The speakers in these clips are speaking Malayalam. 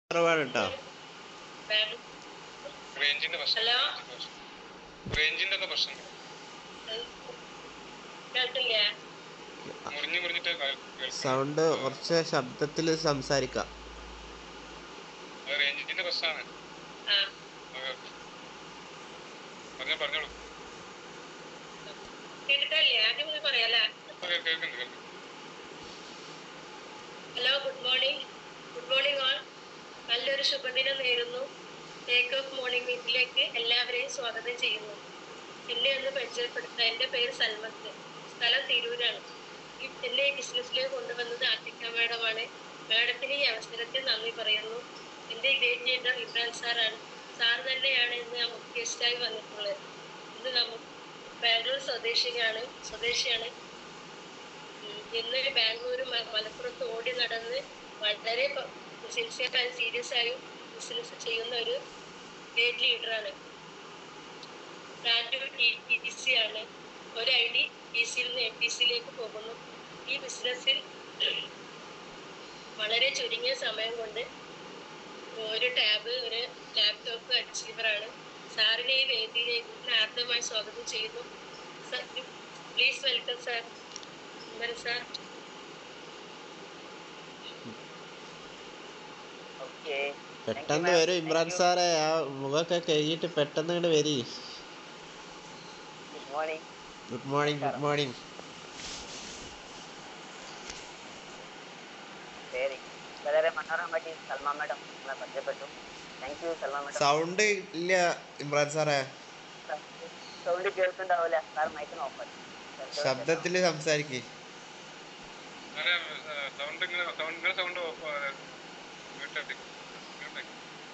കുറവാണ് കേട്ടോ റേഞ്ചിന്റെ പ്രശ്നം ഹലോ റേഞ്ചിന്റെ ഒക്കെ പ്രശ്നം കേൾക്കില്ലേ മുറിഞ്ഞു മുറിഞ്ഞിട്ട് കേൾക്കും സൗണ്ട് കുറച്ച് ശബ്ദത്തിൽ സംസാരിക്കാം അത് റേഞ്ചിന്റെ പ്രശ്നമാണ് ആ പറഞ്ഞോ പറഞ്ഞോളൂ കേട്ടിട്ടല്ലേ ആദ്യം ഒന്ന് പറയാല്ലേ ഇപ്പൊ കേ- കേൾക്കുന്നുണ്ട് കേൾക്കുന്നു hello good morning good morning all നല്ലൊരു ശുഭദിനം നേരുന്നു ടേക്ക് ഓഫ് മോർണിംഗ് മീറ്റിലേക്ക് എല്ലാവരെയും സ്വാഗതം ചെയ്യുന്നു എന്നെ ഒന്ന് പരിചയപ്പെടുത്താം എൻ്റെ പേര് സൽമത്ത് സ്ഥലം തിരൂരാണ് ഈ- എന്നെ ഈ ബിസിനസ്സിലേക്ക് കൊണ്ടുവന്നത് ആർട്ടിക്ക മാഡമാണ് മാഡത്തിന് ഈ അവസരത്തിൽ നന്ദി പറയുന്നു എൻ്റെ ഗ്രേറ്റ് ലീഡർ ഇബ്രാൻ സാറാണ് സാർ തന്നെയാണ് ഇന്ന് നമുക്ക് ഗസ്റ്റായി വന്നിട്ടുള്ളത് ഇന്ന് നമുക്ക് ബാംഗ്ലൂർ സ്വദേശിയാണ് സ്വദേശിയാണ് ഉം, ഇന്ന് ബാംഗ്ലൂർ മ- മലപ്പുറത്ത് ഓടി നടന്ന് വളരെ സിൻസിയറായും സീരിയസ് ആയും ബിസിനസ് ചെയ്യുന്ന ഒരു ഗ്രേറ്റ് ലീഡറാണ് ഗ്രാജുവേറ്റ് ടി സി ആണ് ഒരു ഐ ഡി ടി സിയിൽ നിന്ന് എം ടി സിയിലേക്ക് പോകുന്നു ഈ ബിസിനസ്സിൽ വളരെ ചുരുങ്ങിയ സമയം കൊണ്ട് ഒരു ടാബ് ഒരു ലാപ്ടോപ്പ് അച്ചീവറാണ് സാറിനെ ഈ വേദിയിലേക്ക് ആർദ്രമായി സ്വാഗതം ചെയ്യുന്നു please welcome sir Oommen sir okay പെട്ടെന്ന് വരും ഇമ്രാൻ സാറേ ആ മുഖമൊക്കെ കഴിഞ്ഞിട്ട് പെട്ടെന്ന് ഇങ്ങോട്ട് വരി good morning good morning good morning ശരി വളരെ മനോഹരമായിട്ട് സൽമാൻ മാഡം നമ്മളെ പരിചയപ്പെട്ടു thank you Salman madam sound ഇല്ല ഇമ്രാൻ സാറേ സൗണ്ട് കേൾക്കുന്നുണ്ടാവില്ല സാർ മൈക്കിന് ഓഫ് ശബ്ദത്തിൽ സംസാരിക്കേ അതെ സൗണ്ട് ഇങ്ങനെ സൗണ്ട് ഇങ്ങനെ സൗണ്ട് ഓഫ് മ്യൂട്ടാക്കി മ്യൂട്ടാക്കി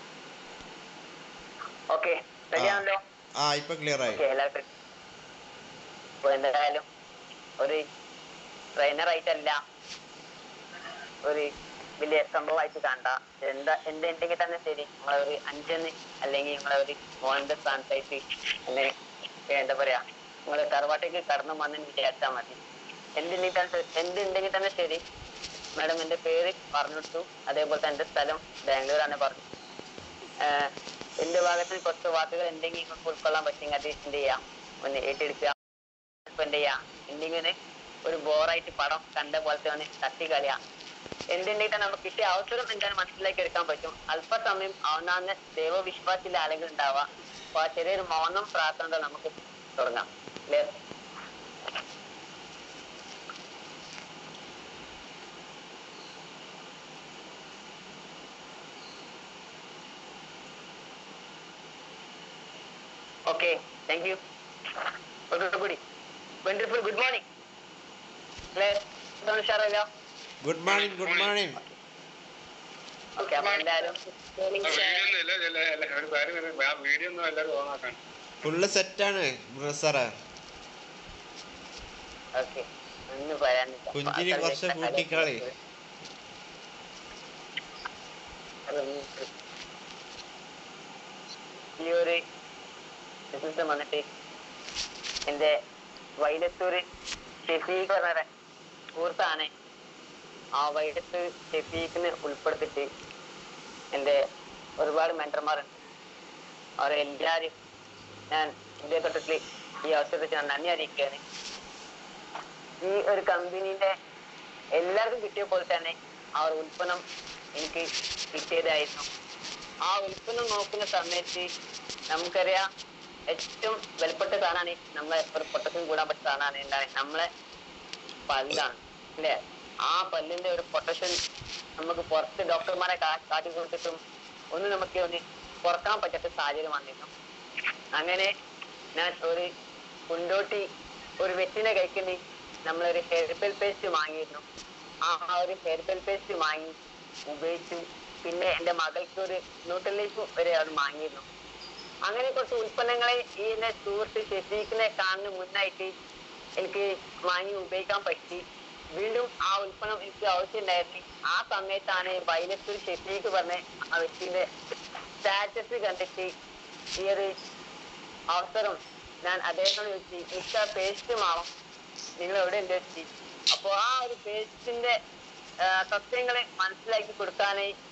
ഓക്കെ റെഡിയാണല്ലോ ആ ഇപ്പൊ ക്ലിയർ ആയി ഓക്കെ എല്ലാവർക്കും ഇപ്പൊ എന്തായാലും ഒരു ട്രെയിനർ ആയിട്ടല്ല ഒരു വലിയ സംഭവമായിട്ട് കണ്ട എന്താ എന്തുണ്ടെങ്കിൽ തന്നെ ശരി നമ്മളെ ഒരു അഞ്ചെന്ന് അല്ലെങ്കിൽ നിങ്ങളെ ഒരു മോഹന്റെ സ്ഥാനത്തായിട്ട് അല്ലെങ്കിൽ എന്താ പറയാ നിങ്ങളെ തറവാട്ടേക്ക് കടന്നു വന്നെന്ന് വിചാരിച്ചാൽ മതി എന്തുണ്ടെങ്കിൽ തന്നെ എന്തുണ്ടെങ്കിൽ തന്നെ ശരി മാഡം എന്റെ പേര് പറഞ്ഞു കൊടുത്തു അതേപോലെ തന്നെ എന്റെ സ്ഥലം ബാംഗ്ലൂരാണ് പറഞ്ഞു ആഹ് എന്റെ ഭാഗത്ത് നിന്ന് കുറച്ച് വാക്കുകൾ എന്തെങ്കിലും നിങ്ങൾക്ക് ഉൾക്കൊള്ളാൻ പറ്റുമെങ്കിൽ അത് എന്ത് ചെയ്യാം ഒന്ന് ഏറ്റെടുക്കുക ഇപ്പൊ എന്ത് ചെയ്യാം എന്തെങ്കിലും ഒരു ബോറായിട്ട് പടം കണ്ട പോലത്തെ ഒന്ന് തട്ടിക്കളിയാ എന്തുണ്ടെങ്കിൽ തന്നെ നമുക്ക് കിട്ടിയ അവസരം എന്താണ് മനസ്സിലാക്കി എടുക്കാൻ പറ്റും അല്പസമയം അവനാന്ന് ദൈവവിശ്വാസത്തിലെ ആളുകൾ ഉണ്ടാവുക അപ്പൊ ആ ചെറിയൊരു മൗനം പ്രാർത്ഥന നമുക്ക് തുടങ്ങാം അല്ലേ ഓക്കെ താങ്ക് യു ഒന്നുകൂടി വണ്ടർഫുൾ ഗുഡ് മോർണിംഗ് അല്ലേ ഇതാണ് ഉഷാറല്ലോ good morning good morning okay അപ്പൊ എന്തായാലും വീഡിയോ ഒന്നും ഇല്ല ഇല്ല, ഇല്ല, ഒരു കാര്യം പറയാം. ആ വീഡിയോ ഒന്നും എല്ലാവരും ഓൺ ആക്കാൻ ഫുള്ള് സെറ്റാണ് ഇമ്രാൻ സാറേ ഓക്കെ ഒന്നും പറയാനില്ല കുഞ്ചിനി കുറച്ച് കൂട്ടിക്കളി. ഈ ഒരു ബിസിനസ് വന്നിട്ട് എന്റെ വൈലത്തൂര് ഷെഫീഖ് പറഞ്ഞ സുഹൃത്താണ് ആ വൈലത്ത് ഷെഫീഖിനെ ഉൾപ്പെടുത്തിട്ട് എന്റെ ഒരുപാട് മെന്റർമാരുണ്ട് അവരെ എല്ലാരും ഞാൻ ഇതേ ഘട്ടത്തിൽ ഈ അവസരത്തിൽ ഞാൻ നന്ദി അറിയിക്കുകയാണ് ഈ ഒരു കമ്പനീന്റെ എല്ലാവർക്കും കിട്ടിയ പോലെ തന്നെ ആ ഒരു ഉൽപ്പന്നം എനിക്ക് കിട്ടിയതായിരുന്നു ആ ഉൽപ്പന്നം നോക്കുന്ന സമയത്ത് നമുക്കറിയാം ഏറ്റവും വിലപ്പെട്ട സാധനമാണ് നമ്മളെ ഒരു പൊട്ടസിന് കൂടാൻ പറ്റിയ സാധനമാണ് എന്താണ് നമ്മളെ പല്ലാണ് അല്ലേ ആ പല്ലിന്റെ ഒരു പൊട്ടഷൻ നമുക്ക് പുറത്ത് ഡോക്ടർമാരെ കാ- കാട്ടി കൊടുത്തിട്ടും ഒന്നും നമുക്ക് ഒന്ന് കുറക്കാൻ പറ്റാത്ത സാഹചര്യം വന്നിരുന്നു അങ്ങനെ ഞാൻ ഒരു കുണ്ടോട്ടി ഒരു വെറ്റിനെ കഴിക്കുന്ന നമ്മളൊരു ഹെർബൽ പേസ്റ്റ് വാങ്ങിയിരുന്നു ആ ആ ഒരു ഹെർബൽ പേസ്റ്റ് വാങ്ങി ഉപയോഗിച്ചു പിന്നെ എന്റെ മകൾക്ക് ഒരു ന്യൂട്രലൈഫ് വരെ അത് വാങ്ങിയിരുന്നു അങ്ങനെ കുറച്ച് ഉൽപ്പന്നങ്ങളെ ഈ എന്റെ സുഹൃത്ത് ഷെഫീഖിനെ കാണുന്ന മുന്നായിട്ട് എനിക്ക് വാങ്ങി ഉപയോഗിക്കാൻ പറ്റി വീണ്ടും ആ ഉൽപ്പന്നം എനിക്ക് ആവശ്യമുണ്ടായിരുന്നു ആ സമയത്താണ് വൈലത്തൂർ ഷെഫീഖ് പറഞ്ഞ ആ വ്യക്തിയുടെ സ്റ്റാറ്റസ് കണ്ടിട്ട് ഈ ഒരു അവസരം ഞാൻ അദ്ദേഹത്തോട് ചോദിച്ചു എനിക്ക് ആ പേസ്റ്റ് മാവും നിങ്ങൾ എവിടെ ഉണ്ട് വെച്ച് അപ്പൊ ആ ഒരു പേസ്റ്റിന്റെ സത്യങ്ങളെ മനസ്സിലാക്കി കൊടുക്കാനായി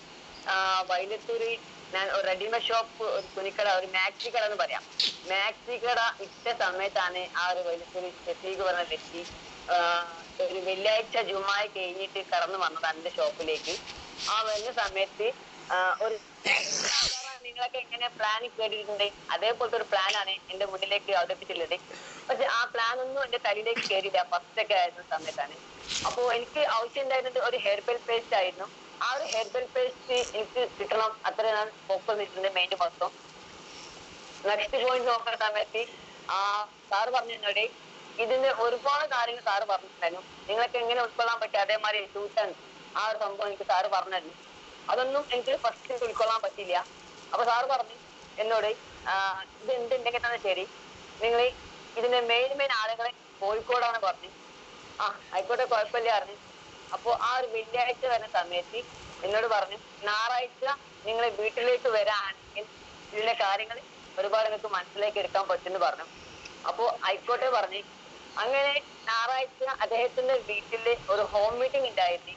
വൈലത്തൂര് ഞാൻ ഒരു റെഡിമെയ്ഡ് ഷോപ്പ് ഒരു തുണിക്കട ഒരു മാക്സി കട എന്ന് പറയാം മാക്സി കട ഇട്ട സമയത്താണ് ആ ഒരു വൈലത്തൂര് ഷെഫീഖ് പറഞ്ഞ വ്യക്തി ആ, ഒരു വെള്ളിയാഴ്ച ജുമായി കഴിഞ്ഞിട്ട് കടന്നു വന്നത് എന്റെ ഷോപ്പിലേക്ക് ആ വരുന്ന സമയത്ത് ആ, ഒരു സാധാരണ നിങ്ങളൊക്കെ എങ്ങനെ പ്ലാൻ കേട്ടിട്ടുണ്ട് അതേപോലത്തെ ഒരു പ്ലാനാണ് എന്റെ മുന്നിലേക്ക് അവതരിപ്പിച്ചിട്ടുള്ളത് പക്ഷെ ആ പ്ലാൻ ഒന്നും എന്റെ തലയിലേക്ക് കയറിയില്ല ഫസ്റ്റ് ഒക്കെ ആയിരുന്ന സമയത്താണ് അപ്പോ എനിക്ക് ആവശ്യം ഉണ്ടായിരുന്നത് ഒരു ഹെർബൽ പേസ്റ്റ് ആയിരുന്നു ആ ഒരു ഹെർബൽ പേസ്റ്റ് എനിക്ക് കിട്ടണം അത്ര ഞാൻ ഫോക്കസ് ചെയ്തിട്ടുണ്ട് മെയിൻ മൊത്തം നെക്സ്റ്റ് പോയിന്റ് നോക്കുന്ന സമയത്ത് ആ സാറ് പറഞ്ഞു എന്നോട് ഇതിന് ഒരുപാട് കാര്യങ്ങൾ സാറ് പറഞ്ഞിട്ടുണ്ടായിരുന്നു നിങ്ങൾക്ക് എങ്ങനെ ഉൾക്കൊള്ളാൻ പറ്റും അതേമാതിരി ട്യൂഷൻ ആ ഒരു സംഭവം എനിക്ക് സാറ് പറഞ്ഞിരുന്നു അതൊന്നും എനിക്ക് ഫസ്റ്റ് ഉൾക്കൊള്ളാൻ പറ്റില്ല അപ്പൊ സാറ് പറഞ്ഞു എന്നോട് ആ, ഇത് എന്തുണ്ടെങ്കിൽ തന്നെ ശരി നിങ്ങൾ ഇതിന്റെ മെയിൻ മെയിൻ ആളുകളെ കോഴിക്കോടാണ് പറഞ്ഞു ആ ആയിക്കോട്ടെ കുഴപ്പമില്ല പറഞ്ഞു അപ്പൊ ആ ഒരു വെള്ളിയാഴ്ച വരുന്ന സമയത്ത് എന്നോട് പറഞ്ഞു ഞായറാഴ്ച നിങ്ങൾ വീട്ടിലേക്ക് വരാണെങ്കിൽ ഇതിന്റെ കാര്യങ്ങൾ ഒരുപാട് നിങ്ങൾക്ക് മനസ്സിലേക്ക് എടുക്കാൻ പറ്റുമെന്ന് പറഞ്ഞു അപ്പോ ആയിക്കോട്ടെ പറഞ്ഞു അങ്ങനെ ഞായറാഴ്ച അദ്ദേഹത്തിന്റെ വീട്ടില് ഒരു ഹോം മീറ്റിംഗ് ഉണ്ടായിരുന്നു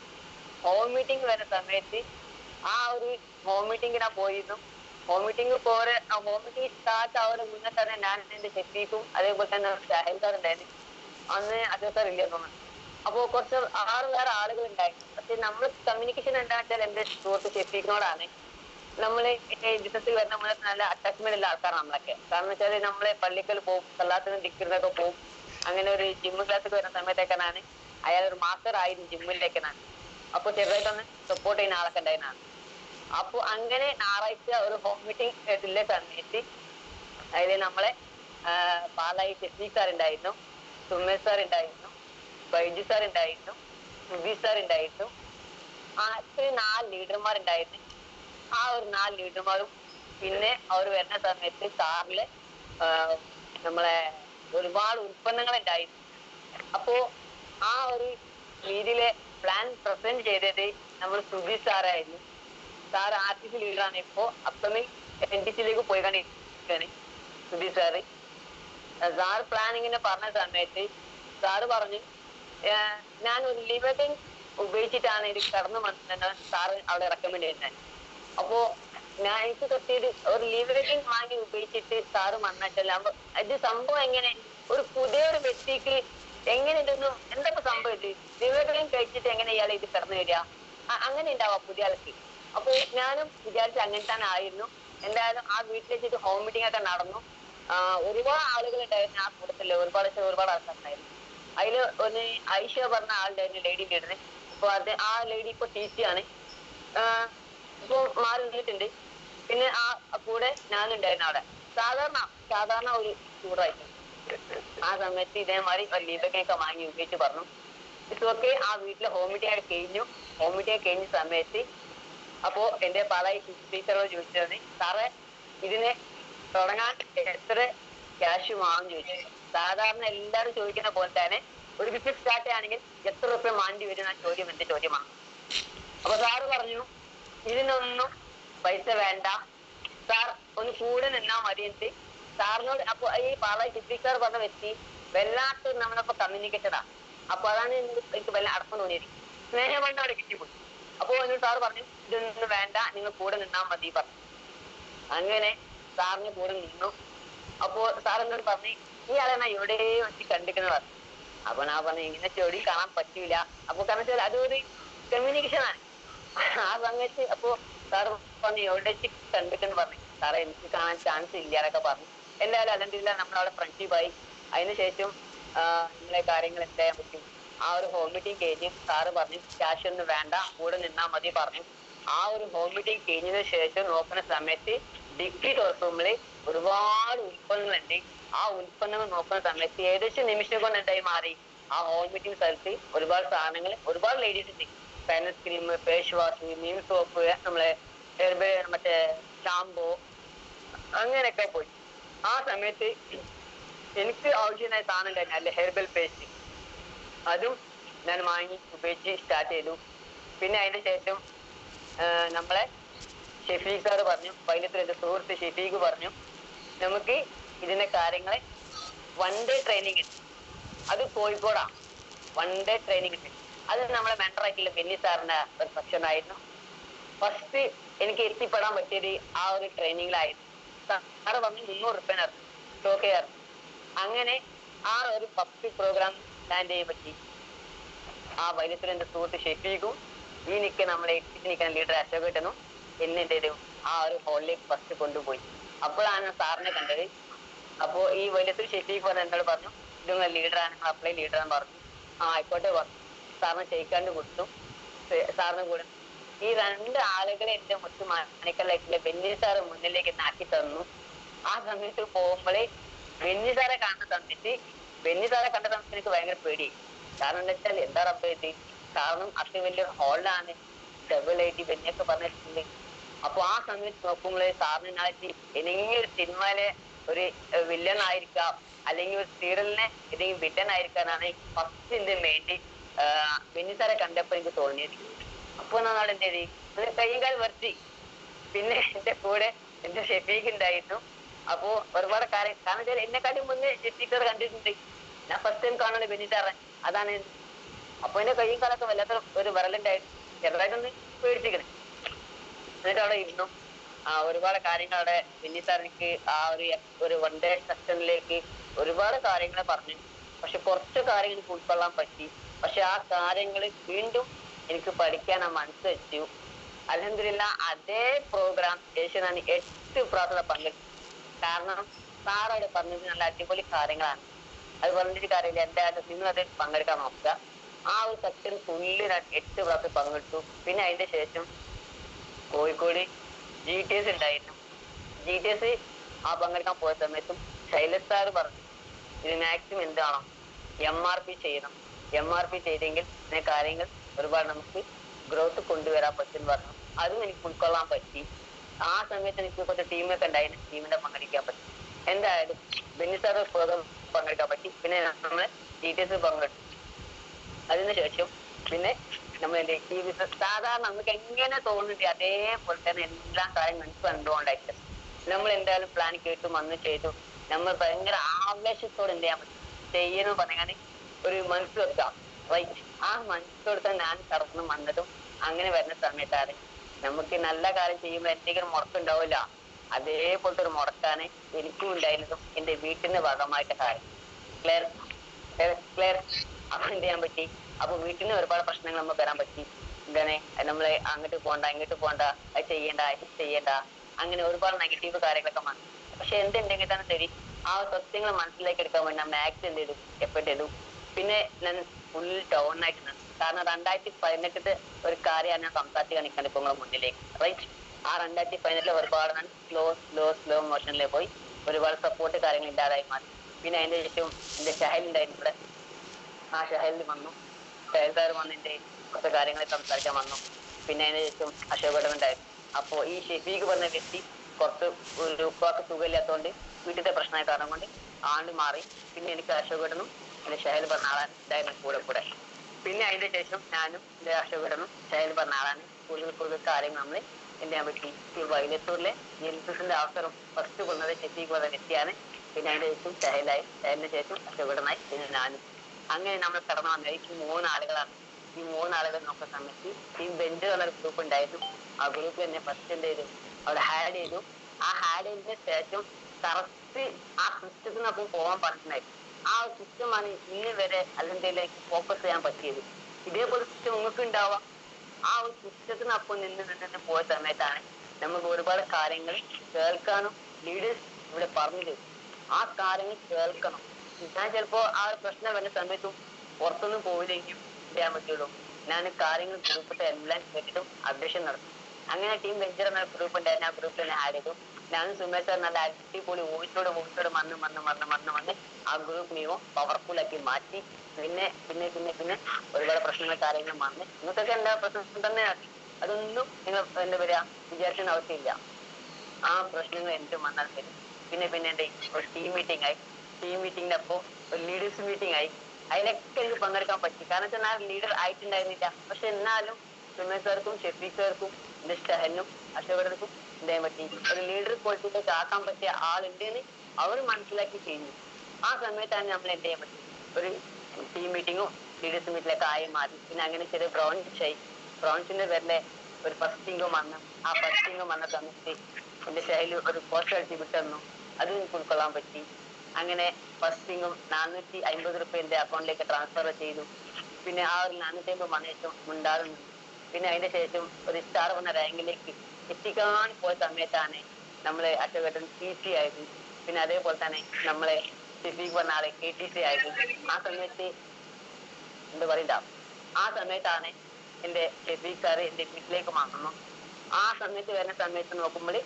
ഹോം മീറ്റിംഗ് വരുന്ന സമയത്ത് ആ ഒരു ഹോം മീറ്റിംഗ് ഞാൻ പോയിരുന്നു ഹോം മീറ്റിംഗ് പോരെ ഹോം മീറ്റിംഗ് സ്റ്റാർട്ട് ആവുന്ന മുന്നേ തന്നെ ഞാൻ എന്റെ ഷെഫീഖും അതേപോലെ തന്നെ ഷാഹിൽ സാർ ഉണ്ടായിരുന്നു അന്ന് അജയ് സാർ ഇല്ല തോന്നുന്നു അപ്പോ കുറച്ച് ആറ് വേറെ ആളുകൾ ഉണ്ടായിരുന്നു പക്ഷെ നമ്മൾ കമ്മ്യൂണിക്കേഷൻ എന്താ വെച്ചാൽ എന്റെ സുഹൃത്ത് ഷെഫീഖിനോടാണ് നമ്മള് ബിസിനസ്സിൽ വരുന്ന നമ്മളെ നല്ല അറ്റാച്ച്മെന്റ് ഉള്ള ആൾക്കാരാണ് നമ്മളൊക്കെ കാരണം വെച്ചാല് നമ്മളെ പള്ളിക്കൽ പോകും സല്ലാത്തിന് ദിക്കുന്നൊക്കെ പോകും അങ്ങനെ ഒരു ജിമ്മ് ക്ലാസ്സിൽ വരുന്ന സമയത്തേക്കാണ് അയാൾ ഒരു മാസ്റ്റർ ആയിരുന്നു ജിമ്മിലേക്ക് ഞാൻ അപ്പൊ ചെറുതായിട്ടൊന്ന് സപ്പോർട്ട് ചെയ്യുന്ന ആളൊക്കെ ഉണ്ടായിരുന്നാണ് അപ്പൊ അങ്ങനെ ഞായറാഴ്ച ഒരു ഹോം മീറ്റിംഗ് ഉള്ള സമയത്ത് അതായത് നമ്മളെ ആ, പാലായി ഷെഫീഖ് സാർ ഉണ്ടായിരുന്നു സുമേഷ് സാർ ഉണ്ടായിരുന്നു ബൈജു സാർ ഉണ്ടായിരുന്നു സുബി സാർ ഉണ്ടായിരുന്നു ആ ഇത്രയും നാല് ലീഡർമാരുണ്ടായിരുന്നു ആ ഒരു നാല് ലീഡർമാരും പിന്നെ അവർ വരുന്ന സമയത്ത് സാറില് ആ, നമ്മളെ ഒരുപാട് ഉൽപ്പന്നങ്ങൾ ഉണ്ടായിരുന്നു അപ്പോ ആ ഒരു രീതിയിലെ പ്ലാൻ പ്രസന്റ് ചെയ്തത് നമ്മൾ സുബി സാറായിരുന്നു സാർ ആർട്ടിസ്റ്റ് ലീഡറാണ് ഇപ്പോ അപ്കമിങ് എൻ ടി സിയിലേക്ക് പോയിക്കൊണ്ടിരിക്കുകയാണ് സുബി സാറ് സാർ പ്ലാനിങ്ങിനെ പറഞ്ഞ സമയത്ത് സാറ് പറഞ്ഞു "ഏർ ഞാൻ ഒരു ലിബർട്ടിൻ ഉപയോഗിച്ചിട്ടാണ് ഇത് കടന്നു വന്നതെന്ന് സാറ് അവിടെ റെക്കമെൻഡ് ചെയ്യുന്നത് അപ്പോ ഞാൻ എനിക്ക് തൊട്ടിട്ട് ഒരു ലിബറേറ്റിംഗ് വാങ്ങി ഉപയോഗിച്ചിട്ട് സാറ് വന്നിട്ടല്ല അപ്പൊ ഇത് സംഭവം എങ്ങനെ ഒരു പുതിയ ഒരു വ്യക്തിക്ക് എങ്ങനെ ഇതൊന്നും എന്തൊക്കെ സംഭവം ഇത് ലിബറേറ്റിംഗ് കഴിച്ചിട്ട് എങ്ങനെ ഇയാൾ ഇത് കടന്നു വരിക അ- അങ്ങനെ ഉണ്ടാവാം പുതിയ ആൾക്ക് അപ്പൊ ഞാനും വിചാരിച്ച അങ്ങനെ തന്നെ ആയിരുന്നു എന്തായാലും ആ വീട്ടിൽ വെച്ചിട്ട് ഹോം മീറ്റിംഗ് ഒക്കെ നടന്നു ആ, ഒരുപാട് ആളുകൾ ഉണ്ടായിരുന്നു ആ കൂട്ടത്തില് ഒരുപാട് വെച്ചാൽ ഒരുപാട് ആൾക്കാരുണ്ടായിരുന്നു അതില് ഒരു ഐഷ പറഞ്ഞ ആളുണ്ടായിരുന്നു ലേഡി ലീഡർ അപ്പൊ അത് ആ ലേഡി ഇപ്പൊ ടി സി ആണ് ആഹ് ഇപ്പൊ മാറി നിന്നിട്ടുണ്ട് പിന്നെ ആ കൂടെ ഞാനുണ്ടായിരുന്നു അവിടെ സാധാരണ സാധാരണ ഒരു ടൂറായിരുന്നു ആ സമയത്ത് ഇതേമാതിരി ഒരു ലീബൊക്കെ വാങ്ങി ഉപയോഗിച്ച് പറഞ്ഞു ഇതൊക്കെ ആ വീട്ടിലെ ഹോം മീറ്റിംഗ് ഒക്കെ കഴിഞ്ഞു ഹോം മീറ്റിംഗ് കഴിഞ്ഞ സമയത്ത് അപ്പോ എന്റെ പല ടീച്ചറോട് ചോദിച്ചത് സാറേ ഇതിനെ തുടങ്ങാൻ എത്ര ക്യാഷ് വാങ്ങും ചോദിച്ചു സാധാരണ എല്ലാവരും ചോദിക്കുന്ന പോലെ തന്നെ ഒരു ബിസിനസ് സ്റ്റാർട്ട് ചെയ്യുകയാണെങ്കിൽ എത്ര റുപ്യ മാണ്ടി വരും എന്ന ചോദ്യം എന്റെ ചോദ്യമാണ് അപ്പൊ സാറ് പറഞ്ഞു ഇതിനൊന്നും പൈസ വേണ്ട സാർ ഒന്ന് കൂടെ നിന്നാ മതി എന്നിട്ട് സാറിനോട് അപ്പൊ ഈ പാളായി ചിത്രിക്കാർ പറഞ്ഞ വ്യക്തി വല്ലാത്ത നമ്മളിപ്പോ കമ്മ്യൂണിക്കേറ്റഡാ അപ്പൊ അതാണ് എനിക്ക് എനിക്ക് വല്ല അടക്കം തോന്നിയത് സ്നേഹം കൊണ്ട് അവിടെ കിട്ടിപ്പോയി അപ്പൊ എന്നോട് സാറ് പറഞ്ഞു ഇതൊന്നും വേണ്ട നിങ്ങൾ കൂടെ നിന്നാ മതി പറഞ്ഞു അങ്ങനെ സാറിന് കൂടെ നിന്നു അപ്പോ സാർ എന്നോട് പറഞ്ഞു ഈ ആളെ ഞാൻ എവിടെ വെച്ച് കണ്ടിരിക്കുന്നത് പറഞ്ഞു അപ്പൊ ഞാൻ പറഞ്ഞു ഇങ്ങനെ ചെടി കാണാൻ പറ്റൂല അപ്പൊ കാരണം വെച്ചാൽ അതൊരു കമ്മ്യൂണിക്കേഷൻ ആണ് ആ സമയത്ത് അപ്പൊ സാർ പറഞ്ഞു എവിടെ വെച്ച് കണ്ടിട്ടെന്ന് പറഞ്ഞു സാറേ എനിക്ക് കാണാൻ ചാൻസ് ഇല്ല എന്നൊക്കെ പറഞ്ഞു എന്തായാലും അലഹദില്ല നമ്മളവിടെ ഫ്രണ്ട്ഷിപ്പ് ആയി അതിനുശേഷം ആ, നമ്മളെ കാര്യങ്ങൾ എന്ത് ചെയ്യാൻ പറ്റും ആ ഒരു ഹോം മീറ്റിംഗ് കഴിഞ്ഞ് സാറ് പറഞ്ഞു ക്യാഷ് ഒന്നും വേണ്ട കൂടെ നിന്നാ മതി പറഞ്ഞു ആ ഒരു ഹോം മീറ്റിംഗ് കഴിഞ്ഞതിന് ശേഷം നോക്കുന്ന സമയത്ത് ഡിഗ്രി തുറക്കുമ്പോൾ ഒരുപാട് ഉൽപ്പന്നങ്ങളുണ്ട് ആ ഉൽപ്പന്നങ്ങൾ നോക്കുന്ന സമയത്ത് ഏകദേശം നിമിഷം കൊണ്ട് എന്തായി മാറി ആ ഹോം മീറ്റിംഗ് സ്ഥലത്ത് ഒരുപാട് സാധനങ്ങൾ ഒരുപാട് ലേഡീസ് ഉണ്ട് ഫാനസ് ക്രീം ഫേസ് വാഷ് മീൻ സോപ്പ് നമ്മളെ ഹെർബേ മറ്റേ ഷാമ്പു അങ്ങനെയൊക്കെ പോയി ആ സമയത്ത് എനിക്ക് ആവശ്യമായ സാധനം തന്നെ അല്ലെ ഹെർബൽ പേസ്റ്റ് അതും ഞാൻ വാങ്ങി ഉപയോഗിച്ച് സ്റ്റാർട്ട് ചെയ്തു പിന്നെ അതിന് ശേഷം ആ, നമ്മളെ ഷെഫീഖ് സാറ് പറഞ്ഞു വൈകുന്നേരം എന്റെ സുഹൃത്ത് ഷെഫീഖ് പറഞ്ഞു നമുക്ക് ഇതിന്റെ കാര്യങ്ങളെ വൺ ഡേ ട്രെയിനിങ് ഉണ്ട് അത് കോഴിക്കോടാ വൺ ഡേ ട്രെയിനിങ് ഉണ്ട് അത് നമ്മളെ മെൻറ്ററായിട്ടുള്ള ബെന്നി സാറിന്റെ ഒരു സെക്ഷൻ ആയിരുന്നു ഫസ്റ്റ് എനിക്ക് എത്തിപ്പെടാൻ പറ്റിയത് ആ ഒരു ട്രെയിനിങ്ങിലായിരുന്നു സാറ് പറഞ്ഞു മുന്നൂറ് റുപ്യ സ്റ്റോക്ക് ചെയ്യാറ് അങ്ങനെ ആ ഒരു ഫസ്റ്റ് പ്രോഗ്രാം ലാൻഡ് ചെയ്യാൻ പറ്റി ആ വൈദ്യത്തിൽ എന്റെ സുഹൃത്ത് ഷെഫീഖും ഈ നിൽക്കുന്ന നമ്മളെ എത്തിച്ച് നിൽക്കുന്ന ലീഡർ അശോകേട്ടനും എന്നെ എന്ത് ചെയ്തു ആ ഒരു ഹോളിലേക്ക് ഫസ്റ്റ് കൊണ്ടുപോയി അപ്പോഴാണ് ഞാൻ സാറിനെ കണ്ടത് അപ്പോ ഈ വൈദ്യത്തിൽ ഷെഫീഖ് പറഞ്ഞ എന്നോട് പറഞ്ഞു ഇത് നിങ്ങൾ ലീഡറാണ് നിങ്ങൾ അപ്ലൈ ലീഡറാന്ന് പറഞ്ഞു ആ ആയിക്കോട്ടെ പറഞ്ഞു സാറിന് ഷെയ്ക്കാണ്ട് കൊടുത്തു സേ- സാറിന് കൂടെ ഈ രണ്ട് ആളുകളെ എന്റെ മുത്ത് മാണിക്കലായിട്ടുള്ള ബെന്നി സാറ് മുന്നിലേക്ക് നാക്കി തന്നു ആ സമയത്ത് പോകുമ്പോഴേ ബെന്നി സാറെ കാണുന്ന സമയത്ത് ബെന്നി സാറെ കണ്ട സമയത്ത് എനിക്ക് ഭയങ്കര പേടി കാരണം എന്താ വെച്ചാൽ എന്താ റബ്ബേ ഇത് കാരണം അത്ര വലിയൊരു ഹോളിലാണ് ഡബിൾ എയ്റ്റി ബെന്നിയൊക്കെ പറഞ്ഞിട്ടുണ്ട് അപ്പൊ ആ സമയത്ത് നോക്കുമ്പോഴേ സാറിന് നാളെ ഏതെങ്കിലും ഒരു സിനിമയിലെ ഒരു വില്ലൻ ആയിരിക്കാം അല്ലെങ്കിൽ ഒരു സീരിയലിനെ ഏതെങ്കിലും വില്ലൻ ആയിരിക്കാനാണ് ഫസ്റ്റ് എന്റെ വേണ്ടി ബെന്നി സാറെ കണ്ടപ്പോ എനിക്ക് തോന്നിയത് അപ്പൊ നാളെ എന്ത് ചെയ്തു അത് കയ്യും കാലം വരച്ച് പിന്നെ എന്റെ കൂടെ എന്റെ ഷെഫീഖ് ഉണ്ടായിരുന്നു അപ്പോ ഒരുപാട് കാര്യം കാരണം വെച്ചാൽ എന്നെക്കാട്ടും മുന്നേ ഷെഫീഖ് സാർ കണ്ടിട്ടുണ്ട് ഞാൻ ഫസ്റ്റ് ടൈം കാണുന്നത് ബെന്നി സാറെ അതാണ് അപ്പൊ എന്റെ കയ്യും കാലൊക്കെ വല്ലാത്ത ഒരു വിരലുണ്ടായിരുന്നു ചെറുതായിട്ടൊന്ന് പേടിച്ചിക്കണേ എന്നിട്ട് അവിടെ ഇരുന്നു ആ ഒരുപാട് കാര്യങ്ങൾ അവിടെ ബെന്നി സാർ എനിക്ക് ആ ഒരു ഒരു വൺ ഡേ സെഷനിലേക്ക് ഒരുപാട് കാര്യങ്ങൾ പറഞ്ഞു പക്ഷെ കുറച്ച് കാര്യങ്ങൾ എനിക്ക് ഉൾക്കൊള്ളാൻ പറ്റി പക്ഷെ ആ കാര്യങ്ങൾ വീണ്ടും എനിക്ക് പഠിക്കാൻ ആ മനസ്സ് വെച്ചു അലഹദില്ല അതേ പ്രോഗ്രാം ശേഷം ഞാൻ എട്ട് പ്രാവശ്യം പങ്കെടുത്തു കാരണം സാറോട് പറഞ്ഞത് നല്ല അടിപൊളി കാര്യങ്ങളാണ് അത് പറഞ്ഞിട്ട് കാര്യമില്ല എന്തായാലും നിങ്ങൾ അത് പങ്കെടുക്കാൻ നോക്കുക ആ ഒരു സെക്ഷൻ ഫുള്ള് ഞാൻ എട്ട് പ്രാവശ്യം പങ്കെടുത്തു പിന്നെ അതിന്റെ ശേഷം കോഴിക്കോട് ജി ടി എസ് ഉണ്ടായിരുന്നു ജി ടി എസ് ആ പങ്കെടുക്കാൻ പോയ സമയത്തും ശൈലജ് സാർ പറഞ്ഞു ഇത് മാക്സിമം എന്താണോ എം ആർ പി ചെയ്യണം എം ആർ പി ചെയ്തെങ്കിൽ ഇതിനെ കാര്യങ്ങൾ ഒരുപാട് നമുക്ക് ഗ്രോത്ത് കൊണ്ടുവരാൻ പറ്റും എന്ന് പറഞ്ഞു അതും എനിക്ക് ഉൾക്കൊള്ളാൻ പറ്റി ആ സമയത്ത് എനിക്ക് കുറച്ച് ടീമൊക്കെ ഉണ്ടായിരുന്നു ടീമിന്റെ പങ്കെടുക്കാൻ പറ്റി എന്തായാലും ബെന്നി സാർ പങ്കെടുക്കാൻ പറ്റി പിന്നെ നമ്മള് ജി ടി എസ് പങ്കെടുത്തു അതിനുശേഷം പിന്നെ നമ്മൾ ഈ ബിസിനസ് സാധാരണ നമുക്ക് എങ്ങനെ തോന്നുന്നുണ്ട് അതേപോലെ തന്നെ എല്ലാ കാര്യം നമുക്ക് കണ്ടുകൊണ്ടായിട്ട് നമ്മൾ എന്തായാലും പ്ലാൻ കേട്ടു വന്ന് ചെയ്തു നമ്മൾ ഭയങ്കര ആവേശത്തോടെ എന്ത് ചെയ്യാൻ പറ്റും ചെയ്യണം പറയാൻ ഒരു മനസ്സ് വെക്കാം റൈറ്റ് ആ മനസ്സോടെ തന്നെ ഞാൻ കടന്നു വന്നതും അങ്ങനെ വരുന്ന സമയത്താണ് നമുക്ക് നല്ല കാര്യം ചെയ്യുമ്പോൾ എന്തെങ്കിലും മുടക്കുണ്ടാവില്ല അതേപോലത്തെ ഒരു മുടക്കാണ് എനിക്കും ഉണ്ടായിരുന്നതും എന്റെ വീട്ടിന്റെ ഭാഗമായിട്ട് കാര്യം ക്ലിയർ ക്ലിയർ അപ്പൊ എന്ത് ചെയ്യാൻ പറ്റി അപ്പൊ വീട്ടിൽ നിന്ന് ഒരുപാട് പ്രശ്നങ്ങൾ നമുക്ക് വരാൻ പറ്റി എന്താണ് നമ്മള് അങ്ങോട്ട് പോണ്ട ഇങ്ങോട്ട് പോണ്ട അത് ചെയ്യണ്ട ഇത് ചെയ്യണ്ട അങ്ങനെ ഒരുപാട് നെഗറ്റീവ് കാര്യങ്ങളൊക്കെ വന്നു പക്ഷെ എന്തുണ്ടെങ്കിൽ തന്നെ ശരി ആ സത്യങ്ങൾ മനസ്സിലേക്ക് എടുക്കാൻ വേണ്ടി ഞാൻ മാക്സ് എന്ത് ചെയ്തു എഫേർട്ട് ചെയ്തു പിന്നെ ഞാൻ ഫുൾ ഡൗൺ ആയിട്ട് നിന്നു കാരണം രണ്ടായിരത്തി പതിനെട്ടിത്തെ ഒരു കാര്യമാണ് ഞാൻ സംസാരിച്ച് കാണിക്കുന്നത് ഇപ്പൊ നിങ്ങളുടെ മുന്നിലേക്ക് റൈറ്റ് ആ രണ്ടായിരത്തി പതിനെട്ടിലെ ഒരുപാട് ഞാൻ സ്ലോ സ്ലോ സ്ലോ മോഷനിലേക്ക് പോയി ഒരുപാട് സപ്പോർട്ട് കാര്യങ്ങൾ ഇല്ലാതായി മാറി പിന്നെ അതിന്റെ ശേഷം എന്റെ ഷഹൽ ഉണ്ടായിരുന്നു ഇവിടെ ആ ഷഹലിൽ വന്നു ഷഹൽ സാർ വന്ന് എന്റെ കുറച്ച് കാര്യങ്ങൾ സംസാരിക്കാൻ വന്നു പിന്നെ അതിന് ശേഷം അശോകടം ഉണ്ടായിരുന്നു അപ്പോ ഈ ഷെഫീഖ് പറഞ്ഞ വ്യക്തി കുറച്ച് ഒരു ഉപ്പാക്ക് സുഖമില്ലാത്തതുകൊണ്ട് വീട്ടിലത്തെ പ്രശ്നമായ കാരണം കൊണ്ട് ആണ്ട് മാറി പിന്നെ എനിക്ക് അശോകടനും എന്റെ ഷഹൽ പറഞ്ഞ ആളാണ് ഉണ്ടായിരുന്നു കൂടെ കൂടെ പിന്നെ അതിന്റെ ശേഷം ഞാനും എന്റെ അശോകടനും ഷഹൽ പറഞ്ഞ ആളാണ് കൂടുതൽ കൂടുതൽ കാര്യങ്ങൾ നമ്മൾ എന്ത് ചെയ്യാൻ പറ്റി ഈ വൈലത്തൂരിലെ ജെലിസിന്റെ അവസരം ഫസ്റ്റ് കൊന്നത് ഷെഫീഖ് പറഞ്ഞ വ്യക്തിയാണ് പിന്നെ അതിന്റെ ശേഷം ഷഹലായി ഷഹലിന് ശേഷം അശോകടനായി പിന്നെ ഞാനും അങ്ങനെ നമ്മൾ കടന്നു വന്നത് ഈ മൂന്നാളുകളാണ് ഈ മൂന്നാളുകൾ നോക്കുന്ന സമയത്ത് ഈ ബെഞ്ച് എന്നൊരു ഗ്രൂപ്പ് ഉണ്ടായിരുന്നു ആ ഗ്രൂപ്പ് തന്നെ ഫസ്റ്റ് എന്ത് ചെയ്തു അവിടെ ഹാഡ് ചെയ്തു ആ ഹാഡ് ചെയ്തതിന് ശേഷം കറക്റ്റ് ആ സിസ്റ്റത്തിനൊപ്പം പോകാൻ പറഞ്ഞിട്ടുണ്ടായിരുന്നു ആ ഒരു സിസ്റ്റമാണ് ഇന്ന് വരെ അല്ലെങ്കിൽ ഫോക്കസ് ചെയ്യാൻ പറ്റിയത് ഇതേപോലെ സിസ്റ്റം നിങ്ങൾക്ക് ഉണ്ടാവാം ആ ഒരു സിസ്റ്റത്തിനൊപ്പം നിന്ന് നിന്ന് പോയ സമയത്താണ് നമുക്ക് ഒരുപാട് കാര്യങ്ങൾ കേൾക്കാനും ലീഡേഴ്സ് ഇവിടെ പറഞ്ഞു തരും ആ കാര്യങ്ങൾ കേൾക്കണം ഞാൻ ചിലപ്പോ ആ ഒരു പ്രശ്നം വരുന്ന സമയത്തും പുറത്തൊന്നും പോയില്ലെങ്കിലും ചെയ്യാൻ പറ്റുള്ളൂ ഞാൻ കാര്യങ്ങൾ ഗ്രൂപ്പിട്ട് എല്ലാം കേട്ടിട്ടും അപ്ഡേഷൻ നടത്തും അങ്ങനെ ടീം വെഞ്ചർ എന്ന ഗ്രൂപ്പ് ഉണ്ടായിരുന്നു ആ ഗ്രൂപ്പിൽ തന്നെ ആഡ് ചെയ്തു ഞാനും സുമേഷ് സാർ നല്ല അടിപൊളി വോയിസോട് വോയിസോട് വന്ന് വന്ന് വന്ന് വന്ന് വന്ന് ആ ഗ്രൂപ്പ് നിയമം പവർഫുൾ ആക്കി മാറ്റി പിന്നെ പിന്നെ പിന്നെ പിന്നെ ഒരുപാട് പ്രശ്നങ്ങൾ കാര്യങ്ങൾ വന്ന് നിങ്ങൾക്കൊക്കെ എന്താ പ്രശ്നം തന്നെയാണ് അതൊന്നും നിങ്ങൾ എന്താ പറയാ വിചാരിക്കേണ്ട ആവശ്യമില്ല ആ പ്രശ്നങ്ങൾ എന്തും വന്നാൽ വരും പിന്നെ പിന്നെ എന്റെ ഒരു ടീം മീറ്റിംഗ് ആയി ടീം മീറ്റിംഗിന്റെ അപ്പോ ഒരു ലീഡേഴ്സ് മീറ്റിംഗ് ആയി അതിലൊക്കെ എനിക്ക് പങ്കെടുക്കാൻ പറ്റി കാരണം വെച്ചാൽ ഞാൻ ലീഡർ ആയിട്ടുണ്ടായിരുന്നില്ല പക്ഷെ എന്നാലും സുമേഷ് സാർക്കും ഷെഫീഖ് സാർക്കും എന്റെ ഷഹലിനും അശോകർക്കും എന്താ പറ്റി ഒരു ലീഡർ ക്വാളിറ്റിയിലേക്ക് ആക്കാൻ പറ്റിയ ആളുണ്ടെന്ന് അവർ മനസ്സിലാക്കി കഴിഞ്ഞു ആ സമയത്താണ് നമ്മൾ എന്ത് ചെയ്യാൻ പറ്റും ഒരു ടീം മീറ്റിങ്ങും ലീഡേഴ്സ് മീറ്റിലൊക്കെ ആയി മാറി പിന്നെ അങ്ങനെ ചെറിയ ബ്രോൺസ് ആയി ബ്രോൺസിന്റെ പേരിലെ ഒരു ഫസ്റ്റ് ഇൻകം വന്ന് ആ ഫസ്റ്റ് ഇൻകം വന്ന സമയത്ത് എന്റെ ഷൈല് ഒരു പോസ്റ്റ് അടിച്ച് വിട്ടുതന്നു അത് എനിക്ക് ഉൾക്കൊള്ളാൻ പറ്റി അങ്ങനെ ഫസ്റ്റ് ഇൻകം നാനൂറ്റി അമ്പത് റുപ്യ എന്റെ അക്കൗണ്ടിലേക്ക് ട്രാൻസ്ഫർ ചെയ്തു പിന്നെ ആ ഒരു നാനൂറ്റി അമ്പത് വന്ന ശേഷം ഉണ്ടാകുന്നു പിന്നെ അതിന്റെ ശേഷം ഒരു സ്റ്റാർ വന്ന റാങ്കിലേക്ക് എത്തിക്കാൻ പോയ സമയത്താണ് നമ്മളെ അറ്റഘട്ടൻ ടി സി ആയത് പിന്നെ അതേപോലെ തന്നെ നമ്മളെ ഷെഫീഖ് പറഞ്ഞ ആളെ കെ ടി സി ആയത് ആ സമയത്ത് എന്താ പറയണ്ട ആ സമയത്താണ് എന്റെ ഷെഫീഖ് സാറ് എന്റെ വീട്ടിലേക്ക് വന്നു ആ സമയത്ത് വരുന്ന സമയത്ത് നോക്കുമ്പോൾ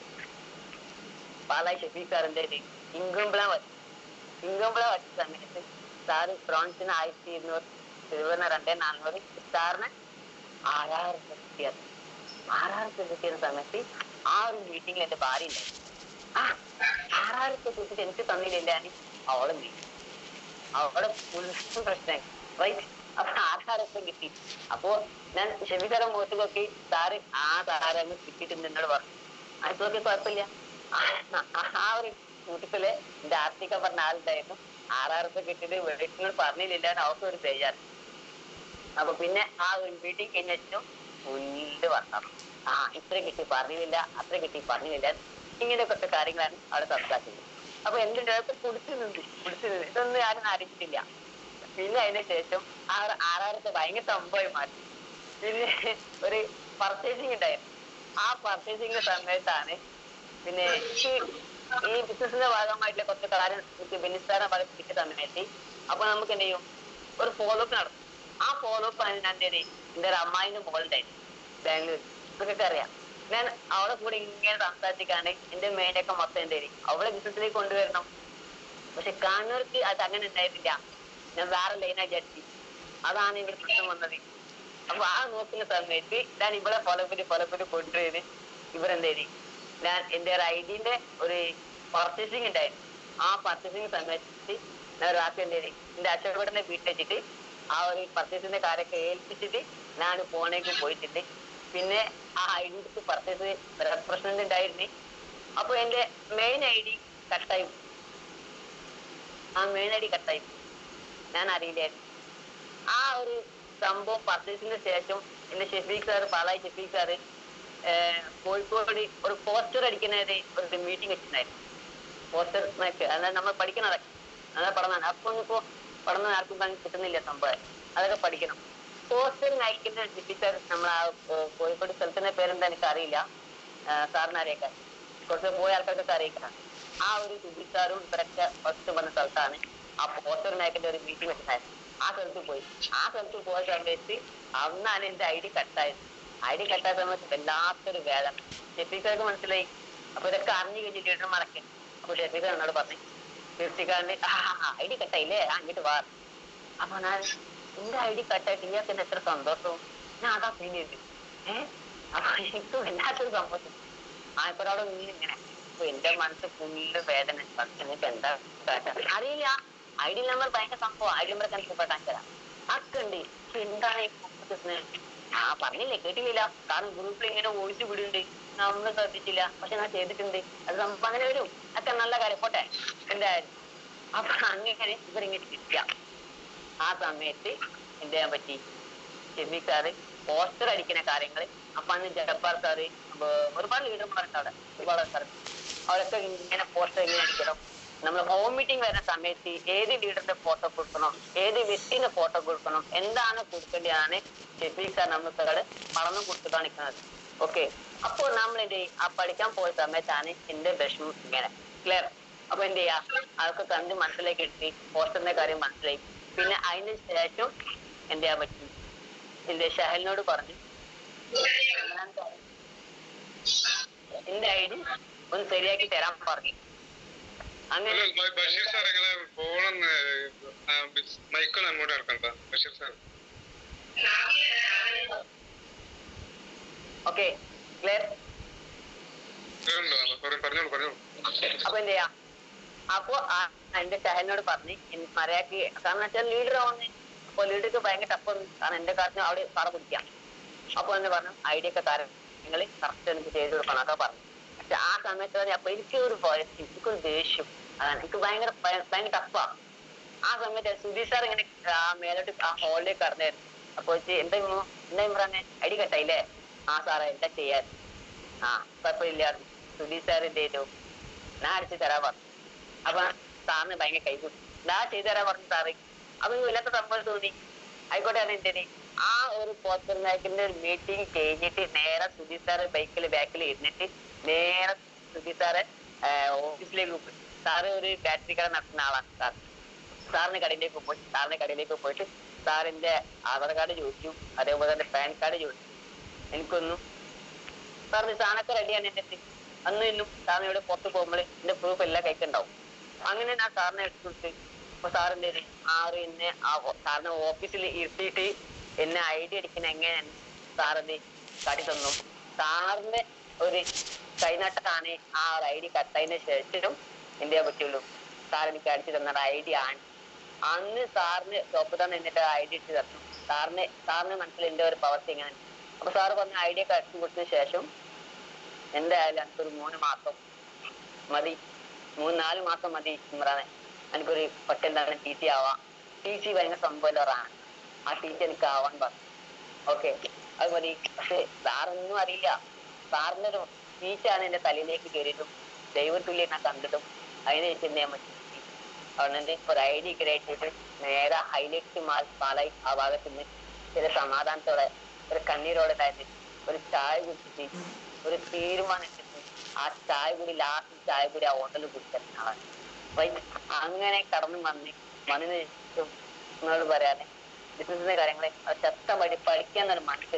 പാലായി ഷെഫീഖ് സാറിന്റെ ഇൻകംപ്ലാൻ വച്ചു ഇൻകംപ്ലാൻ വച്ച സമയത്ത് സാറ് ബ്രോൺസിന് ആയിരത്തി ഇരുന്നൂറ് സിൽവറിന് രണ്ടേ നാനൂറ് സ്റ്റാറിന് ആറായിരം രൂപ കിട്ടിയത് ആറായിരം രൂപ കിട്ടിയ സമയത്ത് ആ ഒരു മീറ്റിംഗിൽ എന്റെ ഭാര്യ ഉണ്ടായി ആ ആറായിരം രൂപ കിട്ടിയിട്ട് എനിക്ക് തന്നില്ല അവളെ നീ അവിടെ ഫുൾ പ്രശ്നമായി റൈറ്റ് അപ്പൊ ആധാരം കിട്ടി അപ്പോ ഞാൻ ഷെമിക്കാരൻ മുഖത്ത് നോക്കി സാറ് ആ സാറങ്ങ് കിട്ടിയിട്ടുണ്ട് എന്നോട് പറഞ്ഞു അതൊക്കെ കുഴപ്പമില്ല ആ- ആ ഒരു കൂട്ടത്തില് എന്റെ ആർത്തിക പറഞ്ഞ ആളുണ്ടായിരുന്നു ആറായിരം രൂപ കിട്ടിയിട്ട് വീട്ടിനോട് പറഞ്ഞില്ല അവർക്ക് ഒരു ബേജാറ് അപ്പൊ പിന്നെ ആ ഒരു മീറ്റിംഗ് കഴിഞ്ഞു ഫുള്ള് വരണം ആ ഇത്ര കിട്ടി പറഞ്ഞില്ല അത്ര കിട്ടി പറഞ്ഞില്ല ഇങ്ങനെ കുറച്ച് കാര്യങ്ങളാണ് അവിടെ സംസാരിച്ചത് അപ്പൊ എന്റെ അടുത്ത് കുടിച്ചു നിന്നു കുടിച്ചു നിന്ന് ഇതൊന്നും ആരും അറിയിച്ചിട്ടില്ല പിന്നെ അതിന് ശേഷം ആ ഒരു ആറായിരത്തെ ഭയങ്കര സംഭവമായി മാറ്റി പിന്നെ ഒരു പർച്ചേസിങ് ഉണ്ടായിരുന്നു ആ പർച്ചേസിങ്ങിന്റെ സമയത്താണ് പിന്നെ ഈ ഈ ബിസിനസിന്റെ ഭാഗമായിട്ടുള്ള കുറച്ച് കാര്യം എനിക്ക് ബെനിസ്ഥാനം ഭാഗം കിട്ടിയ സമയത്ത് അപ്പൊ നമുക്ക് എന്ത് ചെയ്യും ഒരു ഫോളോ അപ്പ് നടത്തും ആ ഫോളോ അപ്പ് ആണ് ഞാൻ എന്റെ എന്റെ ഒരു അമ്മായിന്റെ മോളുണ്ടായിരുന്നു ബാംഗ്ലൂർ ഇതൊക്കെ അറിയാം ഞാൻ അവളെ കൂടെ ഇങ്ങനെ സംസാരിച്ചിട്ടാണ് എന്റെ മേനൊക്കെ മൊത്തം എന്റെ അവളെ ബിസിനസ്സിലേക്ക് കൊണ്ടുവരണം പക്ഷെ കാണുന്നവർക്ക് അത് അങ്ങനെ ഉണ്ടായിരുന്നില്ല ഞാൻ വേറെ ലൈനായി വിചാരിച്ചു അതാണ് ഇവിടെ പ്രശ്നം വന്നത് അപ്പൊ ആ നോക്കുന്ന സമയത്ത് ഞാൻ ഇവളെ ഫോളോപ്പിന് ഫോളോപ്പിന് കൊണ്ടുവരുന്നത് ഇവരെന്ത് ചെയ്തു ഞാൻ എന്റെ ഒരു ഐഡിന്റെ ഒരു പർച്ചേസിങ് ഉണ്ടായിരുന്നു ആ പർച്ചേസിങ് സമയത്ത് ഞാൻ രാത്രി എന്ത് ചെയ്തു എന്റെ അച്ഛനെ വീട്ടിൽ വെച്ചിട്ട് ആ ഒരു പർച്ചേസിന്റെ കാര്യമൊക്കെ ഏൽപ്പിച്ചിട്ട് ഞാൻ ഫോണേക്ക് പോയിട്ടുണ്ട് പിന്നെ ആ ഐ ഡി പർച്ചേസ് പ്രശ്നം ഉണ്ടായിരുന്നു അപ്പൊ എന്റെ മെയിൻ ഐ ഡി കട്ടായി ആ മെയിൻ ഐ ഡി കട്ടായി ഞാൻ അറിയില്ലായിരുന്നു ആ ഒരു സംഭവം പർച്ചേസിന് ശേഷം എന്റെ ഷെഫീഖ് സാറ് പാലായി ഷെഫീഖ് സാറ് ഏർ കോഴിക്കോട് ഒരു പോസ്റ്റർ അടിക്കുന്ന ഒരു ഒരു മീറ്റിംഗ് വെച്ചിട്ടുണ്ടായിരുന്നു പോസ്റ്റർ അതായത് നമ്മൾ പഠിക്കണതൊക്കെ അതാ പഠനം അപ്പൊ ഇപ്പോ പഠനം ആർക്കും കാണാൻ കിട്ടുന്നില്ല സംഭവം അതൊക്കെ പഠിക്കണം പോസ്റ്റർ അയക്കുന്ന ഷെഫീഖ് സാർ നമ്മൾ ആ ഏർ കോഴിക്കോട് സ്ഥലത്തിന്റെ പേരെന്താ എനിക്ക് അറിയില്ല സാറിന് അറിയിക്കാൻ കുറച്ച് പോയ ആൾക്കാർക്കൊക്കെ അറിയിക്കാം ആ ഒരു സുബി സാറും ഇവരൊക്കെ ഫസ്റ്റ് വന്ന സ്ഥലത്താണ് ആ പോസ്റ്റർ നായകന്റെ ഒരു മീറ്റിംഗ് വെച്ചിട്ടുണ്ടായിരുന്നു ആ സ്ഥലത്ത് പോയി ആ സ്ഥലത്ത് പോയ സമയത്ത് അന്നാണ് എന്റെ ഐ ഡി കട്ടായത് ഐ ഡി കട്ടായ സമയത്ത് വല്ലാത്തൊരു വേദന ഷെഫീഖർക്ക് മനസ്സിലായി അപ്പൊ ഇതൊക്കെ അറിഞ്ഞു കഴിഞ്ഞ് ലീഡർമാരൊക്കെ അപ്പൊ ഷെഫീഖ് എന്നോട് പറഞ്ഞു തീർച്ചയായിട്ടും ആ ഐ ഡി കട്ടായില്ലേ ആ ഇങ്ങോട്ട് വാ അപ്പൊ ഞാൻ എന്റെ ഐ ഡി കട്ടായിട്ട് ഇയാൾക്ക് എന്നെ എത്ര സന്തോഷവും ഞാൻ അതാ ഫീൽ ചെയ്തു ഏഹ് അപ്പൊ എനിക്ക് വല്ലാത്തൊരു സന്തോഷം ആ ഇപ്പൊ അവിടെ നിന്ന് ഇങ്ങനെ അപ്പൊ എന്റെ മനസ്സ് ഫുള്ള് വേദന എന്നിട്ട് എന്താ കാട്ടാ? അറിയില്ല ഐ ഡി നമ്പർ ഭയങ്കര സംഭവം ഐ ഡി നമ്പർ എനിക്ക് ഇപ്പൊ കാണിച്ചു തരാം അക്കുണ്ട് എന്താണ് ഈ കുട്ടിക്ക് ആ പറഞ്ഞില്ലേ കേട്ടില്ല കാരണം ഗ്രൂപ്പിൽ ഇങ്ങനെ വോയിസ് വിടുന്നുണ്ട് ഞാൻ ഒന്നും ശ്രദ്ധിച്ചില്ല പക്ഷെ ഞാൻ ചെയ്തിട്ടുണ്ട് അത് സംഭവം അങ്ങനെ വരും ഒക്കെ നല്ല കാര്യം പോട്ടെ എന്തായാലും അപ്പൊ അങ്ങനെ ഇവരിങ്ങനെ കിട്ടിയ ആ സമയത്ത് എന്ത് ചെയ്യാൻ പറ്റി ഷെമി സാറ് പോസ്റ്റർ അടിക്കുന്ന കാര്യങ്ങൾ അപ്പൊ അന്ന് ജഡപ്പാർ സാറ് അപ്പൊ ഒരുപാട് ലീഡർമാരുണ്ട് അവിടെ ഒരുപാട് സാർ അവരൊക്കെ ഇങ്ങനെ പോസ്റ്റർ എങ്ങനെ അടിക്കണം നമ്മൾ ഹോം മീറ്റിംഗ് വരുന്ന സമയത്ത് ഏത് ലീഡറിന്റെ ഫോട്ടോ കൊടുക്കണം ഏത് വ്യക്തിന്റെ ഫോട്ടോ കൊടുക്കണം എന്താണ് കൊടുക്കേണ്ടതാണ് ഷെഫീഖ് സാർ നമുക്ക് പടർന്നു കൊടുത്തു കാണിക്കുന്നത് ഓക്കെ അപ്പോൾ നമ്മൾ എന്ത് ചെയ്യും ആ പഠിക്കാൻ പോയ സമയത്താണ് എന്റെ വിഷമം ഇങ്ങനെ ക്ലിയർ അപ്പൊ എന്ത് ചെയ്യാ അതൊക്കെ കണ്ട് മനസ്സിലേക്ക് എടുത്തി പോസ്റ്ററിന്റെ കാര്യം മനസ്സിലായി പിന്നെ അതിന് ശേഷം എന്ത് ചെയ്യാൻ പറ്റി എന്റെ ഷഹലിനോട് പറഞ്ഞു എന്റെ ഐ ഡി ഒന്ന് ശരിയാക്കി തരാൻ പറഞ്ഞു അങ്ങനെ ഹലോ, ബ- ബഷീർ സാർ നിങ്ങളെ ഫോണൊന്ന് മൈക്കൊന്ന് അങ്ങോട്ട് ഇറക്കണ്ട ബഷീർ സാർ ഓക്കെ ക്ലിയർ കേറുന്നുണ്ടോ പറ- പറഞ്ഞോളൂ പറഞ്ഞോളൂ അപ്പൊ എന്ത് ചെയ്യാ അപ്പൊ ആ എന്റെ ഷഹലിനോട് പറഞ്ഞു മര്യാദക്ക് കാരണം വെച്ചാൽ ലീഡർ ആവുന്ന അപ്പൊ ലീഡർക്ക് ഭയങ്കര ടഫ് കാരണം എന്റെ കാര്യത്തിന് അവിടെ പറ പിടിക്കാം അപ്പൊ എന്ന് പറഞ്ഞു ഐഡിയ ഒക്കെ കാര്യങ്ങൾ കറക്റ്റ് എനിക്ക് ചെയ്ത് കൊടുക്കണം എന്നൊക്കെ പറഞ്ഞു പക്ഷെ ആ സമയത്ത് തന്നെ അപ്പൊ എനിക്ക് ഒരു ഭയം, എനിക്കൊരു ദേഷ്യം അതാണ് എനിക്ക് ഭയങ്കര ഭയ- ഭയങ്കര ടഫാ ആ സമയത്ത് സുധീഷ് സാർ ഇങ്ങനെ ആ മേലോട്ട് ആ ഹോളിലേക്ക് കടന്നായിരുന്നു അപ്പൊ വെച്ച് എന്താ ഇമ്മു? എന്താ ഇമ്രാനെ ഐഡി കട്ടായില്ലേ ആ സാറേ എന്താ ചെയ്യാൻ ആ കുഴപ്പമില്ല സുധി സാർ എന്ത് ചെയ്തു ഞാൻ അടിച്ചു തരാൻ പറഞ്ഞു അപ്പൊ സാറിന് ഭയങ്കര കൈ കൊടുത്തു ഞാൻ ചെയ്തു തരാൻ പറഞ്ഞു സാറ് അപ്പൊ ഇല്ലാത്ത സംഭവം തോന്നി ആയിക്കോട്ടെ അതെന്തിന് ആ ഒരു പോസ്റ്റർ നായക്കിന്റെ ഒരു മീറ്റിംഗ് കഴിഞ്ഞിട്ട് നേരെ സുധി സാറ് ബൈക്കിൽ ബാക്കിൽ ഇരുന്നിട്ട് നേരെ സുധി സാറ് ഓഫീസിലേക്ക് പോയി സാറ് ഒരു ബാറ്ററി കട നടത്തുന്ന ആളാണ് സാർ സാറിന് കടയിലേക്ക് പോയി സാറിന് കടയിലേക്ക് പോയിട്ട് സാറിന്റെ ആധാർ കാർഡ് ചോദിച്ചു അതേപോലെ തന്നെ പാൻ കാർഡ് ചോദിച്ചു എനിക്കൊന്നും സാറിന് സാധനമൊക്കെ റെഡിയാണ് എന്റെ അടുത്ത് അന്നും ഇന്നും സാറിന് ഇവിടെ പുറത്ത് പോകുമ്പോൾ എന്റെ പ്രൂഫ് എല്ലാം കൈക്കുണ്ടാവും അങ്ങനെ ഞാൻ സാറിനെ എടുത്തു കൊടുത്ത് അപ്പൊ സാറിന്റെ ആറ് എന്നെ ആ ഓ- സാറിനെ ഓഫീസിൽ ഇരുത്തിയിട്ട് എന്നെ ഐ ഡി അടിക്കുന്ന എങ്ങനെയാണ് സാറിന് കാട്ടി തന്നു സാറിന്റെ ഒരു കൈനട്ടാണ് ആ ഒരു ഐ ഡി കട്ടതിന് ശേഷം എന്തേ പറ്റുള്ളൂ സാർ എനിക്ക് അടിച്ചു തന്ന ഐ ഡി ആണ് അന്ന് സാറിന് ഷോപ്പ് തന്നെ എന്നിട്ട് ഐ ഡി ഇട്ട് തന്നു സാറിന് സാറിന് മനസ്സിൽ എന്റെ ഒരു പവർ ഇങ്ങനെ അപ്പൊ സാറ് പറഞ്ഞ ഐ ഡി ഒക്കെ അടിച്ചു കൊടുത്തതിന് ശേഷം എന്തായാലും എനിക്കൊരു മൂന്ന് മാസം മതി മൂന്ന് നാല് മാസം മതി ഇമ്രാനെ എനിക്കൊരു പെട്ടെന്ന് ടി സി ആവാം ടി സി ഭയങ്കര സംഭവമാണ് ആ ടി സി എനിക്ക് ആവാൻ പറഞ്ഞു ഓക്കെ അത് മതി പക്ഷെ സാറൊന്നും അറിയില്ല സാറിന്റെ ഒരു സ്പീച്ചാണ് എന്റെ തലയിലേക്ക് കയറിയിട്ടും ദൈവത്തുല്യ ഞാൻ കണ്ടിട്ടും അതിനെ ശേഷം ഞാൻ മനസ്സിലാക്കി അതുകൊണ്ട് ഒരു ഐ ഡി ക്രിയേറ്റ് നേരെ ഹൈലൈറ്റ് മാൽ പാലായി ആ ഭാഗത്ത് നിന്ന് ചില സമാധാനത്തോടെ ഒരു കണ്ണീരോടെ ഉണ്ടായിട്ട് ഒരു ചായ കുടിച്ചിട്ട് ഒരു തീരുമാനം എടുത്തിട്ട് ആ ചായ കൂടി ലാസ്റ്റ് ചായ കൂടി ആ ഹോട്ടലിൽ കുടിക്കാൻ ആളാണ് Right? അങ്ങനെ കടന്നു വന്ന് വന്നതിന് ശേഷം നിങ്ങളോട് പറയാന് ബിസിനസിന്റെ കാര്യങ്ങളെ ശക്തമായിട്ട് പഠിക്കാൻ ഒരു മനസ്സ്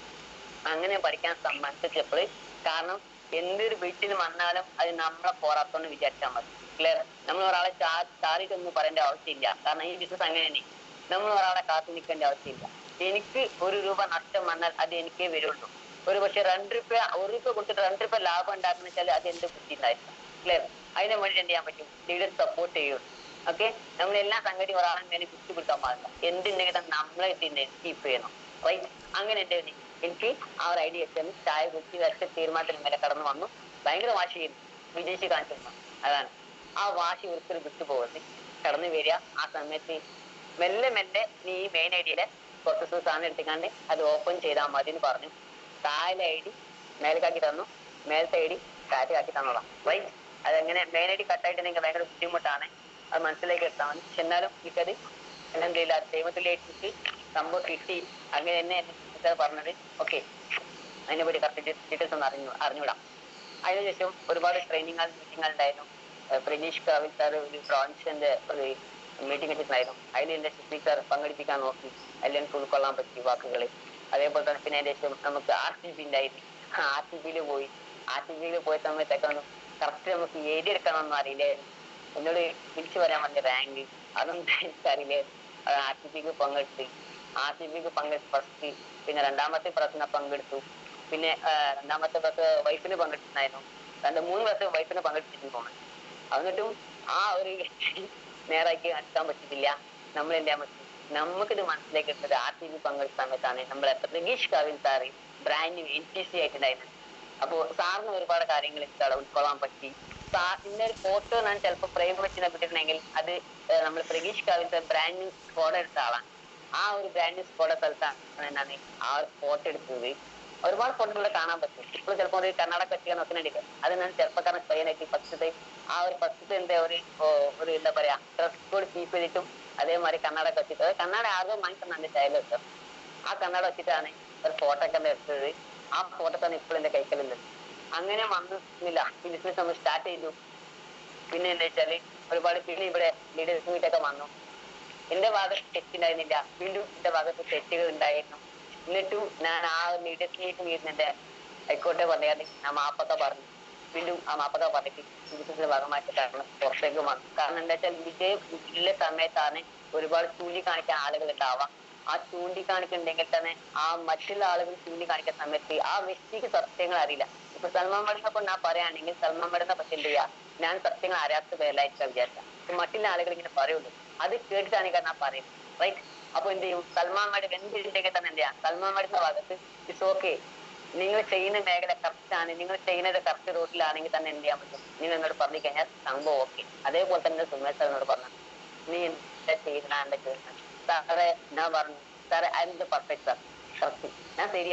അങ്ങനെ പഠിക്കാൻ സമ്മതിച്ചപ്പോൾ കാരണം എന്തൊരു വീട്ടിൽ വന്നാലും അത് നമ്മളെ പോരാത്തോണ്ട് വിചാരിച്ചാൽ മതി ക്ലിയർ നമ്മൾ ഒരാളെ ചാ- ചാരിയിട്ടൊന്നും പറയേണ്ട ആവശ്യമില്ല കാരണം ഈ ബിസിനസ് അങ്ങനെ തന്നെ നമ്മൾ ഒരാളെ കാത്തു നിൽക്കേണ്ട ആവശ്യമില്ല എനിക്ക് ഒരു രൂപ നഷ്ടം വന്നാൽ അത് എനിക്കേ വരുള്ളൂ ഒരു പക്ഷെ രണ്ട് രൂപ ഒരു രൂപ കൊടുത്തിട്ട് രണ്ട് രൂപ ലാഭം ഉണ്ടാക്കുന്ന വെച്ചാൽ അത് എന്റെ ബുദ്ധി ഉണ്ടായിരിക്കും ക്ലിയർ അതിനെ വേണ്ടി എന്ത് ചെയ്യാൻ പറ്റും ലീഡർ സപ്പോർട്ട് ചെയ്യും ഓക്കെ നമ്മൾ എല്ലാ സംഗതി ഒരാളെ മേലെ കുത്തിപ്പിടുത്താൻ പാടില്ല എന്തുണ്ടെങ്കിലും നമ്മളെ കീപ്പ് ചെയ്യണം റൈറ്റ് അങ്ങനെ എന്റെ ഒരു എനിക്ക് ആ ഒരു ഐഡിയ വെച്ചാൽ ചായ കുത്തി വരച്ച തീരുമാനത്തിന് മേലെ കടന്നു വന്നു ഭയങ്കര വാശി ചെയ്യുന്നു വിജയിച്ച് കാണിച്ചു തന്നു. അതാണ് ആ വാശി ഒരിക്കലും വിട്ടുപോകരുത് കടന്നു വരിക ആ സമയത്ത് മെല്ലെ മെല്ലെ നീ ഈ മെയിൻ ഐഡിയയിലെ കുറച്ച് സാധനം എടുത്തിക്കാണ്ട് അത് ഓപ്പൺ ചെയ്താൽ മതി എന്ന് പറഞ്ഞു താഴെ ഐ ഡി മേൽക്കാക്കി തന്നു മേലത്തെ ഐ ഡി കാറ്റാക്കി തന്നോളാം റൈറ്റ് അതെങ്ങനെ മെയിൻ ഐ ഡി കട്ടായിട്ട് നിങ്ങൾക്ക് ഭയങ്കര ബുദ്ധിമുട്ടാണ് അത് മനസ്സിലേക്ക് എടുത്താൽ മതി പക്ഷെ എന്നാലും എനിക്കത് എന്തെങ്കിലും ദൈവത്തിലേക്ക് സംഭവം കിട്ടി അങ്ങനെ തന്നെ എന്റെ sister പറഞ്ഞത് ഓക്കെ അതിനെ പറ്റി കറക്റ്റ് ഡീറ്റെയിൽസ് ഒന്ന് അറിഞ്ഞു അറിഞ്ഞുവിടാം അതിനുശേഷം ഒരുപാട് ട്രെയിനിങ്ങൾ മീറ്റിംഗ് ഉണ്ടായിരുന്നു ഏഹ് പ്രനീഷ് കാവിൽ സാർ ഒരു ബ്രോൺസിന്റെ ഒരു മീറ്റിംഗ് വെച്ചിട്ടുണ്ടായിരുന്നു അതിൽ എന്റെ സ്പീക്കർ പങ്കെടുപ്പിക്കാൻ നോക്കി അതിൽ എനിക്ക് ഉൾക്കൊള്ളാൻ പറ്റി വാക്കുകൾ അതേപോലെ തന്നെ പിന്നെ അതിന്റെ ശേഷം നമുക്ക് ആർ ടി പി ഉണ്ടായിരുന്നു ആർ ടി പിയിൽ പോയി ആർ ടി പിയിൽ പോയ സമയത്തൊക്കെ ഒന്ന് കറക്റ്റ് നമുക്ക് എഴുതിയെടുക്കണമെന്നും അറിയില്ലായിരുന്നു എന്നോട് തിരിച്ചു വരാൻ വേണ്ടി റാങ്ക് അതൊന്നും എനിക്കറിയില്ലായിരുന്നു ആർ ടി പിക്ക് പങ്കെടുത്ത് ആർ ടി പിക്ക് പങ്കെടുത്ത് ഫസ്റ്റ് പിന്നെ രണ്ടാമത്തെ പ്രശ്നം പങ്കെടുത്തു പിന്നെ ആ, രണ്ടാമത്തെ ബസ് വൈഫിന് പങ്കെടുത്തിട്ടുണ്ടായിരുന്നു രണ്ട് മൂന്ന് ബസ് വൈഫിന് പങ്കെടുത്തിട്ടുണ്ട് തോന്നുന്നു എന്നിട്ടും ആ ഒരു നേരാക്കി നടത്താൻ പറ്റിയിട്ടില്ല നമ്മൾ എന്താ പറ്റും നമുക്കിത് മനസ്സിലേക്ക് എടുത്തത് ആർ ടി വി പങ്കെടുത്ത സമയത്താണ് നമ്മളെ Pratheesh Kavil sir brand N T C ആയിട്ടുണ്ടായിരുന്നത് അപ്പോ സാറിന് ഒരുപാട് കാര്യങ്ങൾ ഇഷ്ടമാണ് ഉൾക്കൊള്ളാൻ പറ്റി സാറിന്റെ ഒരു ഫോട്ടോ ഞാൻ ചിലപ്പോൾ ഫ്രെയിം വെച്ച് വിട്ടിട്ടുണ്ടെങ്കിൽ അത് നമ്മൾ പ്രതീഷ് കാവിലത്തെ ബ്രാൻഡ് സ്കോഡ് എടുത്ത ആളാണ് ആ ഒരു ബ്രാൻഡ് സ്കോഡ് സ്ഥലത്താണ് എന്താണ് ആ ഒരു ഫോട്ടോ എടുത്തത് ഒരുപാട് ഫോട്ടോകൾ കാണാൻ പറ്റും ഇപ്പോൾ ചിലപ്പോൾ ഒരു കർണാടക കെട്ടിയാൽ നോക്കുന്നുണ്ട് അത് ഞാൻ ചെറുപ്പക്കാരൻ പയ്യനാക്കി ഫസ്റ്റത്തെ ആ ഒരു ഫസ്റ്റത്തെ എന്താ ഒരു ഓ, ഒരു എന്താ പറയാ ഡ്രസ് കോഡ് കീപ്പ് ചെയ്തിട്ടും അതേമാതിരി കർണാടക വെച്ചിട്ട് അത് കണ്ണാട ആകെ വാങ്ങിക്കുന്ന എന്റെ സ്റ്റൈൽ വെച്ചോ ആ കണ്ണാട വെച്ചിട്ടാണ് ഒരു ഫോട്ടോ ഒക്കെ എടുത്തത് ആ ഫോട്ടോ തന്നെ ഇപ്പോൾ എന്റെ കൈക്കലുള്ളത് അങ്ങനെ വന്നില്ല ഈ ബിസിനസ് നമ്മൾ സ്റ്റാർട്ട് ചെയ്തു പിന്നെ എന്താ വെച്ചാല് ഒരുപാട് പിന്നെ ഇവിടെ ലീഡേഴ്സ് മീറ്റൊക്കെ വന്നു എന്റെ ഭാഗത്ത് തെറ്റുണ്ടായിരുന്നില്ല വീണ്ടും എന്റെ ഭാഗത്ത് തെറ്റുകൾ ഉണ്ടായിരുന്നു എന്നിട്ടും ഞാൻ ആ ലീഡേഴ്സ് മീറ്റ് മീറ്റുന്നുണ്ട് ആയിക്കോട്ടെ പറയാതെ ഞാൻ മാപ്പൊക്കെ പറഞ്ഞു വീണ്ടും ആ മാപ്പൊക്കെ പറഞ്ഞിട്ട് ബിസിനസിന്റെ ഭാഗമായിട്ട് കാരണം പുറത്തേക്ക് വന്നു കാരണം എന്താ വെച്ചാൽ വിജയം ഇല്ല സമയത്താണ് ഒരുപാട് ചൂണ്ടിക്കാണിക്കാൻ ആളുകൾ ഉണ്ടാവാം ആ ചൂണ്ടിക്കാണിക്കുന്നുണ്ടെങ്കിൽ തന്നെ ആ മറ്റുള്ള ആളുകൾ ചൂണ്ടിക്കാണിക്കുന്ന സമയത്ത് ആ വ്യക്തിക്ക് സത്യങ്ങൾ അറിയില്ല ഇപ്പൊ സൽമാൻ മടിനെ കൊണ്ട് ഞാൻ പറയുകയാണെങ്കിൽ സൽമാൻ മടിനെ പറ്റി എന്ത് ചെയ്യാ ഞാൻ സത്യങ്ങൾ അറിയാത്ത പേരിലായിരിക്കാം വിചാരിച്ച മറ്റുള്ള ആളുകൾ ഇങ്ങനെ പറയുള്ളൂ അത് കേട്ടിട്ടാണ് ഈ ഞാൻ പറയുന്നത് റൈറ്റ് അപ്പൊ എന്ത് ചെയ്യും സൽമാൻ മടി എന്തിണ്ടെങ്കിൽ തന്നെ എന്ത് ചെയ്യാം സൽമാൻ മടിന്റെ ഭാഗത്ത് ഇറ്റ്സ് ഓക്കെ നിങ്ങൾ ചെയ്യുന്ന മേഖല കറക്റ്റ് ആണ് നിങ്ങൾ ചെയ്യുന്നത് കറക്റ്റ് റൂട്ടിലാണെങ്കിൽ തന്നെ എന്ത് ചെയ്യാൻ പറ്റും നിങ്ങൾ എന്നോട് പറഞ്ഞു കഴിഞ്ഞാൽ സംഭവം ഓക്കെ അതേപോലെ തന്നെ സുമേഷ് സാർ എന്നോട് പറഞ്ഞു നീ എന്താ ചെയ്യുന്ന എന്താ ചെയ്യുന്നത് സാറേ ഞാൻ പറഞ്ഞു സാറേ I am the perfect sir correct ഞാൻ ശരിയാണ്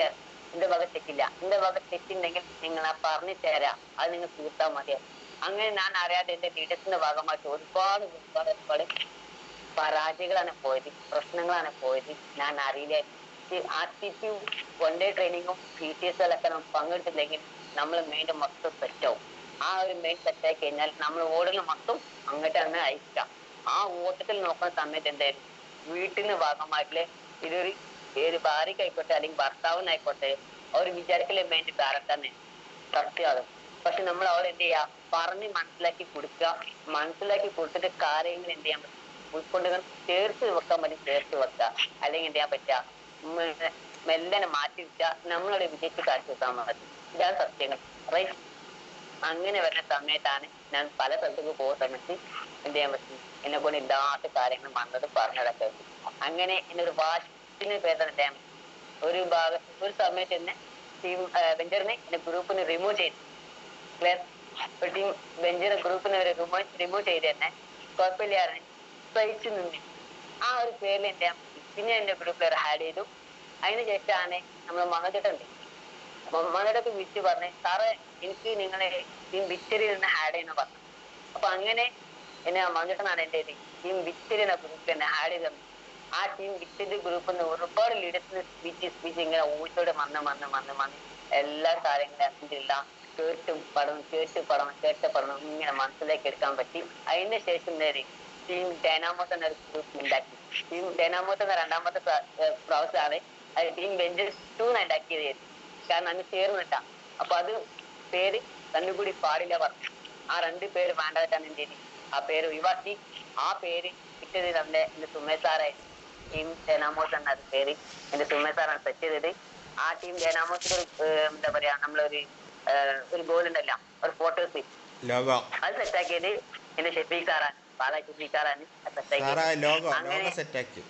എന്റെ വക തെറ്റില്ല എന്റെ വക തെറ്റുണ്ടെങ്കിൽ നിങ്ങൾ ആ പറഞ്ഞു തരാം അത് നിങ്ങൾ തീർത്താൽ മതി അങ്ങനെ ഞാൻ അറിയാതെ എന്റെ ലീഡേഴ്സിന്റെ ഭാഗമായിട്ട് ഒരുപാട് ഒരുപാട് ഒരുപാട് പരാജയങ്ങളാണ് പോയത് പ്രശ്നങ്ങളാണ് പോയത് ഞാൻ അറിയില്ല R T P one day ട്രെയിനിങ്ങും പി ടി എസ് ഒക്കെ നമ്മൾ പങ്കെടുത്തില്ലെങ്കിൽ നമ്മൾ മെയിൻ മൊത്തം സെറ്റാവും ആ ഒരു മെയിൻ സെറ്റായി കഴിഞ്ഞാൽ നമ്മൾ ഓടൽ മൊത്തം അങ്ങോട്ട് തന്നെ അയക്കാം ആ ഓട്ടത്തിൽ നോക്കുന്ന സമയത്ത് എന്തായാലും വീട്ടിന് ഭാഗമായിട്ടുള്ള ഇതൊരു ഏത് ഭാര്യക്കായിക്കോട്ടെ അല്ലെങ്കിൽ ഭർത്താവിനായിക്കോട്ടെ അവർ വിചാരിക്കലേ മെയിൻ കാരത്താന്നെ സത്യമാണ് പക്ഷെ നമ്മൾ അവിടെ എന്ത് ചെയ്യാ പറഞ്ഞ് മനസ്സിലാക്കി കൊടുക്കുക മനസ്സിലാക്കി കൊടുത്തിട്ട് കാര്യങ്ങൾ എന്ത് ചെയ്യാൻ പറ്റും ഉൾക്കൊണ്ടുകൾ ചേർത്ത് വെക്കാൻ പറ്റും ചേർത്ത് വെക്കുക അല്ലെങ്കിൽ എന്ത് ചെയ്യാൻ പറ്റുക മെ- മെല്ലനെ മാറ്റി വെച്ചാൽ നമ്മളവിടെ വിജയിച്ച് കാഴ്ച വെക്കാൻ മതി ഇതാണ് സത്യങ്ങൾ റൈറ്റ് അങ്ങനെ വരുന്ന സമയത്താണ് ഞാൻ പല സ്ഥലത്തേക്ക് പോകുന്ന സമയത്ത് എന്ത് ചെയ്യാൻ പറ്റും എന്നെ കൊണ്ട് ഇല്ലാത്ത കാര്യങ്ങൾ വന്നത് പറഞ്ഞതൊക്കെ അങ്ങനെ എന്നെ ഒരു വാശിന് പേര് എന്ത് ചെയ്യാൻ പറ്റും ഒരു ഭാഗത്ത് ഒരു സമയത്ത് തന്നെ ടീം വെഞ്ചറിനെ എന്റെ ഗ്രൂപ്പിന് റിമൂവ് ചെയ്തു ക്ലിയർ ഒരു ടീം വെഞ്ചർ ഗ്രൂപ്പിന് ഒരു റിമൂവ് റിമൂവ് ചെയ്ത് തന്നെ കുഴപ്പമില്ലായിരുന്നു സഹിച്ചു നിന്ന് ആ ഒരു പേരിൽ എന്റെ ചെയ്യാൻ പറ്റി. പിന്നെ എന്റെ ഗ്രൂപ്പിൽ ആഡ് ചെയ്തു അതിന് ശേഷമാണ് നമ്മൾ മകത്തിട്ടുണ്ട് മകനൊക്കെ വിളിച്ച് പറഞ്ഞ് സാറേ എനിക്ക് നിങ്ങളെ ടീം വിക്ടറിയിൽ നിന്ന് ആഡ് ചെയ്യുന്ന പറഞ്ഞു അപ്പൊ അങ്ങനെ എന്നെ മകട്ടനാണ് എന്റെ ടീം വിക്ടറി എന്ന ഗ്രൂപ്പിൽ എന്നെ ആഡ് ചെയ്ത് തന്നു. ആ ടീം വിക്ടറി ഗ്രൂപ്പിൽ നിന്ന് ഒരുപാട് ലീഡേഴ്സിന് സ്പീച്ച് സ്പീച്ച് ഇങ്ങനെ ഊറ്റോടെ വന്ന് വന്ന് വന്ന് വന്ന് എല്ലാ കാര്യങ്ങളും അല്ല കേട്ടും പടം കേട്ട് പടം കേട്ട പടം ഇങ്ങനെ മനസ്സിലേക്ക് എടുക്കാൻ പറ്റി അതിന് ശേഷം നേരെ ടീം ഡൈനാമോസ് എന്ന ഗ്രൂപ്പ് ഉണ്ടാക്കി ടീം ഡൈനാമോസ് എന്ന രണ്ടാമത്തെ പ്രാവശ്യമാണ് അത് ടീം ബെഞ്ച് ടൂ ഉണ്ടാക്കിയത് കാരണം അന്ന് ചേർന്നിട്ട അപ്പൊ അത് പേര് കണ്ടുകൂടി പാടില്ല പറഞ്ഞു ആ രണ്ട് പേര് വേണ്ടതായിട്ടാണ് എന്ത് ചെയ്ത് ആ പേര് ഒഴിവാക്കി ആ പേര് ഇട്ടത് നമ്മുടെ എന്റെ സുമേഷ് സാറെ ടീം ഡൈനാമോസ് എന്ന പേര് എന്റെ സുമേഷ് സാറാണ് സെറ്റ് ചെയ്തത് ആ ടീം ഡൈനാമോസ് ഒരു ഏർ, എന്താ പറയാ നമ്മളൊരു ഏർ, ഒരു ഗോൾ ഉണ്ടല്ലോ ഒരു ഫോട്ടോസ് ലോഗോ അത് സെറ്റാക്കിയത് എന്റെ ഷെഫീഖ് സാറാണ് പാലാ ഷെഫീഖ് സാറാണ് അത് സാറാ സെറ്റാക്കിയത് ലോഗോ അങ്ങനെ- ലോഗോ സെറ്റാക്കി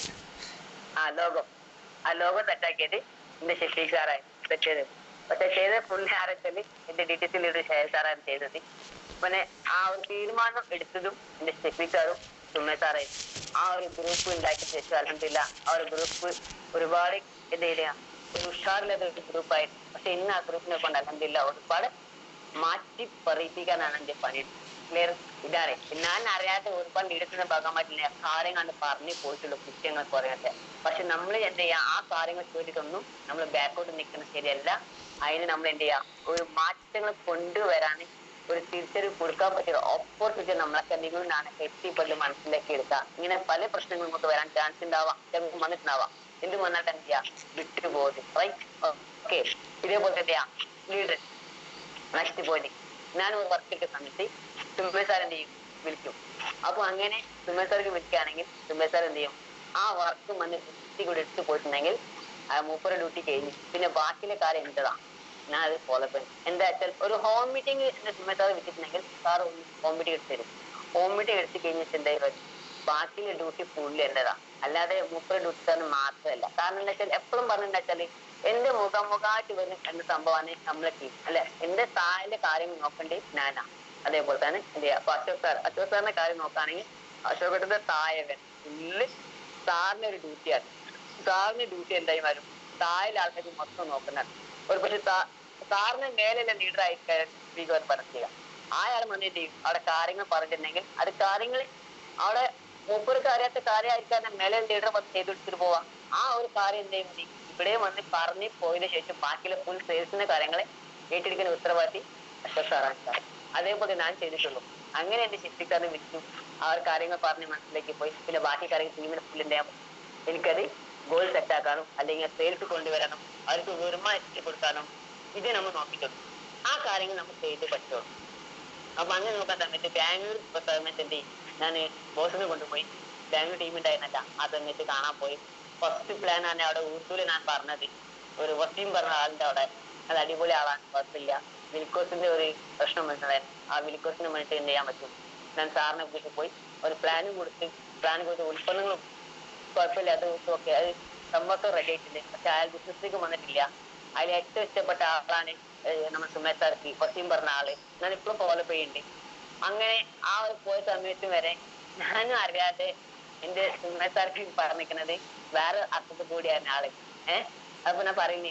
ആ ലോഗോ ആ ലോഗോ സെറ്റാക്കിയത് എന്റെ ഷെഫീഖ് സാറാണ് സെറ്റ് ചെയ്തത് പക്ഷെ ചെയ്ത പുള്ളി ആരൊക്കെ എന്റെ ഡി ടി സിയിൽ ഒരു ഷെയർ സാറാണ് ചെയ്തത് പിന്നെ ആ ഒരു തീരുമാനം എടുത്തതും എന്റെ ഷെഫീഖ് സാറും സുമേഷ് സാറായിരുന്നു ആ ഒരു ഗ്രൂപ്പ് ഉണ്ടാക്കിയ ശേഷം അലഹമില്ല ആ ഒരു ഗ്രൂപ്പ് ഒരുപാട് എന്ത് ചെയ്യുക ഒരു ഉഷാറില്ലാത്ത ഒരു ഗ്രൂപ്പായിരുന്നു പക്ഷെ ഇന്ന് ആ ഗ്രൂപ്പിനെ കൊണ്ട് അലഹമില്ല ഒരുപാട് മാറ്റി പറയിപ്പിക്കാനാണ് എന്റെ പണി ക്ലിയർ ഇതാണ് ഞാൻ അറിയാത്ത ഒരുപാട് ലീഡേഴ്സിന്റെ ഭാഗമായിട്ടില്ല കാര്യങ്ങൾ പറഞ്ഞു പോയിട്ടുള്ളൂ കുറ്റങ്ങൾ കുറയാത്തെ പക്ഷെ നമ്മൾ എന്ത് ചെയ്യാ ആ കാര്യങ്ങൾ കേട്ടിട്ടൊന്നും നമ്മൾ ബാക്കോട്ട് നിൽക്കുന്നത് ശരിയല്ല അതിന് നമ്മൾ എന്ത് ചെയ്യാ ഒരു മാറ്റങ്ങൾ കൊണ്ടുവരാൻ ഒരു തിരിച്ചറിവ് കൊടുക്കാൻ പറ്റിയ ഓപ്പോർച്യൂണിറ്റി നമ്മളൊക്കെ നിങ്ങളാണ് എത്തിപ്പെട്ട് മനസ്സിലാക്കി എടുക്കുക ഇങ്ങനെ പല പ്രശ്നങ്ങളും നമുക്ക് വരാൻ ചാൻസ് ഉണ്ടാവാം ചിലപ്പോൾ വന്നിട്ടുണ്ടാവാം എന്ത് വന്നിട്ട് എന്ത് ചെയ്യാ വിട്ടുപോകും റൈറ്റ് ഓക്കെ ഇതേപോലെ എന്ത് ചെയ്യാം ലീഡർ നെക്സ്റ്റ് പോയിന്റ് ഞാൻ ഒരു വർക്ക് എടുക്കുന്ന സമയത്ത് സുമേ സാർ എന്ത് ചെയ്യും വിളിക്കും അപ്പൊ അങ്ങനെ സുമേ സാർക്ക് വിളിക്കുകയാണെങ്കിൽ സുമേ സാർ എന്ത് ചെയ്യും ആ വർക്ക് വന്ന് വൃത്തി കൂടി എടുത്തു പോയിട്ടുണ്ടെങ്കിൽ ആ മൂപ്പര ഡ്യൂട്ടി കഴിഞ്ഞു പിന്നെ ബാക്കിയുള്ള കാര്യം എന്റേതാ ഞാൻ അത് ഫോളോ ചെയ്യും എന്താ വെച്ചാൽ ഒരു ഹോം മീറ്റിംഗ് എന്റെ സുമേ സാർ വിളിച്ചിട്ടുണ്ടെങ്കിൽ സാർ ഹോം മീറ്റിംഗ് എടുത്ത് തരും ഹോം മീറ്റിംഗ് എടുത്ത് കഴിഞ്ഞിട്ട് എന്തായാലും ബാക്കിയുള്ള ഡ്യൂട്ടി ഫുള്ളി എന്റേതാ അല്ലാതെ മൂപ്പര ഡ്യൂട്ടി സാറിന് മാത്രമല്ല കാരണം എന്താ വെച്ചാൽ എപ്പോഴും പറഞ്ഞെന്താ വെച്ചാല് എന്റെ മുഖമുഖമായിട്ട് വരുന്ന എന്ന സംഭവമാണ് നമ്മളെ ടീം അല്ലെ എന്റെ താഴെ കാര്യങ്ങൾ നോക്കേണ്ടത് ഞാനാ അതേപോലെ തന്നെ എന്ത് ചെയ്യാ അപ്പൊ അശോക് സാർ അശോക് സാറിന്റെ കാര്യം നോക്കുകയാണെങ്കിൽ അശോകത്തിന്റെ താഴെ ഫുള്ള് സാറിന്റെ ഒരു ഡ്യൂട്ടിയാണ് സാറിന്റെ ഡ്യൂട്ടി എന്തായി വരും താഴെ ആൾക്കാർക്ക് മൊത്തം നോക്കുന്നതാണ് ഒരു പക്ഷെ സാറിന് മേലുള്ള ലീഡർ ആയിരിക്കാൻ സ്പീക്കർ പറയുക അയാൾ വന്നിട്ട് അവിടെ കാര്യങ്ങൾ പറഞ്ഞിട്ടുണ്ടെങ്കിൽ അത് കാര്യങ്ങൾ അവിടെ മൂപ്പർക്ക് അറിയാത്ത കാര്യമായിരിക്കാൻ മേലെ ലീഡർ വന്ന് ചെയ്തെടുത്തിട്ട് പോവാം ആ ഒരു കാര്യം എന്ത് ചെയ്യും മതി ഇവിടെ വന്ന് പറഞ്ഞ് പോയതിനു ശേഷം ബാക്കിയുള്ള ഫുൾ സെയിൽസിന്റെ കാര്യങ്ങളെ ഏറ്റെടുക്കുന്ന ഉത്തരവാദി അശോക് സാറാണ് സാർ അതേപോലെ ഞാൻ ചെയ്തിട്ടുള്ളൂ അങ്ങനെ എന്റെ ശിക്ഷിക്കാരനെ വിളിച്ചു ആ ഒരു കാര്യങ്ങൾ പറഞ്ഞ് മനസ്സിലേക്ക് പോയി പിന്നെ ബാക്കി കാര്യങ്ങൾ ടീമിനെ ഫുൾ എന്ത് ചെയ്യാൻ എനിക്കത് ഗോൾ സെറ്റ് ആക്കാനും അല്ലെങ്കിൽ സെയിൽസ് കൊണ്ടുവരാനും അവർക്ക് വരുമാനം എത്തിച്ചു കൊടുക്കാനും ഇത് നമ്മൾ നോക്കിയിട്ടുണ്ട് ആ കാര്യങ്ങൾ നമ്മൾ ചെയ്ത് പറ്റുള്ളൂ അപ്പൊ അങ്ങനെ നോക്കാൻ സമയത്ത് ബാംഗ്ലൂർ സമയത്ത് എന്ത് ചെയ്യും ഞാൻ ബോസിനെ കൊണ്ടുപോയി ബാംഗ്ലൂർ ടീം ഉണ്ടായിരുന്നല്ല ആ സമയത്ത് കാണാൻ പോയി ഫസ്റ്റ് പ്ലാൻ ആണ് അവിടെ ഊർത്തൂല് ഞാൻ പറഞ്ഞത് ഒരു വസീം പറഞ്ഞ ആളുടെ അവിടെ അത് അടിപൊളി ആളാണ് കുഴപ്പമില്ല വിൽക്കോസിന്റെ ഒരു പ്രശ്നം വന്നതായിരുന്നു ആ വിൽക്കോസിന് വേണ്ടിട്ട് എന്ത് ചെയ്യാൻ പറ്റും ഞാൻ സാറിനെ വീട്ടിൽ പോയി ഒരു പ്ലാനും കൊടുത്ത് പ്ലാൻ കൊടുത്ത് ഉൽപ്പന്നങ്ങളും കുഴപ്പമില്ല അത് ഓക്കെ അത് സംഭവമൊക്കെ റെഡി ആയിട്ടുണ്ട് പക്ഷെ അയാൾ ബിസിനസ്സിലേക്ക് വന്നിട്ടില്ല അതിൽ ഏറ്റവും ഇഷ്ടപ്പെട്ട ആളാണ് ഏഹ് നമ്മുടെ സുമേഷ് സാർക്ക് വസീം പറഞ്ഞ ആള് ഞാൻ ഇപ്പോഴും ഫോളോ ചെയ്യുന്നുണ്ട് അങ്ങനെ ആ ഒരു പോയ സമയത്ത് വരെ ഞാനും അറിയാതെ എന്റെ സുമേഷ് സാർക്ക് പറഞ്ഞിരിക്കുന്നത് വേറെ അർത്ഥത്തിൽ കൂടിയാണ് ആള് ഏഹ് അപ്പൊ ഞാൻ പറയുന്നില്ല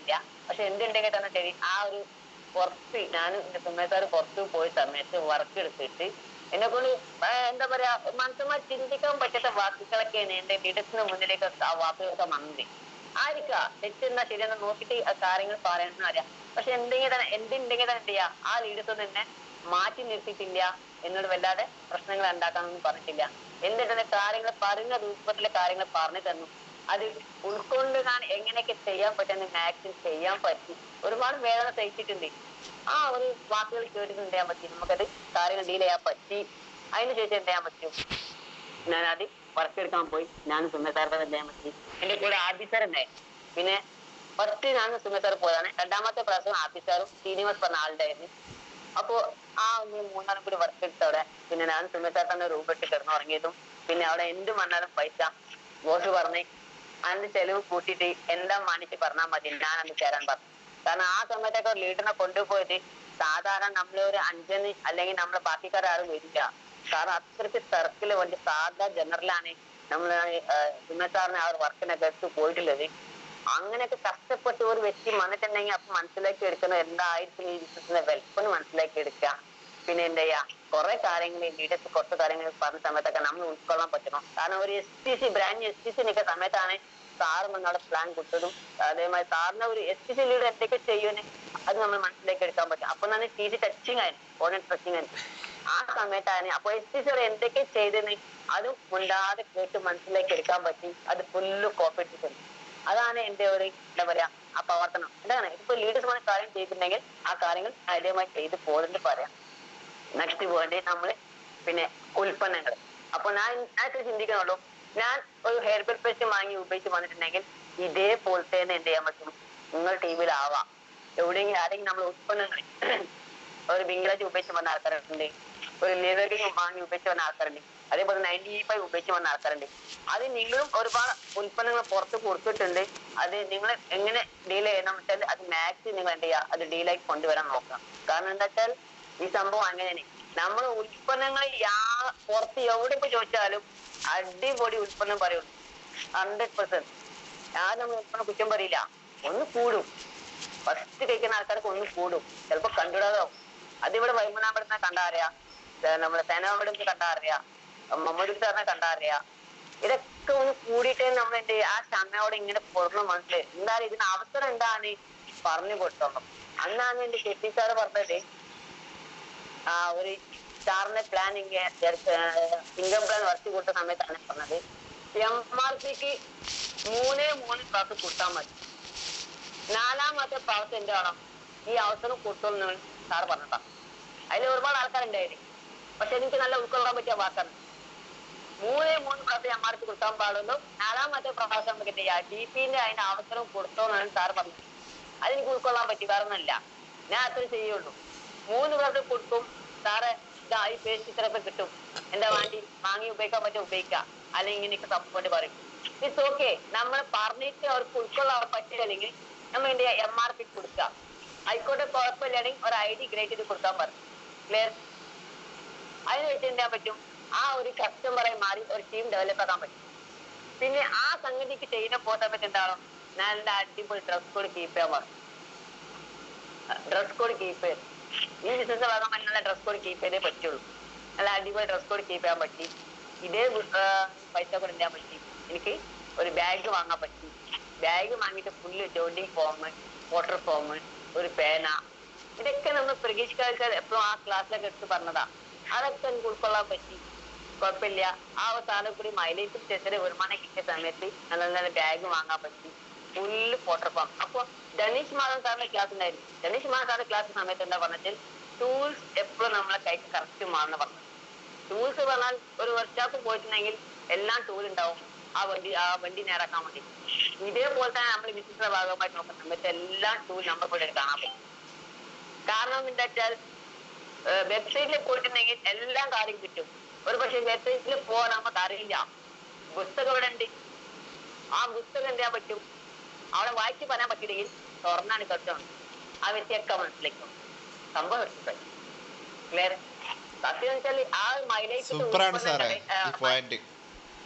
പക്ഷെ എന്തുണ്ടെങ്കിൽ തന്നെ ശരി ആ ഒരു പുറത്ത് ഞാനും എന്റെ സുമേസാറ് പുറത്ത് പോയ സമയത്ത് വർക്ക് എടുത്തിട്ട് എന്നെ കൊണ്ട് ആ, എന്താ പറയാ മനസ്സുമാർ ചിന്തിക്കാൻ പറ്റാത്ത വാക്കുകളൊക്കെയാണ് എന്റെ ലീഡേഴ്സിന് മുന്നിലേക്ക് ആ വാക്കുകളൊക്കെ വന്നത് ആയിരിക്കാം തെറ്റെന്നാ ശരിയെന്ന് നോക്കിയിട്ട് ആ കാര്യങ്ങൾ പറയണമെന്ന് അറിയാം പക്ഷെ എന്തെങ്കിലും തന്നെ എന്തുണ്ടെങ്കിൽ തന്നെ എന്ത് ചെയ്യാ ആ ലീഡേഴ്സ് തന്നെ മാറ്റി നിർത്തിയിട്ടില്ല എന്നോട് വല്ലാതെ പ്രശ്നങ്ങൾ ഉണ്ടാക്കാനൊന്നും പറഞ്ഞിട്ടില്ല എന്നിട്ട് തന്നെ കാര്യങ്ങൾ പറയുന്ന രൂപത്തിലെ കാര്യങ്ങൾ പറഞ്ഞു തന്നു അത് ഉൾക്കൊണ്ട് ഞാൻ എങ്ങനെയൊക്കെ ചെയ്യാൻ പറ്റുന്ന മാക്സിമം ചെയ്യാൻ പറ്റി ഒരുപാട് വേദന സഹിച്ചിട്ടുണ്ട് ആ ഒരു വാക്കുകൾ കേട്ടിട്ട് എന്ത് ചെയ്യാൻ പറ്റി നമുക്കത് കാര്യങ്ങൾ ഡീൽ ചെയ്യാൻ പറ്റി അതിന് ശേഷം എന്ത് ചെയ്യാൻ പറ്റും ഞാൻ ആദ്യം വർക്ക് എടുക്കാൻ പോയി ഞാൻ സുമേസാറിനെ എന്ത് ചെയ്യാൻ പറ്റി എന്റെ കൂടെ ആദിസർ ഉണ്ടായിരുന്നു പിന്നെ ഫസ്റ്റ് ഞാൻ സുമേസാർ പോയതാണ് രണ്ടാമത്തെ പ്രാവശ്യം ആദിസാറും ശ്രീനിവാസ് പറഞ്ഞ ആളുടെ ആയിരുന്നു അപ്പോ ആ നമ്മൾ മൂന്നാളും കൂടി വർക്ക് എടുത്തവിടെ പിന്നെ ഞാൻ സുമേസാർ തന്നെ റൂം ഇട്ട് കിടന്നു ഉറങ്ങിയതും പിന്നെ അവിടെ എന്ത് വന്നാലും പൈസ ബോസ് പറഞ്ഞ് അതിന്റെ ചെലവ് കൂട്ടിയിട്ട് എന്താ മാനിച്ച് പറഞ്ഞാൽ മതി ഞാൻ അന്ന് ചേരാൻ പറഞ്ഞു കാരണം ആ സമയത്തൊക്കെ ലീഡറിനെ കൊണ്ടുപോയിട്ട് സാധാരണ നമ്മളൊരു അഞ്ചന് അല്ലെങ്കിൽ നമ്മളെ ബാക്കിക്കാരും വരില്ല കാരണം അത്രയ്ക്ക് സർക്കിൾ വേണ്ടി സാധാ ജനറലാണ് നമ്മൾ സുമേസാറിന് ആ ഒരു വർക്കിനൊക്കെ എടുത്ത് പോയിട്ടുള്ളത് അങ്ങനെയൊക്കെ കഷ്ടപ്പെട്ട് ഒരു വ്യക്തി വന്നിട്ടുണ്ടെങ്കിൽ അപ്പൊ മനസ്സിലാക്കി എടുക്കുന്നത് എന്തായിരിക്കും ഈ ബിസിനസിന്റെ വെൽപ്പെന്ന് മനസ്സിലാക്കി എടുക്കുക പിന്നെ എന്താ ചെയ്യാ കുറെ കാര്യങ്ങൾ ലീഡേഴ്സ് കുറച്ച് കാര്യങ്ങൾ പറഞ്ഞ സമയത്തൊക്കെ നമ്മൾ ഉൾക്കൊള്ളാൻ പറ്റണം കാരണം ഒരു S T C branch S T C നിൽക്കുന്ന സമയത്താണ് സാറ് നമ്മുടെ പ്ലാൻ കൊടുത്തതും അതേമാതിരി സാറിന് ഒരു എസ് ടി സി ലീഡർ എന്തൊക്കെ ചെയ്യുമെന്ന് അത് നമ്മൾ മനസ്സിലാക്കി എടുക്കാൻ പറ്റും അപ്പൊ തന്നെ ടി സി ടച്ചിങ് ആയിരുന്നു ഓരോ ടച്ചിങ് ആയിരുന്നു ആ സമയത്താണ് അപ്പൊ എസ് ടി സിയുടെ എന്തൊക്കെ ചെയ്തെന്ന് അതും മുണ്ടാതെ കേട്ട് മനസ്സിലാക്കി എടുക്കാൻ പറ്റി അത് ഫുള്ള് കോപ്പറേറ്റ് ചെയ്തു അതാണ് എന്റെ ഒരു എന്താ പറയാ ആ പ്രവർത്തനം എന്താണ് ഇപ്പൊ ലീഡേഴ്സ് കാര്യം ചെയ്തിട്ടുണ്ടെങ്കിൽ ആ കാര്യങ്ങൾ ധൈര്യമായി ചെയ്ത് പോകുന്നുണ്ട് പറയാം നെക്സ്റ്റ് പോയിന്റ് നമ്മള് പിന്നെ ഉൽപ്പന്നങ്ങൾ അപ്പൊ ഞാൻ ഞാനൊക്കെ ചിന്തിക്കണുള്ളൂ ഞാൻ ഒരു ഹെയർബൽ പേസ്റ്റ് വാങ്ങി ഉപയോഗിച്ച് വന്നിട്ടുണ്ടെങ്കിൽ ഇതേപോലത്തെ തന്നെ എന്ത് ചെയ്യാൻ പറ്റും നിങ്ങൾ ടീമിലാവാം എവിടെയെങ്കിലും ആരെങ്കിലും നമ്മൾ ഉൽപ്പന്നങ്ങൾ ഒരു ബിംഗ്ലാജ് ഉപയോഗിച്ച് വന്ന ആൾക്കാരുണ്ട് ഒരു ലിവറിങ് വാങ്ങി ഉപയോഗിച്ച് വന്ന ആൾക്കാരുണ്ട് അതേപോലെ നയൻറ്റി ഫൈവ് ഉപയോഗിച്ച് വന്ന ആൾക്കാരുണ്ട് അത് നിങ്ങളും ഒരുപാട് ഉൽപ്പന്നങ്ങൾ പുറത്ത് കൊടുത്തിട്ടുണ്ട് അത് നിങ്ങൾ എങ്ങനെ ഡീൽ ചെയ്യണം വെച്ചാൽ അത് മാക്സിമം നിങ്ങൾ എന്ത് ചെയ്യുക അത് ഡീലായി കൊണ്ടുവരാൻ നോക്കുക കാരണം എന്താ വെച്ചാൽ ഈ സംഭവം അങ്ങനെയാണ് നമ്മൾ ഉൽപ്പന്നങ്ങൾ യാ പുറത്ത് എവിടെ പോയി ചോദിച്ചാലും അടിപൊളി ഉൽപ്പന്നം പറയുള്ളൂ ഹൺഡ്രഡ് പെർസെന്റ് ഞാൻ നമ്മൾ ഉൽപ്പന്നം കുറ്റം പറയില്ല ഒന്ന് കൂടും ഫസ്റ്റ് കഴിക്കുന്ന ആൾക്കാർക്ക് ഒന്ന് കൂടും ചിലപ്പോ കണ്ടിടാതാവും അതിവിടെ വൈമനാമ്പടത്തിനെ കണ്ടാ അറിയാം ഏർ നമ്മളെ സേനാമ്പടത്ത് കണ്ടാ അറിയാം മമ്മൂടി സാറിനെ കണ്ടാ അറിയാം ഇതൊക്കെ ഒന്ന് കൂടിയിട്ടേ നമ്മൾ എന്ത് ചെയ്യും? ആ ക്ഷമയോടെ ഇങ്ങനെ കൊടുക്കണം മനസ്സിലായി എന്തായാലും ഇതിന് അവസരം എന്താണ് പറഞ്ഞു കൊടുത്തോളം അന്നാണ് എന്റെ കെട്ടി സാറ് പറഞ്ഞത് ആ ഒരു സാറിന്റെ പ്ലാനിങ് ഇൻകം പ്ലാൻ വർക്ക് കൊടുത്ത സമയത്താണ് പറഞ്ഞത് എം ആർ സിക്ക് മൂന്നേ മൂന്ന് ക്ലാസ് കൊടുത്താൽ മതി നാലാമത്തെ പ്രാവശ്യം എന്ത് വേണം ഈ അവസരം കൊടുത്തോന്ന് സാറ് പറഞ്ഞതാ അതിൽ ഒരുപാട് ആൾക്കാരുണ്ടായിരുന്നു പക്ഷെ എനിക്ക് നല്ല ഉൾക്കൊള്ളാൻ പറ്റിയ വാക്കാണ് മൂന്നേ മൂന്ന് പ്രാവശ്യം എം ആർ സി കൊടുക്കാൻ പാടുള്ളൂ നാലാമത്തെ പ്രാവശ്യം നമുക്ക് എന്ത് ചെയ്യാം ഡി പിന്റെ അതിന്റെ അവസരം കൊടുത്തോന്നാണ് സാർ പറഞ്ഞത് അതെനിക്ക് ഉൾക്കൊള്ളാൻ പറ്റി വേറെ ഒന്നല്ല ഞാൻ അത്ര ചെയ്യുള്ളൂ മൂന്ന് പ്രാവശ്യം കൊടുക്കും സാറ് ഇതാ ഈ പേസ്റ്റ് ചിലപ്പോൾ കിട്ടും എന്താ വേണ്ടി വാങ്ങി ഉപയോഗിക്കാൻ പറ്റും ഉപയോഗിക്കാം അല്ലെങ്കിൽ ഇങ്ങനെയൊക്കെ സപ്പോർട്ട് പറയും ഇറ്റ്സ് ഓക്കെ നമ്മൾ പറഞ്ഞിട്ട് അവർക്ക് ഉൾക്കൊള്ളാൻ പറ്റില്ലെങ്കിൽ നമ്മൾ എന്ത് ചെയ്യാം എം ആർ പി കൊടുക്കുക ആയിക്കോട്ടെ കുഴപ്പമില്ലെങ്കിൽ ഒരു ഐ ഡി ഗ്രേറ്റ് ചെയ്ത് കൊടുക്കാൻ പറയും ക്ലിയർ അതിന് വെച്ച് എന്ത് ചെയ്യാൻ പറ്റും ആ ഒരു കസ്റ്റമറെ മാറി ഒരു ടീം ഡെവലപ്പ് ആക്കാൻ പറ്റും പിന്നെ ആ സംഗതിക്ക് ചെയ്യുന്ന പോകുന്ന സമയത്ത് എന്താണോ നല്ല അടിപൊളി ഡ്രസ് കോഡ് കീപ്പ് ചെയ്യാൻ പറഞ്ഞു ഡ്രസ് കോഡ് കീപ്പ് ചെയ്ത് ഈ ബിസിനസ് ഭാഗം നല്ല ഡ്രസ് കോഡ് കീപ്പ് ചെയ്തേ പറ്റുള്ളൂ നല്ല അടിപൊളി ഡ്രസ് കോഡ് കീപ്പ് ചെയ്യാൻ പറ്റി ഇതേ ആ, പൈസ കൊണ്ട് എന്ത് ചെയ്യാൻ പറ്റി എനിക്ക് ഒരു ബാഗ് വാങ്ങാൻ പറ്റി ബാഗ് വാങ്ങിയിട്ട് ഫുള്ള് ജോലിങ് ഫോം വാട്ടർ ഫോം ഒരു പേന ഇതൊക്കെ നമ്മൾ പ്രതീക്ഷിക്കാതെ എപ്പോഴും ആ ക്ലാസ്സിലൊക്കെ എടുത്ത് പറഞ്ഞതാ അതൊക്കെ എനിക്ക് ഉൾക്കൊള്ളാൻ പറ്റി കുഴപ്പമില്ല ആ ഒരു സാധനം കൂടി മൈലേജ് ചെറിയ വരുമാനം കിട്ടിയ സമയത്ത് നല്ല നല്ല ബാഗ് വാങ്ങാൻ പറ്റി ഫുള്ള് വാട്ടർ ഫോം അപ്പൊ ധനീഷ് മാധവൻ സാറിന്റെ ക്ലാസ് ഉണ്ടായിരുന്നു ധനീഷ് മാധവൻ സാറിന്റെ ക്ലാസ് സമയത്ത് എന്താ പറഞ്ഞാൽ ടൂൾസ് എപ്പോഴും നമ്മളെ കൈക്ക് കറക്റ്റ് മാറണം പറഞ്ഞു ടൂൾസ് പറഞ്ഞാൽ ഒരു വർക്ക്ഷോപ്പ് പോയിട്ടുണ്ടെങ്കിൽ എല്ലാം ടൂൾ ഉണ്ടാവും ആ വണ്ടി ആ വണ്ടി നേരാക്കാൻ വേണ്ടി ഇതേപോലെ തന്നെ നമ്മൾ ബിസിനസിന്റെ ഭാഗമായിട്ട് നോക്കുന്ന സമയത്ത് എല്ലാ ടൂൾ നമ്മൾ ഇവിടെ കാണാൻ പറ്റും കാരണം എന്താ വെച്ചാൽ വെബ്സൈറ്റിൽ പോയിട്ടുണ്ടെങ്കിൽ എല്ലാം കാര്യം കിട്ടും ഒരു പക്ഷെ വെബ്സൈറ്റിൽ പോകാൻ നമുക്ക് അറിയില്ല പുസ്തകം ഇവിടെ ഉണ്ട് ആ പുസ്തകം എന്ത് ചെയ്യാൻ പറ്റും അവിടെ വായിച്ച് പറയാൻ പറ്റില്ലെങ്കിൽ തുറന്നാണ് കഷ്ടം ആ വ്യക്തിയൊക്കെ മനസ്സിലാക്കും സംഭവം ക്ലിയർ സത്യം വെച്ചാൽ ആ മൈലേജ് സൂപ്പറാണ് സാറേ ഈ പോയിന്റ്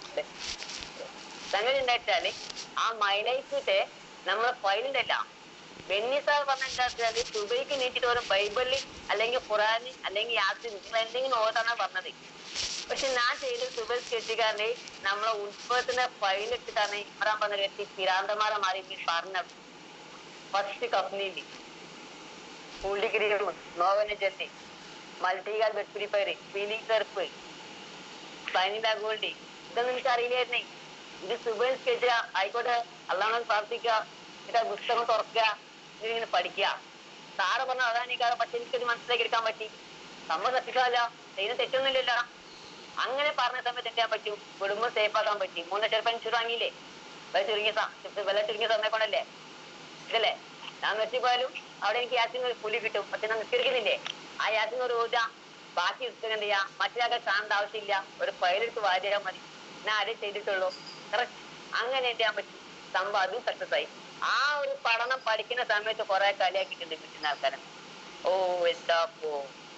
സംഗതി എന്താ വെച്ചാല് ആ മൈലേജ് നമ്മളെ ഫയലിന്റെ അല്ല ബെന്നി സാർ പറഞ്ഞ എന്താ വെച്ചാല് സുബൈക്ക് നീട്ടിട്ട് ഒരു ബൈബിളിൽ അല്ലെങ്കിൽ ഖുറാൻ അല്ലെങ്കിൽ യാസിൻ നിങ്ങൾ എന്തെങ്കിലും ഓതാണ് പറഞ്ഞത് പക്ഷെ ഞാൻ ചെയ്ത സുബൈ കെട്ടിക്കാരനെ നമ്മളെ ഉത്സവത്തിന്റെ ഫയലിട്ടിട്ടാണ് ഇമ്രാൻ പറഞ്ഞ കെട്ടി പിരാന്തമാരെ മാറി ഈ പറഞ്ഞത് ഫസ്റ്റ് കമ്പനിയിൽ പുള്ളിക്കിരിയും നോവന് ചെന്നി മൾട്ടികാൽ വെട്ടിപ്പയറ് ഫീലിംഗ് കറുപ്പ് പനിത ഗോൾഡി ഇതൊന്നും എനിക്ക് അറിയില്ലായിരുന്നേ ഇത് സുബൈൻ സ്കെച്ച് ആയിക്കോട്ടെ അള്ളാഹ് പ്രാർത്ഥിക്കുക എന്നിട്ട് ആ പുസ്തകം തുറക്കുക ഇതിങ്ങനെ പഠിക്കുക സാറ് പറഞ്ഞ അതാണ് എനിക്ക് പക്ഷെ എനിക്കത് മനസ്സിലാക്കി എടുക്കാൻ പറ്റി നമ്മൾ സത്യക്കാല ചെയ്യുന്ന തെറ്റൊന്നുമില്ലല്ലോ അങ്ങനെ പറഞ്ഞ സമയത്ത് എന്ത് ചെയ്യാൻ പറ്റും കുടുംബം സേഫ് ആക്കാൻ പറ്റി മൂന്ന് ലക്ഷം രൂപ ഇൻഷുർ വാങ്ങിയില്ലേ വില ചുരുങ്ങിയ സ- വില ചുരുങ്ങിയ സമയം കൊണ്ടല്ലേ ഇതല്ലേ ഞാൻ നിർത്തിപ്പോയാലും അവിടെ എനിക്ക് യാസിന് ഒരു പുലി കിട്ടും പക്ഷെ ഞാൻ നിസ്കരിക്കുന്നില്ലേ ആ യാസിന് ഒരു ഊർജ ബാക്കി പുസ്തകം എന്ത് ചെയ്യാം മറ്റൊരാൾക്ക് കാണേണ്ട ആവശ്യമില്ല ഒരു ഫയലെടുത്ത് വായിച്ചാൽ മതി ഞാൻ ആരേ ചെയ്തിട്ടുള്ളൂ കറക്റ്റ് അങ്ങനെ എന്ത് ചെയ്യാൻ പറ്റും സംഭവം അതും സക്സസ് ആയി ആ ഒരു പഠനം പഠിക്കുന്ന സമയത്ത് കുറെ കളിയാക്കിയിട്ടുണ്ട് കിട്ടുന്ന ആൾക്കാരെ ഓ എന്താ പോ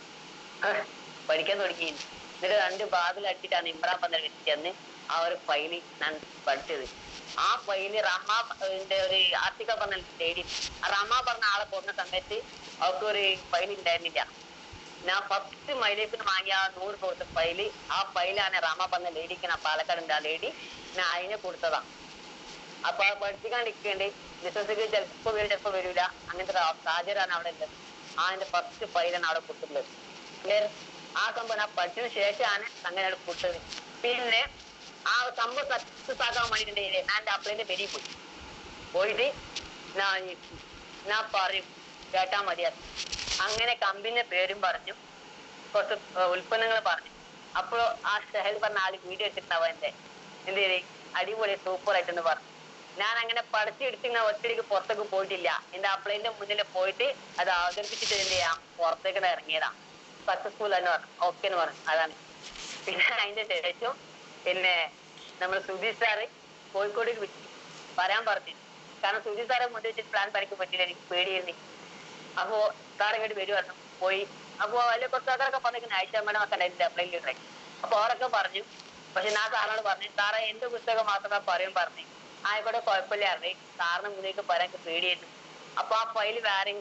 പഠിക്കാൻ തുടങ്ങി എന്നിട്ട് രണ്ട് ബാതിൽ അടിച്ചിട്ടാണ് ഇമ്രാൻ പന്തൽ ചെന്ന് ആ ഒരു ഫയല് ഞാൻ പഠിച്ചത് ആ ഫയല് റഹ്മ ന്റെ ഒരു ആർട്ടിക്കൽ പറഞ്ഞ ലേഡി ആ റഹ്മ പറഞ്ഞ ആളെ പോകുന്ന സമയത്ത് അവർക്ക് ഒരു ഫയൽ ഉണ്ടായിരുന്നില്ല ഞാൻ ഫസ്റ്റ് മൈലേജിന് വാങ്ങിയ ആ നൂറ് കൊടുത്ത ഫയല് ആ ഫയലാണ് റഹ്മ പറഞ്ഞ ലേഡിക്ക് ഞാൻ പാലക്കാടുണ്ട് ആ ലേഡി ഞാൻ അതിനെ കൊടുത്തതാ അപ്പൊ ആ പഠിപ്പിക്കാണ്ടിരിക്കേണ്ടി ബിസിനസ്സിൽ ചിലപ്പോ വരും ചിലപ്പോ വരൂല അങ്ങനത്തെ ഒരു സാഹചര്യമാണ് അവിടെ ഉള്ളത് ആ എന്റെ ഫസ്റ്റ് ഫയലാണ് അവിടെ കൊടുത്തിട്ടുള്ളത് Clear? ആ സംഭവം ഞാൻ പഠിച്ചതിന് ശേഷമാണ് അങ്ങനെ അവിടെ കൊടുത്തത് പിന്നെ ആ സംഭവം സക്സസ് ആക്കാൻ വേണ്ടിട്ടുണ്ടെങ്കിൽ ഞാൻ എന്റെ അപ്ലൈന്റെ പെരി പോയി പോയിട്ട് ഞാൻ ഞാൻ പറയും കേട്ടാ മതിയാ അങ്ങനെ കമ്പനിയുടെ പേരും പറഞ്ഞു കുറച്ച് ഉൽപ്പന്നങ്ങൾ പറഞ്ഞു അപ്പോൾ ആ ഷഹൽ പറഞ്ഞ ആള് വീഡിയോ എടുത്തിട്ടുണ്ടാവും എന്റെ എന്ത് ചെയ്തേ അടിപൊളി സൂപ്പർ ആയിട്ടെന്ന് പറഞ്ഞു ഞാൻ അങ്ങനെ പഠിച്ചെടുത്ത് ഇങ്ങനെ ഒറ്റയ്ക്ക് പുറത്തേക്ക് പോയിട്ടില്ല എന്റെ അപ്ലൈന്റെ മുന്നിൽ പോയിട്ട് അത് അവതരിപ്പിച്ചിട്ട് എന്ത് ചെയ്യാം പുറത്തേക്ക് ഇങ്ങട് ഇറങ്ങിയതാ സക്സസ്ഫുൾ എന്ന് പറഞ്ഞു ഓക്കെ എന്ന് പറഞ്ഞു അതാണ് പിന്നെ അതിന്റെ ശേഷം പിന്നെ നമ്മൾ സുധീഷ് സാറ് കോഴിക്കോട് വിളിച്ചു പറയാൻ പറഞ്ഞു കാരണം സുധീഷ് സാറെ മുന്നിൽ വെച്ചിട്ട് പ്ലാൻ പഠിക്കാൻ പറ്റില്ല എനിക്ക് പേടിയായിരുന്നു അപ്പോ സാർ ഇങ്ങോട്ട് വരുമായിരുന്നു പോയി അപ്പോ അതിലെ കുറച്ച് ആൾക്കാരൊക്കെ പറഞ്ഞിരിക്കുന്ന ആഴ്ച മേഡം ഒക്കെ ഉണ്ടായിരുന്നു അപ്ലൈ ഉണ്ടായി അപ്പൊ അവരൊക്കെ പറഞ്ഞു പക്ഷെ ഞാൻ സാറിനോട് പറഞ്ഞു സാറേ എന്റെ പുസ്തകം മാത്രമേ പറയും പറഞ്ഞു ആയിക്കോട്ടെ കുഴപ്പമില്ല അറിഞ്ഞു സാറിന് മുന്നിലേക്ക് പറയാൻ എനിക്ക് പേടിയായിരുന്നു അപ്പൊ ആ ഫയൽ വേറെ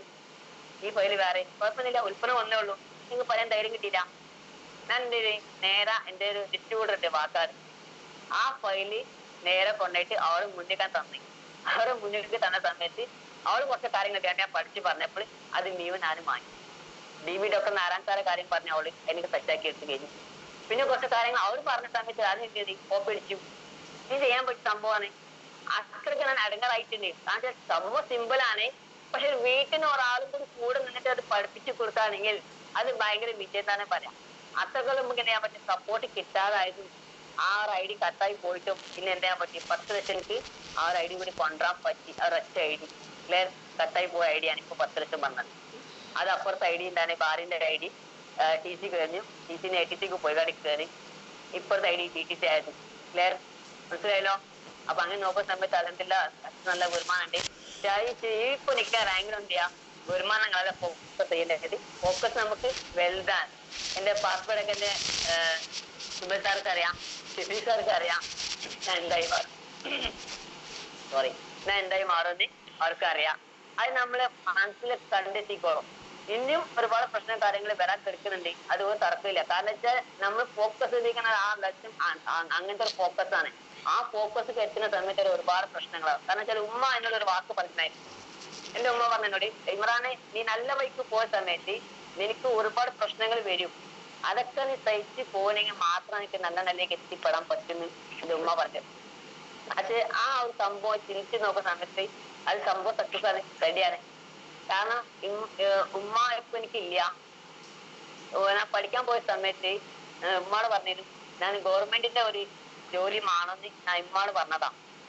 ഈ ഫയൽ വേറെ കുഴപ്പമൊന്നുമില്ല ഉൽപ്പന്നം വന്നേ ഉള്ളൂ നിങ്ങൾക്ക് പറയാൻ ധൈര്യം കിട്ടിയില്ല ഞാൻ എന്ത് ചെയ്തു നേരെ എന്റെ ഒരു ഡിസ്ട്രിബ്യൂട്ടർ ഉണ്ട് വാക്കാട് ആ ഫയല് നേരെ കൊണ്ടുപോയിട്ട് അവള് മുന്നിക്കാൻ തന്നി അവരെ മുന്നിലേക്ക് തന്ന സമയത്ത് അവള് കുറച്ച് കാര്യങ്ങളൊക്കെ ഞാൻ പഠിച്ചു പറഞ്ഞപ്പോൾ അത് മീവ് ഞാനും വാങ്ങി ഡി ബി ഡോക്ടർ നാരായണക്കാരെ കാര്യം പറഞ്ഞ അവള് എനിക്ക് സെറ്റാക്കി എടുത്തു കഴിഞ്ഞു പിന്നെ കുറച്ച് കാര്യങ്ങൾ അവള് പറഞ്ഞ സമയത്ത് അത് എന്ത് ചെയ്തു കോപ്പി അടിച്ചു ഇത് ചെയ്യാൻ പറ്റിയ സംഭവമാണ് അത്രയ്ക്ക് ഞാൻ അടങ്ങറായിട്ടുണ്ട് കാരണം വെച്ചാൽ സംഭവം സിമ്പിൾ ആണ് പക്ഷെ വീട്ടിൽ നിന്ന് ഒരാളും കൂടി കൂടെ നിന്നിട്ട് അത് പഠിപ്പിച്ചു കൊടുക്കുകയാണെങ്കിൽ അത് ഭയങ്കര വിജയം തന്നെ പറയാം അത്രയ്ക്ക് നമുക്ക് എന്ത് ചെയ്യാൻ പറ്റും സപ്പോർട്ട് കിട്ടാതായതും ആ ഒരു ഐ ഡി കട്ടായി പോയിട്ടും പിന്നെ എന്ത് ചെയ്യാൻ പറ്റി പത്ത് ലക്ഷം എനിക്ക് ആ ഒരു ഐ ഡി കൂടി കൊണ്ടുവരാൻ പറ്റി ആ ഒരൊറ്റ ഐ ഡി ക്ലിയർ കട്ടായി പോയ ഐ ഡി ആണ് ഇപ്പൊ പത്ത് ലക്ഷം വന്നത് അത് അപ്പുറത്തെ ഐ ഡി എന്താണ് ബാറിന്റെ ഐ ഡി ടി സി കഴിഞ്ഞു ടി സിന് എ ടി സിക്ക് പോയി കടി കയറി ഇപ്പുറത്തെ I D T T C ആയിരുന്നു ക്ലിയർ മനസ്സിലായല്ലോ അപ്പൊ അങ്ങനെ നോക്കുന്ന സമയത്ത് അതിന്റെ നല്ല വരുമാനം ഉണ്ട് ഇപ്പൊ നിൽക്കാൻ റാങ്കിൽ എന്ത് ചെയ്യാം വരുമാനങ്ങളെ ഫോക്കസ് ചെയ്യേണ്ടത് ഫോക്കസ് നമുക്ക് വലുതാണ് എന്റെ പാസ്വേഡ് ഒക്കെ എന്റെ സുബൽ സാർക്ക് അറിയാം ഷിഫി സാർക്ക് അറിയാം ഞാൻ എന്തായി മാറും സോറി ഞാൻ എന്തായി മാറുമെന്ന് അവർക്ക് അറിയാം അത് നമ്മള് മനസ്സിൽ കണ്ടെത്തിക്കോളും ഇനിയും ഒരുപാട് പ്രശ്നം കാര്യങ്ങൾ വരാൻ കിടക്കുന്നുണ്ട് അതുപോലെ തർക്കമില്ല കാരണം വെച്ചാൽ നമ്മൾ ഫോക്കസ് ചെയ്തിരിക്കുന്നത് ആ ലക്ഷ്യം ആ- ആ- അങ്ങനത്തെ ഒരു ഫോക്കസ് ആണ് ആ ഫോക്കസ് എത്തുന്ന സമയത്ത് ഒരു ഒരുപാട് പ്രശ്നങ്ങളാണ് കാരണം വെച്ചാൽ ഉമ്മ എന്നൊരു ഒരു വാക്ക് പറഞ്ഞിട്ടുണ്ടായിരുന്നു എന്റെ ഉമ്മ പറഞ്ഞോടി ഇമ്രാനെ നീ നല്ല വഴിക്ക് പോയ സമയത്ത് നിനക്ക് ഒരുപാട് പ്രശ്നങ്ങൾ വരും അതൊക്കെ നീ സഹിച്ച് പോകണമെങ്കിൽ മാത്രം നിനക്ക് നല്ല നിലയിലേക്ക് എത്തിപ്പെടാൻ പറ്റുമെന്ന് എന്റെ ഉമ്മ പറഞ്ഞു പക്ഷെ ആ ഒരു സംഭവം ചിന്തിച്ച് നോക്കുന്ന സമയത്ത് അത് സംഭവം സക്സസ് ആണ് റെഡിയാണ് കാരണം ഇം- ഏഹ് ഉമ്മ ഇപ്പൊ എനിക്കില്ല ഓ, ഞാൻ പഠിക്കാൻ പോയ സമയത്ത് ഏഹ് ഉമ്മാട് പറഞ്ഞിരുന്നു ഞാൻ ഗവൺമെന്റിന്റെ ഒരു ജോലി മാണെന്ന് ഞാൻ ഉമ്മാട് പറഞ്ഞതാ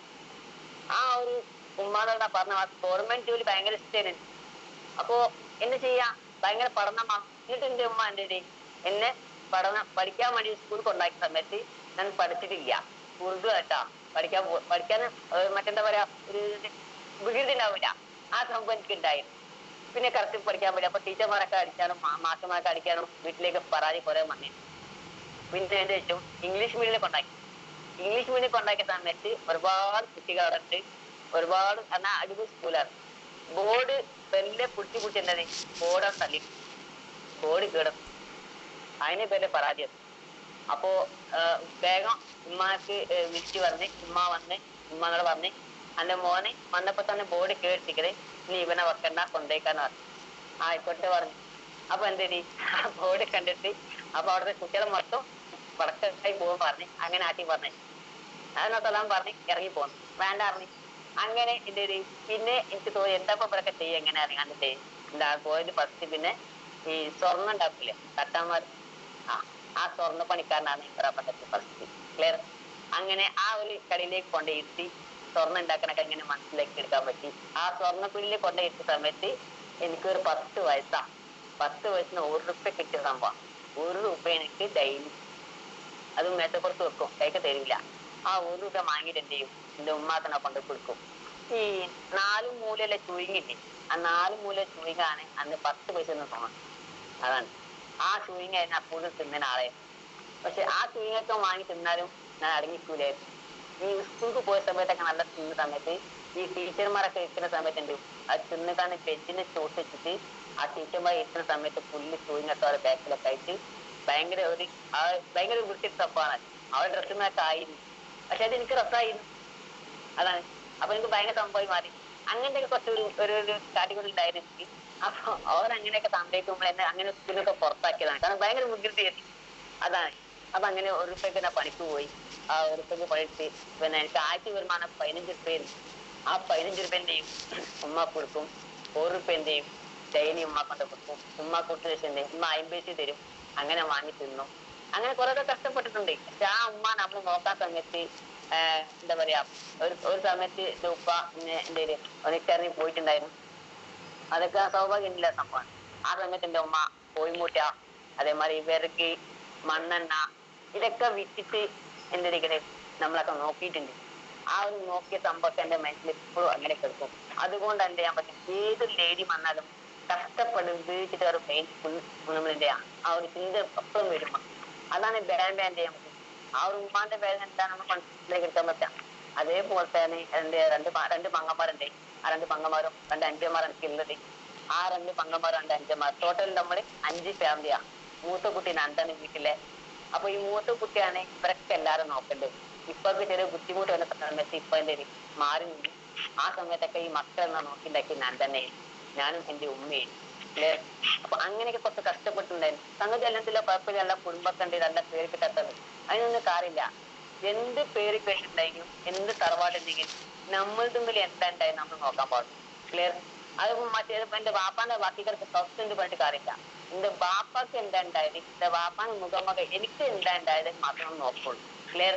ആ ഒരു ഉമ്മാനോട് പറഞ്ഞ ഗവൺമെന്റ് ജോലി ഭയങ്കര ഇഷ്ടമാണ് അപ്പോ എന്നെ ചെയ്യാ ഭയങ്കര പഠനമാണ് എന്നിട്ട് എന്റെ ഉമ്മ എന്റെ ഒരു എന്നെ പഠനം പഠിക്കാൻ വേണ്ടി സ്കൂളിൽ കൊണ്ടാക്കിയ സമയത്ത് ഞാൻ പഠിച്ചിട്ടില്ല ഉറുദു കേട്ടാ പഠിക്കാൻ പോ പഠിക്കാൻ ഏഹ് മറ്റെന്താ പറയാ ഒരു വികൃതി ഉണ്ടാവില്ല ആ സംഭവം എനിക്ക് ഉണ്ടായിരുന്നു പിന്നെ കറക്റ്റ് പഠിക്കാൻ പറ്റില്ല അപ്പൊ ടീച്ചർമാരൊക്കെ അടിക്കാനും മാ- മാഷന്മാരൊക്കെ അടിക്കാനും വീട്ടിലേക്ക് പരാതി കുറെ വന്നു പിന്നെ എന്ത് വെച്ചു ഇംഗ്ലീഷ് മീഡിയത്തിൽ കൊണ്ടാക്കി ഇംഗ്ലീഷ് മീഡിയം കൊണ്ടാക്കിയ സമയത്ത് ഒരുപാട് കുട്ടികൾ അവിടെ ഉണ്ട് ഒരുപാട് എന്നാൽ അടിപൊളി സ്കൂളാണ് ബോർഡ് വെല്ലെ പുട്ടി പുട്ടി എന്താണ് ബോർഡ് തള്ളി ബോർഡ് കേടും അതിന് പേര് പരാജയം അപ്പോ ആ, വേഗം ഉമ്മാക്ക് ഏ, വിളിച്ചു പറഞ്ഞ് ഉമ്മ വന്ന് ഉമ്മനോട് പറഞ്ഞ് എന്റെ മോനെ വന്നപ്പോ തന്നെ ബോർഡ് കേട്ടിക്കത് നീ ഇവനെ വെക്കണ്ട കൊണ്ടേക്കാന്ന് പറഞ്ഞു ആയിക്കോട്ടെ പറഞ്ഞു അപ്പൊ എന്തേരി ആ ബോർഡ് കണ്ടിട്ട് അപ്പൊ അവിടുത്തെ കുട്ടികളെ മൊത്തം വടക്കായി പോകാൻ പറഞ്ഞു അങ്ങനെ ആട്ടി പറഞ്ഞു അതിനകത്തെല്ലാം പറഞ്ഞ് ഇറങ്ങി പോന്നു വേണ്ട പറഞ്ഞു അങ്ങനെ എന്റെ ഒരു പിന്നെ എനിക്ക് തോന്നി എന്താ ഇപ്പൊ ഇവരൊക്കെ ചെയ്യുക എങ്ങനെ അറിയാണ്ടിട്ട് എന്താ പോയത് ഫസ്റ്റ് പിന്നെ ഈ സ്വർണ്ണം ഉണ്ടാക്കില്ലേ തട്ടാന്മാർ ആ ആ സ്വർണ്ണ പണിക്കാരനാണ് ഇവരെ പണ്ടത്തെ ഫസ്റ്റ് ക്ലിയർ അങ്ങനെ ആ ഒരു കടയിലേക്ക് കൊണ്ടുപോയിരുത്തി സ്വർണ്ണം ഉണ്ടാക്കാനൊക്കെ എങ്ങനെ മനസ്സിലാക്കി എടുക്കാൻ പറ്റി ആ സ്വർണ്ണക്കുള്ളിൽ കൊണ്ടുപോയിരുത്തിയ സമയത്ത് എനിക്കൊരു പത്ത് വയസ്സാ പത്ത് വയസ്സിന് ഒരു റുപ്യ കിട്ടിയ സംഭവം ഒരു റുപ്യ എനിക്ക് ഡെയിലി അത് മേത്തപ്പുറത്ത് വെക്കും കൈക്ക് തരില്ല ആ ഒരു രൂപ വാങ്ങിയിട്ട് എന്ത് ചെയ്യും എന്റെ ഉമ്മാക്കനെ കൊണ്ട് കൊടുക്കും ഈ നാല് മൂലയിലെ ചുയിങ്ങില്ലേ ആ നാല് മൂല ചുയിങ്ങാണ് അന്ന് പത്ത് പൈസ എന്ന് തോന്നുന്നു അതാണ് ആ ചുയിങ്ങ അതിന് അപ്പോഴും തിന്നുന്ന ആളെ പക്ഷെ ആ ചുയിങ്ങൊക്കെ വാങ്ങി തിന്നാലും ഞാൻ അടങ്ങിക്കൂലായിരുന്നു ഈ സ്കൂൾക്ക് പോയ സമയത്തൊക്കെ നല്ല തിന്ന സമയത്ത് ഈ ടീച്ചർമാരൊക്കെ ഇരിക്കുന്ന സമയത്ത് എന്ത് ചെയ്യും? ആ തിന്നുകാന്ന് ബെഞ്ചിനെ ചോട്ട് വെച്ചിട്ട് ആ ടീച്ചർമാർ ഇരിക്കുന്ന സമയത്ത് പുല്ല് ചുയിങ്ങൊക്കെ അവരുടെ ബാക്കിലൊക്കെ ആയിട്ട് ഭയങ്കര ഒരു ആ ഭയങ്കര വൃത്തി തപ്പാണ് അവരുടെ ഡ്രസ്സിനൊക്കെ ആയിരുന്നു പക്ഷെ അത് എനിക്ക് രസമായിരുന്നു അതാണ് അപ്പൊ എനിക്ക് ഭയങ്കര സംഭവമായി മാറി അങ്ങനത്തെ കുറച്ച് ഒരു ഒരു ഒരു കാറ്റഗറി ഉണ്ടായിരുന്നു എനിക്ക് അപ്പൊ അവരങ്ങനെയൊക്കെ സമ്മതിക്കുമ്പോൾ എന്നെ അങ്ങനെ സ്കൂളിലൊക്കെ പുറത്താക്കിയതാണ് കാരണം ഭയങ്കര വികൃതിയായിരുന്നു അതാണ് അപ്പൊ അങ്ങനെ ഒരു റുപ്യക്ക് ഞാൻ പണിക്ക് പോയി ആ ഒരു റുപ്യക്ക് പണിയിട്ട് പിന്നെ എനിക്ക് ആഴ്ച വരുമാനം പതിനഞ്ച് റുപ്യായിരുന്നു ആ പതിനഞ്ച് റുപ്യ എന്ത് ചെയ്യും ഉമ്മ കൊടുക്കും ഒരു റുപ്യ എന്ത് ചെയ്യും ഡെയിലി ഉമ്മ കൊണ്ട് കൊടുക്കും ഉമ്മ കൊടുത്ത ശേഷം എന്ത് ചെയ്യും ഉമ്മ അമ്പേഴ്സ് തരും അങ്ങനെ വാങ്ങി തിന്നും അങ്ങനെ കുറെ കഷ്ടപ്പെട്ടിട്ടുണ്ട് പക്ഷെ ആ ഉമ്മ നമ്മൾ നോക്കാൻ സമയത്ത് ആഹ് എന്താ പറയാ ഒരു ഒരു സമയത്ത് എന്റെ ഉപ്പ പിന്നെ എന്റെ ഒനിക്കറിഞ്ഞ് പോയിട്ടുണ്ടായിരുന്നു അതൊക്കെ സൗഭാഗ്യമില്ല സംഭവമാണ് ആ സമയത്ത് എന്റെ ഉമ്മ കോഴിമുട്ട അതേമാതിരി വിറക് മണ്ണെണ്ണ ഇതൊക്കെ വിറ്റിട്ട് എന്റെ ഇങ്ങനെ നമ്മളൊക്കെ നോക്കിയിട്ടുണ്ട് ആ ഒരു നോക്കിയ സംഭവത്തെ എന്റെ മനസ്സിൽ എപ്പോഴും അങ്ങനെ കിടക്കും അതുകൊണ്ട് എന്ത് ചെയ്യാൻ പറ്റും ഏത് ലേഡി വന്നാലും കഷ്ടപ്പെടും ഉപയോഗിച്ചിട്ട് ഒരു മെയിൻ നമ്മളിന്റെ ആ ഒരു ചിന്ത എപ്പോഴും വരുമ്പോ അതാണ് ബാൻ ബാൻ ചെയ്യാൻ പറ്റും ആ ഒരു ഉമ്മാന്റെ വേദന എന്താണ് നമുക്ക് മനസ്സിലേക്ക് എടുക്കാൻ പറ്റാം അതേപോലെ തന്നെ എന്റെ രണ്ട് പ- രണ്ട് പങ്കന്മാരുണ്ട് ആ രണ്ട് പങ്കന്മാരും രണ്ട് അഞ്ചന്മാർ എനിക്ക് ഉള്ളത് ആ രണ്ട് പങ്കന്മാരും രണ്ട് അഞ്ചന്മാർ ടോട്ടൽ നമ്മൾ അഞ്ച് ഫാമിലിയാ മൂത്ത കുട്ടി നന്ദാണ് വീട്ടിലെ അപ്പൊ ഈ മൂത്ത കുട്ടിയാണ് ഇവരൊക്കെ എല്ലാരും നോക്കേണ്ടത് ഇപ്പൊക്കെ ചെറിയ ബുദ്ധിമുട്ട് വന്ന സമയത്ത് ഇപ്പൊ എന്റെ ഒരു മാറി നിന്ന് ആ സമയത്തൊക്കെ ഈ മക്കളെന്നാ നോക്കിണ്ടാക്കി ഞാൻ തന്നെ ഞാനും എന്റെ ഉമ്മയും ല്ലേ? അപ്പൊ അങ്ങനെയൊക്കെ കുറച്ച് കഷ്ടപ്പെട്ടുണ്ടായിരുന്നു സംഗതി അല്ലെങ്കിൽ കുഴപ്പമില്ല നല്ല കുടുംബമൊക്കെ ഉണ്ട് നല്ല പേര് കിട്ടാത്തത് അതിനൊന്നും കാര്യമില്ല എന്ത് പേര് കേട്ടിട്ടുണ്ടെങ്കിലും എന്ത് തറവാടുണ്ടെങ്കിലും നമ്മൾ തമ്മിൽ എന്താ ഉണ്ടായി നമ്മൾ നോക്കാൻ പാടും ക്ലിയർ അത് മറ്റേ എന്റെ ബാപ്പാന്റെ ബാക്കിക്കാർക്ക് സ്വസ്ഥ എന്ത് പറഞ്ഞിട്ട് കാര്യമില്ല എന്റെ ബാപ്പാക്ക് എന്താ ഉണ്ടായത് എന്റെ ബാപ്പാന്റെ മുഖമൊക്കെ എനിക്ക് എന്താ ഉണ്ടായത് മാത്രം നോക്കുള്ളൂ ക്ലിയർ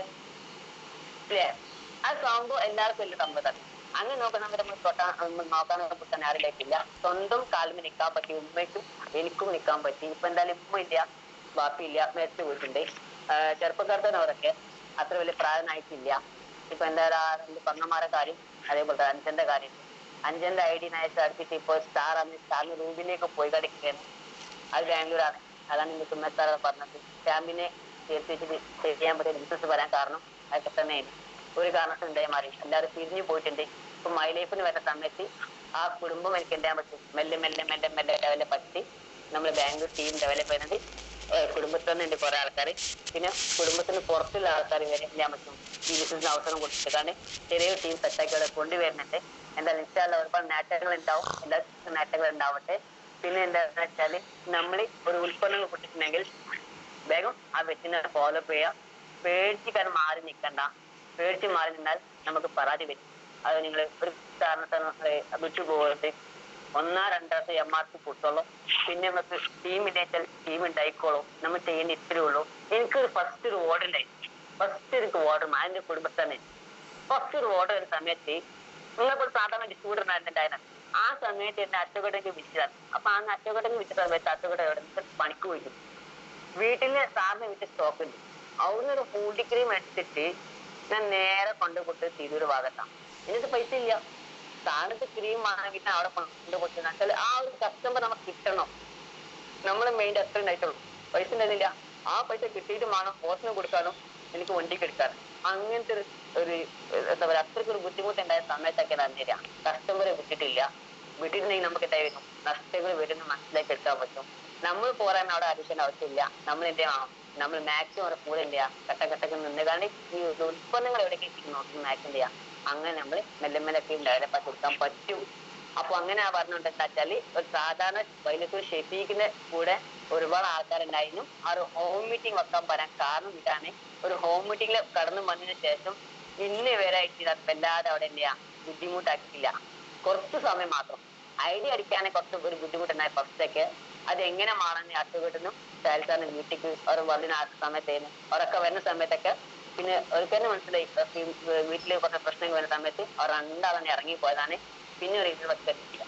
ക്ലിയർ ആ സംഭവം എല്ലാവർക്കും വലിയ സംഭവം അങ്ങനെ നോക്കുന്ന നമ്മൾ തൊട്ടാ നമ്മൾ നോക്കാൻ തന്നെ ആരിലേക്കില്ല സ്വന്തം കാലിൽ നിൽക്കാൻ പറ്റി ഉമ്മയ്ക്കും എനിക്കും നിൽക്കാൻ പറ്റി ഇപ്പൊ എന്തായാലും ഉമ്മ ഇല്ല ബാപ്പിയില്ല മേടിച്ച് പോയിട്ടുണ്ട് ചെറുപ്പക്കാർത്തനവരൊക്കെ അത്ര വലിയ പ്രായമായിട്ടില്ല ഇപ്പൊ എന്തായാലും ആ രണ്ട് പങ്ങന്മാരെ കാര്യം അതേപോലെ തന്നെ അഞ്ചന്റെ കാര്യം അഞ്ചന്റെ ഐ ഡി നയച്ച് അടുത്തിട്ട് ഇപ്പൊ സ്റ്റാർ ആണ് സ്റ്റാറിന് റൂമിലേക്ക് പോയി കളിക്കുകയാണ് അത് ബാംഗ്ലൂരാണ് അതാണ് ഇന്ന് സുമത്താറ പറഞ്ഞത് ക്യാമ്പിനെ ചേർത്തിട്ട് ചെയ്യാൻ പറ്റിയ ബിസിനസ് വരാൻ കാരണം അതൊക്കെ തന്നെയാണ് ഒരു കാരണത്തിൽ ഉണ്ടായി മാറി എല്ലാവരും പിരിഞ്ഞു പോയിട്ടുണ്ട് ഇപ്പൊ മൈ ലൈഫിന് വരുന്ന സമയത്ത് ആ കുടുംബം എനിക്ക് എന്ത് ചെയ്യാൻ പറ്റും മെല്ലെ മെല്ലെ മെല്ലെ മെല്ലെ ഡെവലപ്പ് പറ്റി നമ്മൾ ബാംഗ്ലൂർ ടീം ഡെവലപ്പ് ചെയ്യുന്നത് ഏഹ് കുടുംബത്തിൽ തന്നെ ഉണ്ട് കുറെ ആൾക്കാർ പിന്നെ കുടുംബത്തിന് പുറത്തുള്ള ആൾക്കാർ വരെ എന്ത് ചെയ്യാൻ പറ്റും ഈ ബിസിനസിന് അവസരം കൊടുത്തിട്ടാണ് ചെറിയൊരു ടീം സെറ്റാക്കി അവിടെ കൊണ്ടുവരുന്നുണ്ട് എന്തായാലും ഇൻഷാല്ല ഒരുപാട് നേട്ടങ്ങൾ ഉണ്ടാവും എല്ലാ നേട്ടങ്ങൾ ഉണ്ടാവട്ടെ പിന്നെ എന്താണെന്ന് വെച്ചാല് നമ്മൾ ഒരു ഉൽപ്പന്നങ്ങൾ പൊട്ടിട്ടുണ്ടെങ്കിൽ വേഗം ആ വ്യക്തിനെ ഫോളോ ചെയ്യുക പേടിച്ച് കാരണം മാറി നിൽക്കണ്ട പേടിച്ച് മാറി നിന്നാൽ നമുക്ക് പരാതി വരും അത് നിങ്ങൾ ഒരു കാരണത്താൽ വിട്ടു പോകരുത് ഒന്നാ രണ്ടാമത്തെ എം ആർ പി പൊട്ടുള്ളൂ പിന്നെ നമുക്ക് ടീം ഇല്ലാച്ചാൽ ടീം ഉണ്ടായിക്കോളും നമ്മൾ ചെയ്യുന്ന ഇത്രേ ഉള്ളൂ എനിക്കൊരു ഫസ്റ്റ് ഒരു ഓർഡർ ഉണ്ടായി ഫസ്റ്റ് എനിക്ക് ഓർഡർ അതിന്റെ കുടുംബത്തിൽ തന്നെ ഫസ്റ്റ് ഒരു ഓർഡർ ഒരു സമയത്ത് നിങ്ങളിപ്പോൾ സാധാരണ ഡിസ്ട്രിബ്യൂട്ടർ ഉണ്ടായിരുന്നുണ്ടായിരുന്നു ആ സമയത്ത് എന്റെ അച്ചോക്കട്ടേക്ക് വിളിച്ചതാണ് അപ്പൊ ആ അച്ചോക്കട്ടേക്ക് വിളിച്ച സമയത്ത് അച്ചോക്കട്ട എവിടെ നിന്ന് പണിക്ക് പോയിട്ട് വീട്ടില് സാറിന് വിറ്റ് സ്റ്റോക്ക് ഉണ്ട് അവിടുന്ന് ഒരു ഫുഡ് ക്രീം എടുത്തിട്ട് ഞാൻ നേരെ കൊണ്ടുപോയിട്ട് തിരൂര് ഭാഗത്താണ് എന്നിട്ട് പൈസ ഇല്ല സാറിന് ക്രീം വാങ്ങിയിട്ട് അവിടെ കൊണ്ടുപോയിട്ട് വെച്ചാൽ ആ ഒരു കസ്റ്റമർ നമുക്ക് കിട്ടണം നമ്മളെ മെയിൻ എത്ര ഉണ്ടായിട്ടുള്ളൂ പൈസ ഉണ്ടായിരുന്നില്ല ആ പൈസ കിട്ടിയിട്ട് വേണം ബോസിന് കൊടുക്കാനും എനിക്ക് വണ്ടിക്ക് എടുക്കാനും അങ്ങനത്തെ ഒരു ഒരു എന്താ പറയാ അത്രയ്ക്ക് ഒരു ബുദ്ധിമുട്ടുണ്ടായ സമയത്തൊക്കെ ഞാൻ തരാം കസ്റ്റമറെ വിട്ടിട്ടില്ല വിട്ടിട്ടുണ്ടെങ്കിൽ നമുക്ക് എന്താ വരും നഷ്ടങ്ങൾ വരുന്ന മനസ്സിലാക്കി എടുക്കാൻ പറ്റും നമ്മൾ പോരാൻ അവിടെ ആവശ്യം ആവശ്യമില്ല നമ്മൾ എന്ത് ചെയ്യണം നമ്മൾ മാക്സിമം അവിടെ കൂടെ എന്ത് ചെയ്യാം ഘട്ടഘട്ടത്തിൽ നിന്ന് കാരണം ഈ ഉൽപ്പന്നങ്ങൾ എവിടേക്ക് നോക്കി മാക്സിമം ചെയ്യാം അങ്ങനെ നമ്മൾ മെല്ലെ മെല്ലൊക്കെ ഡെവലപ്പ് ആക്കി കൊടുക്കാൻ പറ്റും അപ്പൊ അങ്ങനെ പറഞ്ഞുകൊണ്ട് എന്താ വെച്ചാല് ഒരു സാധാരണ വൈലത്തൂർ ഷെഫീഖിന്റെ കൂടെ ഒരുപാട് ആൾക്കാരുണ്ടായിരുന്നു ആ ഒരു ഹോം മീറ്റിംഗ് വെക്കാൻ പറയാൻ കാരണം ഇതാണ് ഒരു ഹോം മീറ്റിംഗിൽ കടന്നു വന്നതിന് ശേഷം ഇന്ന് വരെ ആയിട്ട് ഇത് വല്ലാതെ അവിടെ എന്ത് ചെയ്യാം ബുദ്ധിമുട്ടാക്കിയിട്ടില്ല കുറച്ച് സമയം മാത്രം ഐഡിയ അടിക്കാനെ കുറച്ച് ഒരു ബുദ്ധിമുട്ടുണ്ടായി ഫസ്റ്റൊക്കെ അത് എങ്ങനെ മാറാൻ അടുത്ത വീട്ടിൽ നിന്നും സാറിന് വീട്ടിലേക്ക് അവർ വന്നിന് ആ സമയത്തേന് അവരൊക്കെ വരുന്ന സമയത്തൊക്കെ പിന്നെ അവർക്കെന്നെ മനസ്സിലായി ഈ വീട്ടില് കുറച്ച് പ്രശ്നങ്ങൾ വരുന്ന സമയത്ത് അവർ രണ്ടാളെ ഇറങ്ങി പോയതാണ് പിന്നെ ഒരു ഇത് വെച്ചിട്ടില്ല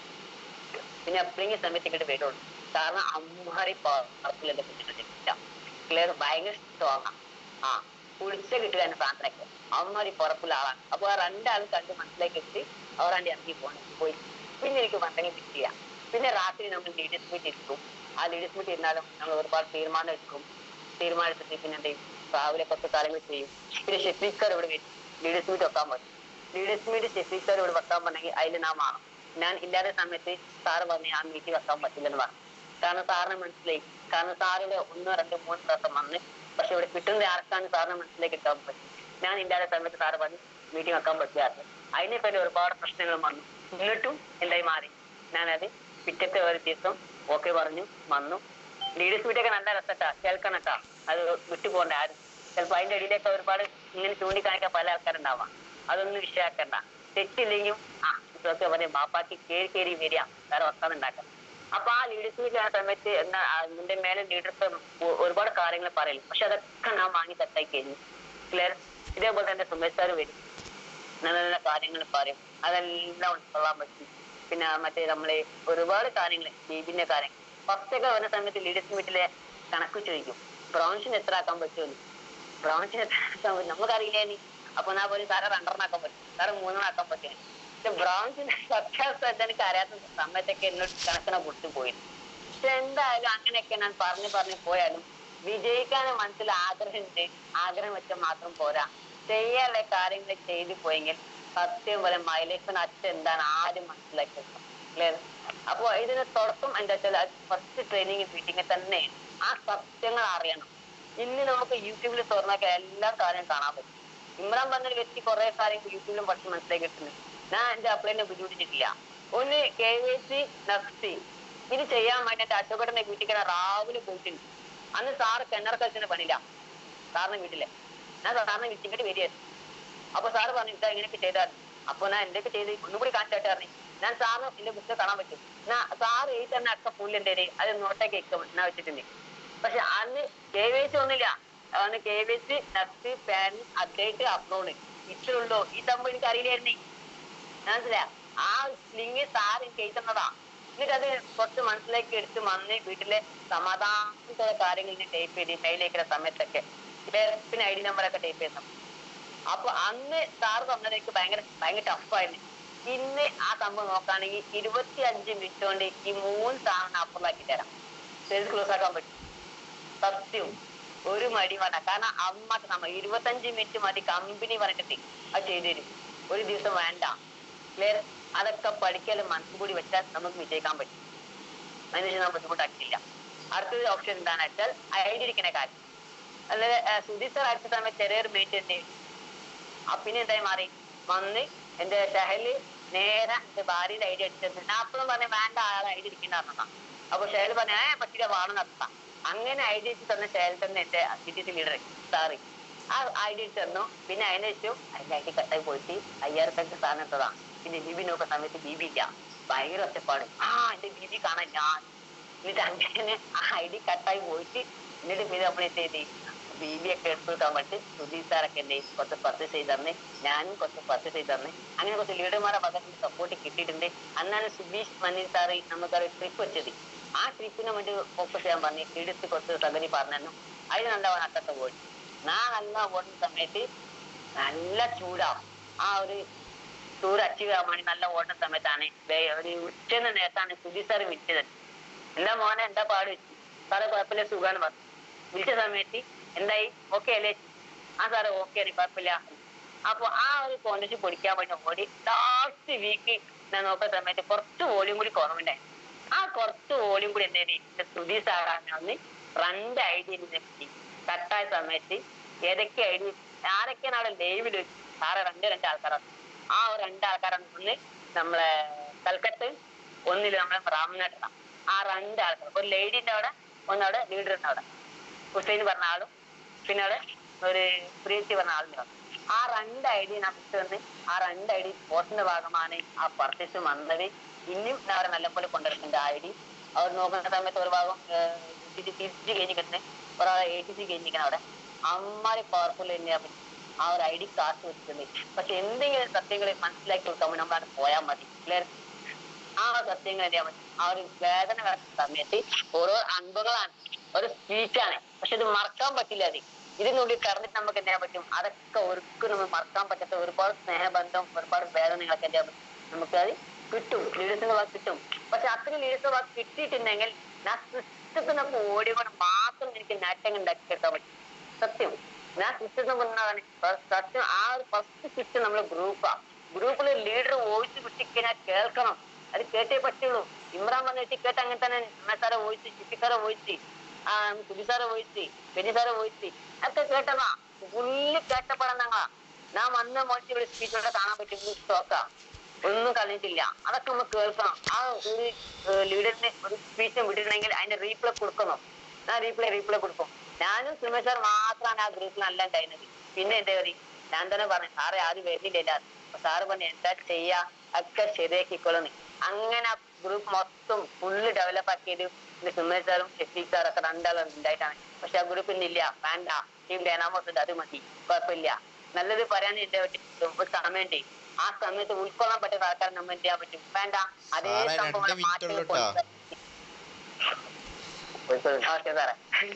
പിന്നെ എപ്പോഴെങ്കിലും സമയത്ത് ഇങ്ങോട്ട് വരുള്ളൂ കാരണം അമ്മാരി പവർഫുള്ളല്ലേ കുഞ്ഞിട്ടില്ല ക്ലിയർ ഭയങ്കര സ്ട്രോങ് ആ കുളിച്ച കിട്ടുക എന്ന സാധനമൊക്കെ അമ്മാരി പവർഫുൾ ആളാണ് അപ്പൊ ആ രണ്ടാളും കണ്ട് മനസ്സിലാക്കി എത്തി അവർ അതിന്റെ ഇറങ്ങി പോകണം പോയി പിന്നെ എനിക്ക് പന്തങ്ങി കിട്ടിയ പിന്നെ രാത്രി നമ്മൾ ലീഡേഴ്സ് മീറ്റ് ഇരിക്കും ആ ലീഡേഴ്സ് മീറ്റ് ഇരുന്നാലും നമ്മൾ ഒരുപാട് തീരുമാനം എടുക്കും തീരുമാനത്തിട്ട് പിന്നെ എന്ത് ചെയ്യും രാവിലെ കുറച്ച് കാര്യങ്ങൾ ചെയ്യും പിന്നെ ഷെഫീഖർ ഇവിടെ വരും ലീഡേഴ്സ് മീറ്റ് വെക്കാൻ പറ്റും ലീഡേഴ്സ് മീറ്റ് ഷെഫീഖർ ഇവിടെ വെക്കാൻ പറ്റണമെങ്കിൽ അതിൽ നാം ആണ് ഞാൻ ഇല്ലാത്ത സമയത്ത് സാറ് പറഞ്ഞ് ആ മീറ്റ് വെക്കാൻ പറ്റില്ലെന്ന് പറഞ്ഞു കാരണം സാറിന് മനസ്സിലായി കാരണം സാറിന്റെ ഒന്നോ രണ്ടോ മൂന്ന് ദിവസം വന്ന് പക്ഷെ ഇവിടെ കിട്ടുന്നത് ആർക്കാണ് സാറിന് മനസ്സിലേക്ക് കിട്ടാൻ പറ്റും ഞാൻ ഇല്ലാത്ത സമയത്ത് സാറ് പറഞ്ഞ് മീറ്റിംഗ് വെക്കാൻ പറ്റില്ലായിരുന്നു അതിനെ പറ്റി ഒരുപാട് പ്രശ്നങ്ങൾ വന്നു എന്നിട്ടും എന്തായി മാറി ഞാനത് പിറ്റത്തെ ഒരു ദിവസം ഓക്കെ പറഞ്ഞു വന്നു ലീഡേഴ്സ് മീറ്റൊക്കെ നല്ല രസട്ടാ കേൾക്കണട്ടാ അത് വിട്ടു പോകണ്ട ആരും ചിലപ്പോ അതിന്റെ ഇടയിലൊക്കെ ഒരുപാട് ഇങ്ങനെ ചൂണ്ടിക്കാണിക്കാൻ പല ആൾക്കാരുണ്ടാവാം അതൊന്നും വിഷയാക്കണ്ട തെറ്റില്ലെങ്കിലും ആ ഇതൊക്കെ പറയും ബാപ്പാക്ക് കേറി കേറി വരിക വേറെ വർത്താനം ഉണ്ടാക്കാം അപ്പൊ ആ ലീഡേഴ്സ് മീറ്റ് ആ സമയത്ത് എന്താ അതിന്റെ മേലെ ലീഡേഴ്സ് ഒരുപാട് കാര്യങ്ങൾ പറയലും പക്ഷെ അതൊക്കെ ഞാൻ വാങ്ങി തെറ്റായി കഴിഞ്ഞു ക്ലിയർ ഇതേപോലെ തന്നെ സുമേഷ് സാർ വരും നല്ല നല്ല കാര്യങ്ങൾ പറയും അതെല്ലാം ഉൾക്കൊള്ളാൻ പറ്റും പിന്നെ മറ്റേ നമ്മളെ ഒരുപാട് കാര്യങ്ങൾ ദീപിന്റെ കാര്യങ്ങൾ ഫസ്റ്റ് ഒക്കെ വരുന്ന സമയത്ത് ലീഡേഴ്സ് മീറ്റിലെ കണക്ക് ചോദിക്കും ബ്രൗൺസിന് എത്ര ആക്കാൻ പറ്റുമെന്ന് ബ്രൗൺസിന് എത്ര ആക്കാൻ പറ്റും നമുക്കറിയില്ലേ നീ അപ്പൊ ഞാൻ പോലും സാറെ രണ്ടെണ്ണാക്കാൻ പറ്റും സാറ് മൂന്നെണ്ണാക്കാൻ പറ്റും പക്ഷെ ബ്രൗൺസിന്റെ സത്യാവസ്ഥ എന്താ എനിക്ക് അറിയാത്ത സമയത്തൊക്കെ എന്നോട് കണക്കിനെ കുറിച്ച് പോയിരുന്നു പക്ഷെ എന്തായാലും അങ്ങനെയൊക്കെ ഞാൻ പറഞ്ഞു പറഞ്ഞു പോയാലും വിജയിക്കാൻ മനസ്സിൽ ആഗ്രഹമുണ്ട് ആഗ്രഹം വെച്ച മാത്രം പോരാ ചെയ്യാനുള്ള കാര്യങ്ങൾ ചെയ്തു പോയെങ്കിൽ സത്യം പോലെ മൈലേജിന് അച്ഛൻ എന്താണ് ആദ്യം മനസ്സിലാക്കി ക്ലിയർ അപ്പൊ ഇതിന് തുടക്കം എന്താ വെച്ചാൽ ഫസ്റ്റ് ട്രെയിനിങ് മീറ്റിംഗ് തന്നെ ആ സത്യങ്ങൾ അറിയണം ഇന്ന് നമുക്ക് യൂട്യൂബിൽ തുറന്നൊക്കെ എല്ലാ കാര്യം കാണാൻ പറ്റും ഇമ്രാൻ പറഞ്ഞൊരു വ്യക്തി കുറെ കാര്യങ്ങൾ യൂട്യൂബിലും പഠിച്ച് മനസ്സിലാക്കിയിട്ടുണ്ട് ഞാൻ എന്റെ അപ്ലൈനെ ബുദ്ധിമുട്ടിച്ചിട്ടില്ല ഒന്ന് കെ വൈ സി നഫ്സി ഇത് ചെയ്യാൻ വേണ്ടിട്ട് അശോകട്ടനെ വീട്ടിൽ രാവിലെ പോയിട്ടുണ്ട് അന്ന് സാറ് കിണർ കളിച്ചിന്റെ പണിയില്ല സാറിന് വീട്ടിലെ ഞാൻ സാറിന് വീട്ടിൽ വരികയായിരുന്നു അപ്പൊ സാറ് പറഞ്ഞു ഇതാ ഇങ്ങനെയൊക്കെ ചെയ്താൽ അപ്പൊ ഞാൻ എന്തൊക്കെ ചെയ്ത് ഒന്നുകൂടി കാണിച്ചായിട്ട് പറഞ്ഞു ഞാൻ സാറിന് എന്റെ പുസ്തകം കാണാൻ പറ്റും ഞാൻ സാറ് എഴുതി തന്നെ അക്ക പുല്ലിന്റെ അത് നോട്ടേക്ക് വെക്കും ഞാൻ വെച്ചിട്ടുണ്ട് പക്ഷെ അന്ന് കെ വൈ സി ഒന്നുമില്ല അന്ന് കെ വൈ സി നഫ്സി പാൻ അപ്ഡേറ്റ് അപ്ലോഡ് ഇത്രേ ഉള്ളൂ ഈ സംഭവം എനിക്ക് അറിയില്ലായിരുന്നേ മനസ്സിലായ ആ ലിങ്ക് സാർ എനിക്ക് എഴുതുന്നതാ എന്നിട്ട് അത് കുറച്ച് മനസ്സിലേക്ക് എടുത്ത് വന്ന് വീട്ടിലെ സമാധാനത്തോടെ കാര്യങ്ങൾ ഇങ്ങനെ ടൈപ്പ് ചെയ്ത് മെയിലേക്കുള്ള സമയത്തൊക്കെ പിന്നെ ഐ ഡി നമ്പറൊക്കെ ടൈപ്പ് ചെയ്യുന്നു അപ്പൊ അന്ന് സാർ തന്നതൊക്കെ ഭയങ്കര ഭയങ്കര ടഫായിരുന്നു ഇന്ന് ആ സംഭവം നോക്കുകയാണെങ്കിൽ ഇരുപത്തി അഞ്ച് മിനിറ്റ് കൊണ്ട് ഈ മൂന്ന് സാധനം അപ്പുറമാക്കി തരാം സെയിൽസ് ക്ലോസ് ആക്കാൻ പറ്റും സത്യവും ഒരു മടി വേണ്ട കാരണം അമ്മക്ക് നമ്മ ഇരുപത്തഞ്ച് മിനിറ്റ് മതി കമ്പനി പറഞ്ഞിട്ട് അത് ചെയ്തു തരും ഒരു ദിവസം വേണ്ട ക്ലിയർ അതൊക്കെ പഠിക്കലും മനസ്സുകൂടി വെച്ചാൽ നമുക്ക് വിജയിക്കാൻ പറ്റും അതിനുശേഷം നമ്മൾ ബുദ്ധിമുട്ടാക്കിയില്ല അടുത്തൊരു ഓപ്ഷൻ എന്താണെന്ന് വെച്ചാൽ ഐഡി ഇരിക്കുന്ന കാര്യം അതായത് സുധീർ സാർ അടിച്ച സമയത്ത് ചെറിയൊരു മീറ്റ് എന്ത് ചെയ്യും ആ പിന്നെ എന്തായി മാറി വന്ന് എന്റെ ഷഹല് നേരെ എന്റെ ഭാര്യയുടെ ഐഡി അടിച്ചത് ഞാൻ അപ്പോഴും പറഞ്ഞ വേണ്ട ആളെ ഐഡി ഇരിക്കുന്ന പറഞ്ഞാ അപ്പൊ ഷഹൽ പറഞ്ഞ ഏ പറ്റില്ല വേണം നടത്താം അങ്ങനെ ഐഡി അടിച്ച് തന്ന ഷഹൽ തന്നെ എന്റെ സി ടി സി ലീഡർ സാറി ആ ഐഡി അടിച്ച് തന്നു പിന്നെ അതിന് ശേഷം അതിന്റെ ഐഡി കട്ടായി പോയിട്ട് അയ്യായിരം രൂപയ്ക്ക് സാധനം എടുത്തതാ പിന്നെ ബി ബി നോക്കുന്ന സമയത്ത് ബി ബി ഇല്ല ഭയങ്കര ഒറ്റപ്പാട് ആ എന്റെ ബി ബി കാണാൻ ഞാൻ എന്നിട്ട് അങ്ങനെ ആ ഐ ഡി കട്ടായി പോയിട്ട് എന്നിട്ട് പിന്നെ നമ്മൾ എന്ത് ചെയ്ത് ബി ബി ഒക്കെ എടുത്തു കൊടുക്കാൻ വേണ്ടി സുധീർ സാറൊക്കെ എന്ത് ചെയ്യും കുറച്ച് പർച്ചേസ് ചെയ്ത് തന്നെ ഞാനും കുറച്ച് പർച്ചേസ് ചെയ്ത് തന്നെ അങ്ങനെ കുറച്ച് ലീഡർമാരുടെ ഭാഗത്ത് സപ്പോർട്ട് കിട്ടിയിട്ടുണ്ട് അന്നാണ് സുബീഷ് മന്നീർ സാറ് നമുക്കൊരു ട്രിപ്പ് വെച്ചത് ആ ട്രിപ്പിന് വേണ്ടി ഫോക്കസ് ചെയ്യാൻ പറഞ്ഞു ലീഡേഴ്സ് കുറച്ച് സംഗതി പറഞ്ഞു അതിന് നല്ല അക്കത്തെ പോയി ഞാൻ നല്ല ഓടുന്ന സമയത്ത് നല്ല ചൂടാ ആ ഒരു ടൂർ അച്ചീവ് ആവാൻ വേണ്ടി നല്ല ഓടുന്ന സമയത്താണ് വേ- ഒരു ഉച്ചന്റെ നേരത്താണ് സുധീർ സാറ് വിളിച്ചത് എന്താ മോനെ എന്താ പാട് വെച്ചു സാറ് കുഴപ്പമില്ല സുഖാണ് പറഞ്ഞു വിളിച്ച സമയത്ത് എന്തായി ഓക്കെ അല്ലേ ആ സാറ് ഓക്കെ ആണ് കുഴപ്പമില്ല അപ്പൊ ആ ഒരു കോൺഗ്രസ് പൊടിക്കാൻ വേണ്ടി ഓടി ലാസ്റ്റ് വീക്ക് ഞാൻ നോക്കുന്ന സമയത്ത് കുറച്ച് വോളിയം കൂടി കുറവുണ്ടേ ആ കുറച്ച് വോളിയം കൂടി എന്ത് ചെയ്ത് സ്തുതി സാറാണ് ഒന്ന് രണ്ട് ഐഡിയ കിട്ടി കട്ടായ സമയത്ത് ഏതൊക്കെ ഐഡിയ ആരൊക്കെയാണ് അവിടെ ലൈവില് സാറ് രണ്ട് രണ്ട് ആൾക്കാരാണ് ആ ഒരു രണ്ട് ആൾക്കാരാണ് ഒന്ന് നമ്മളെ കൽക്കട്ട് ഒന്നില് നമ്മളെ രാമനാട്ടാണ് ആ രണ്ട് ആൾക്കാർ ഒരു ലേഡീന്റെ അവിടെ ഒന്നവിടെ ലീഡറിന്റെ അവിടെ ഹുസൈൻ പറഞ്ഞ ആളും പിന്നെ അവിടെ ഒരു പ്രീതി പറഞ്ഞ ആളിന്റെ അവിടെ ആ രണ്ട് ഐഡിയ നമുക്ക് വന്ന് ആ രണ്ട് ഐഡി പോസ്റ്റിന്റെ ഭാഗമാണ് ആ പർച്ചേസ് വന്നത് ഇനിയും ഞാൻ അവരെ നല്ലപോലെ കൊണ്ടുവരുന്നുണ്ട് ആ ഐഡി അവർ നോക്കുന്ന സമയത്ത് ഒരു ഭാഗം തിരിച്ച് കഴിഞ്ഞിരിക്കുന്നത് ഒരാളെ എ ടി സി കഴിഞ്ഞിരിക്കണം അവിടെ അമ്മാരി പവർഫുൾ തന്നെയാ ആ ഒരു ഐ ഡി കാശ് വെച്ചിട്ടുണ്ട് പക്ഷെ എന്തെങ്കിലും സത്യങ്ങൾ മനസ്സിലാക്കി കൊടുക്കാൻ നമ്മൾ അവിടെ പോയാൽ മതി ക്ലിയർ ആ സത്യങ്ങൾ എന്ത് ചെയ്യാൻ പറ്റും ആ ഒരു വേദന കിടക്കുന്ന സമയത്ത് ഓരോ അൻപകളാണ് ഒരു സ്പീച്ചാണ് പക്ഷെ ഇത് മറക്കാൻ പറ്റില്ല അത് ഇതിനുള്ളിൽ കടന്നിട്ട് നമുക്ക് എന്ത് ചെയ്യാൻ പറ്റും അതൊക്കെ ഒരിക്കലും നമ്മൾ മറക്കാൻ പറ്റാത്ത ഒരുപാട് സ്നേഹബന്ധം ഒരുപാട് വേദനകളൊക്കെ എന്ത് ചെയ്യാൻ പറ്റും നമുക്കത് കിട്ടും ലീഡേഴ്സിന്റെ വാക്ക് കിട്ടും പക്ഷെ അത്രയും ലീഡേഴ്സിന്റെ വാക്ക് കിട്ടിയിട്ടുണ്ടെങ്കിൽ ഞാൻ സിസ്റ്റത്തിനൊക്കെ ഓടിക്കൊണ്ട് മാത്രം എനിക്ക് നേട്ടങ്ങൾ ഉണ്ടാക്കിയെടുക്കാൻ പറ്റും സത്യം ഞാൻ സിസ്റ്റത്തിന് മുന്നാണ് സത്യം ആ ഒരു ഫസ്റ്റ് സിസ്റ്റം നമ്മളെ ഗ്രൂപ്പാ ഗ്രൂപ്പിൽ ലീഡർ വോയിസ് കിട്ടിക്കഴിഞ്ഞാൽ കേൾക്കണം അത് കേട്ടേ പറ്റുള്ളൂ ഇമ്രാൻ വന്ന് വെച്ച് കേട്ട അങ്ങനെ തന്നെ സാറെ വോയിസ് ചിപ്പി സാറെ വോയിസ് ആ സുബി സാറെ വോയിസ് ബെന്നി സാറെ വോയിസ് ഒക്കെ കേട്ടതാ ഫുള്ള് കേട്ടപ്പെടാൻ ഞങ്ങളാ ഞാൻ വന്ന മോശം ഇവിടെ സ്പീച്ചോടെ കാണാൻ പറ്റും സ്റ്റോക്കാ ഒന്നും കളഞ്ഞിട്ടില്ല അതൊക്കെ നമ്മൾ കേൾക്കണം ആ ഒരു ലീഡറിന് ഒരു സ്പീച്ച് വിട്ടിട്ടുണ്ടെങ്കിൽ അതിന്റെ റീപ്ലൈ കൊടുക്കണം ഞാൻ റീപ്ലൈ റീപ്ലൈ കൊടുക്കും ഞാനും സുമേഷ് സാർ മാത്രമാണ് ആ ഗ്രൂപ്പിൽ നല്ല ഉണ്ടായിരുന്നത് പിന്നെ എന്താ പറയും ഞാൻ തന്നെ പറഞ്ഞു സാറേ ആദ്യം വരുന്നില്ല അപ്പൊ സാറ് പറഞ്ഞു എന്താ ചെയ്യാ ഒക്കെ ശരിയാക്കിക്കോളുന്നു അങ്ങനെ ആ ഗ്രൂപ്പ് മൊത്തം ഫുള്ള് ഡെവലപ്പ് ആക്കിയത് പിന്നെ സുമേഷ് സാറും ഷെഫീഖ് സാറും ഒക്കെ രണ്ടാളും ഉണ്ടായിട്ടാണ് പക്ഷെ ആ ഗ്രൂപ്പ് ഇന്നില്ല വേണ്ട ടീം ഡൈനാമോസ് ഉണ്ട് അത് മതി കുഴപ്പമില്ല നല്ലത് പറയാൻ എന്റെ പറ്റി ഒരു സമയമുണ്ട് ആ സമയത്ത് ഉൾക്കൊള്ളാൻ പറ്റുന്ന ആൾക്കാരെ നമ്മൾ എന്ത് ചെയ്യാൻ പറ്റും വേണ്ട അതേ സാറേ, രണ്ട് സംഭവം minute മാറ്റി ഉള്ളൂ ട്ടോ. ഓക്കെ സാറേ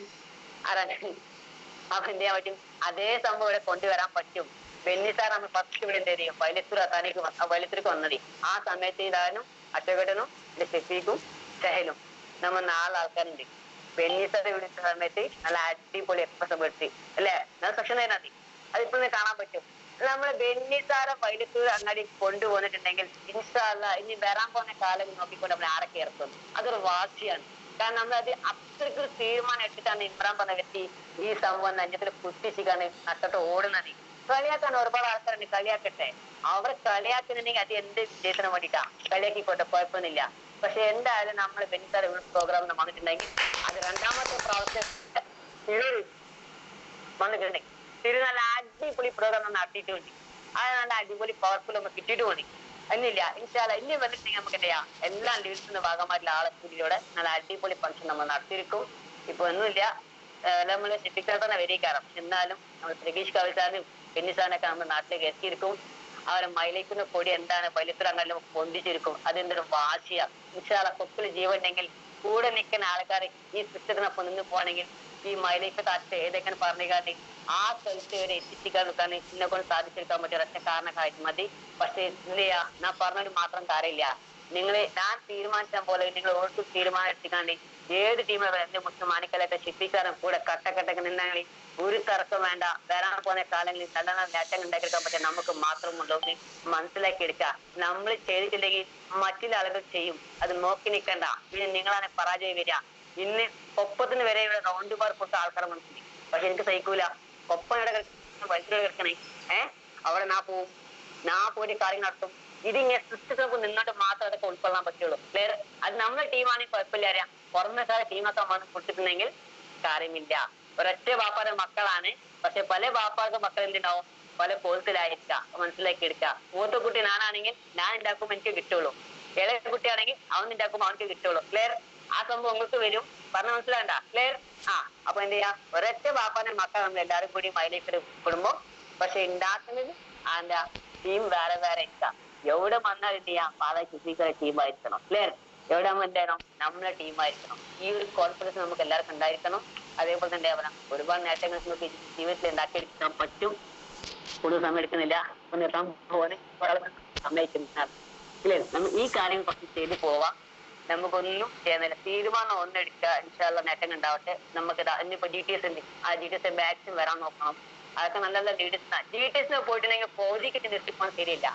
ആരാണ് അപ്പൊ എന്ത് ചെയ്യാൻ പറ്റും അതേ സംഭവം ഇവിടെ കൊണ്ടുവരാൻ പറ്റും ബെന്നി സാർ നമ്മൾ ഫസ്റ്റ് ഇവിടെ എന്ത് ചെയ്യും വൈലത്തൂർ അത്താനിക്ക് വൈലത്തൂർക്ക് വന്നത് ആ സമയത്ത് ഇതാനും അറ്റകടനും എന്റെ ഷെഫീഖും ഷഹലും നമ്മൾ നാല് ആൾക്കാരുണ്ട് ബെന്നി സാർ ഇവിടെ എത്തുന്ന സമയത്ത് നല്ല അടിപൊളി എക്സ്പ്രഷൻ പെടുത്തി അല്ലേ നല്ല സെക്ഷൻ തന്നെ മതി അതിപ്പോ നിങ്ങൾക്ക് കാണാൻ പറ്റും നമ്മള് ബെന്നി സാറെ വൈലത്തൂർ അങ്ങാടി കൊണ്ടുപോന്നിട്ടുണ്ടെങ്കിൽ ഇൻഷാല്ല ഇനി വരാൻ പോകുന്ന കാലം നോക്കിക്കൊണ്ട് നമ്മൾ ആരൊക്കെ ഇറക്കും അതൊരു വാശിയാണ് കാരണം നമ്മളത് അത്രയ്ക്ക് ഒരു തീരുമാനം എടുത്തിട്ടാണ് ഇമ്രാൻ പറഞ്ഞ വ്യക്തി ഈ സംഭവം നെഞ്ചത്തിൽ കുത്തിച്ചിക്കാണ് നട്ടോട്ട് ഓടുന്നത് കളിയാക്കാൻ ഒരുപാട് ആൾക്കാരുണ്ട് കളിയാക്കട്ടെ അവർ കളിയാക്കുന്നുണ്ടെങ്കിൽ അത് എന്ത് വിജയത്തിന് വേണ്ടിയിട്ടാ കളിയാക്കിക്കോട്ടെ കുഴപ്പമൊന്നുമില്ല പക്ഷെ എന്തായാലും നമ്മൾ ബെന്നിസാർ പ്രോഗ്രാം വന്നിട്ടുണ്ടെങ്കിൽ അത് രണ്ടാമത്തെ പ്രാവശ്യം തിരൂർ വന്നിട്ടുണ്ട് തിരു നല്ല അടിപൊളി പ്രോഗ്രാം നടത്തിയിട്ടുണ്ട് അത് നല്ല അടിപൊളി പവർഫുൾ നമുക്ക് കിട്ടിയിട്ട് മതി എന്നില്ല ഇൻഷാല്ല ഇനി വന്നിട്ടുണ്ടെങ്കിൽ നമുക്ക് എന്ത് ചെയ്യാം എല്ലാ ലീഡ്സിന്റെ ഭാഗമായിട്ടുള്ള ആളെ കൂടിയിലൂടെ നല്ല അടിപൊളി ഫംഗ്ഷൻ നമ്മൾ നടത്തിയിരിക്കും ഇപ്പൊ ഒന്നുമില്ല നമ്മള് ഷിപ്പിക്കാർ തന്നെ വരിക്കാറാം എന്നാലും നമ്മൾ പ്രതീഷ് കവിതാനും ബെന്നിസാനൊക്കെ നമ്മുടെ നാട്ടിലേക്ക് എത്തിയിരിക്കും അവരെ മൈലേക്കുന്ന കൊടി എന്താണ് വലുത്ര അങ്ങനെ പൊന്തിച്ചിരിക്കും അതെന്തൊരു വാശിയാ ഇൻഷാല്ല കൊക്കിൽ ജീവൻ ഉണ്ടെങ്കിൽ കൂടെ നിൽക്കുന്ന ആൾക്കാർ ഈ സിസ്റ്റത്തിനൊപ്പം നിന്ന് പോകണമെങ്കിൽ ഈ മൈലേക്ക് താറ്റ് ഏതൊക്കെ പറഞ്ഞുകാണ്ട് ആ സ്ഥലത്ത് വരെ എത്തിച്ചിക്കാൻ നിൽക്കാൻ എന്നെ കൊണ്ട് സാധിച്ചെടുക്കാൻ പറ്റിയ ഒരൊറ്റ കാരണക്കായിട്ട് മതി പക്ഷെ ഇല്ലയാ ഞാൻ പറഞ്ഞത് മാത്രം കാര്യമില്ല നിങ്ങൾ ഞാൻ തീരുമാനിച്ച പോലെ നിങ്ങൾ ഓർക്കും തീരുമാനം എടുത്തിക്കാണ്ട് ഏത് ടീമിലും എന്റെ മുസ്ലിം മാണിക്കലൊക്കെ ശിപ്പിക്കാനും കൂടെ കട്ടക്കട്ടൊക്കെ നിന്നെങ്കിൽ ഒരു തർക്കം വേണ്ട വരാൻ പോകുന്ന കാലങ്ങളിൽ നല്ല നല്ല നേട്ടങ്ങൾ ഉണ്ടാക്കിയെടുക്കാൻ പറ്റിയ നമുക്ക് മാത്രമുള്ളൂ എന്ന് മനസ്സിലാക്കി എടുക്കുക നമ്മൾ ചെയ്തിട്ടില്ലെങ്കിൽ മറ്റുള്ള ആളുകൾ ചെയ്യും അത് നോക്കി നിൽക്കണ്ട പിന്നെ നിങ്ങളാണ് പരാജയം വരിക ഇന്ന് ഒപ്പത്തിന് വരെ ഇവിടെ റൗണ്ട് ബാർ കൊടുത്ത ആൾക്കാർ മനസ്സിലായി പക്ഷെ എനിക്ക് സഹിക്കൂല ഒപ്പം ഇവിടെ വലുതിൽ കിടക്കണേ ഏഹ് അവിടെ നാ പോവും നാ പോയിട്ട് കാര്യം നടത്തും ഇതിങ്ങനെ സിസ്റ്റത്തിനൊക്കെ നിന്നോട്ട് മാത്രം അതൊക്കെ ഉൾക്കൊള്ളാൻ പറ്റുള്ളൂ ക്ലിയർ അത് നമ്മുടെ ടീമാണെങ്കിൽ കുഴപ്പമില്ല അറിയാം പുറമെ സാറെ ടീമൊക്കെ വന്ന് കൊടുത്തിട്ടുണ്ടെങ്കിൽ കാര്യമില്ല ഒരൊറ്റ ബാപ്പാടെ മക്കളാണ് പക്ഷെ പല ബാപ്പാർക്ക് മക്കൾ എന്തുണ്ടാവും പല കോലത്തിലായിരിക്കാം മനസ്സിലാക്കി എടുക്കുക മൂത്ത കുട്ടി ഞാനാണെങ്കിൽ ഞാൻ ഉണ്ടാക്കുമ്പോൾ എനിക്ക് കിട്ടുള്ളൂ ഇളയ കുട്ടിയാണെങ്കിൽ അവൻ ഉണ്ടാക്കുമ്പോൾ അവനക്ക് കിട്ടുള്ളൂ ക്ലിയർ ആ സംഭവം നിങ്ങൾക്ക് വരും പറഞ്ഞ മനസ്സിലാണ്ട ക്ലിയർ ആ അപ്പൊ എന്ത് ചെയ്യാ ഒരൊറ്റ ബാപ്പാന്റെ മക്കൾ നമ്മൾ എല്ലാവരും കൂടി മൈലേക്ക് കുടുംബം പക്ഷെ ഉണ്ടാക്കുന്നത് ആന്റെ ടീം വേറെ വേറെ ഇരിക്കാം എവിടെ വന്നാൽ എന്ത് ചെയ്യാം പാത ഫിസിക്കൽ ടീം ആയിരിക്കണം ക്ലിയർ എവിടെ എന്തായാലും നമ്മളെ ടീം ആയിരിക്കണം ഈ ഒരു കോൺഫിഡൻസ് നമുക്ക് എല്ലാവർക്കും ഉണ്ടായിരിക്കണം അതേപോലെ തന്നെ എന്താ പറയാ ഒരുപാട് നേട്ടങ്ങൾ നമുക്ക് ജീവിതത്തിൽ ഉണ്ടാക്കിയെടുക്കാൻ പറ്റും കൂടുതൽ സമയം എടുക്കുന്നില്ല അപ്പൊ നിർത്താൻ പോകാൻ സമ്മതിക്കുന്നില്ല ഇല്ലേ നമ്മൾ ഈ കാര്യങ്ങൾ കുറച്ച് ചെയ്ത് പോവാം നമുക്കൊന്നും ചെയ്യുന്നില്ല തീരുമാനം ഒന്നെടുക്കുക ഇൻഷാല്ല നേട്ടങ്ങൾ ഉണ്ടാവട്ടെ നമുക്ക് ദാ ഇന്നിപ്പോ ഡി ടി എസ് ഉണ്ട് ആ ഡി ടി എസ് മാക്സിമം വരാൻ നോക്കണം അതൊക്കെ നല്ല നല്ല D T S D T എസിന് പോയിട്ടുണ്ടെങ്കിൽ പ്രോജക്റ്റ് നിർത്തിപ്പോകാൻ ശരിയില്ല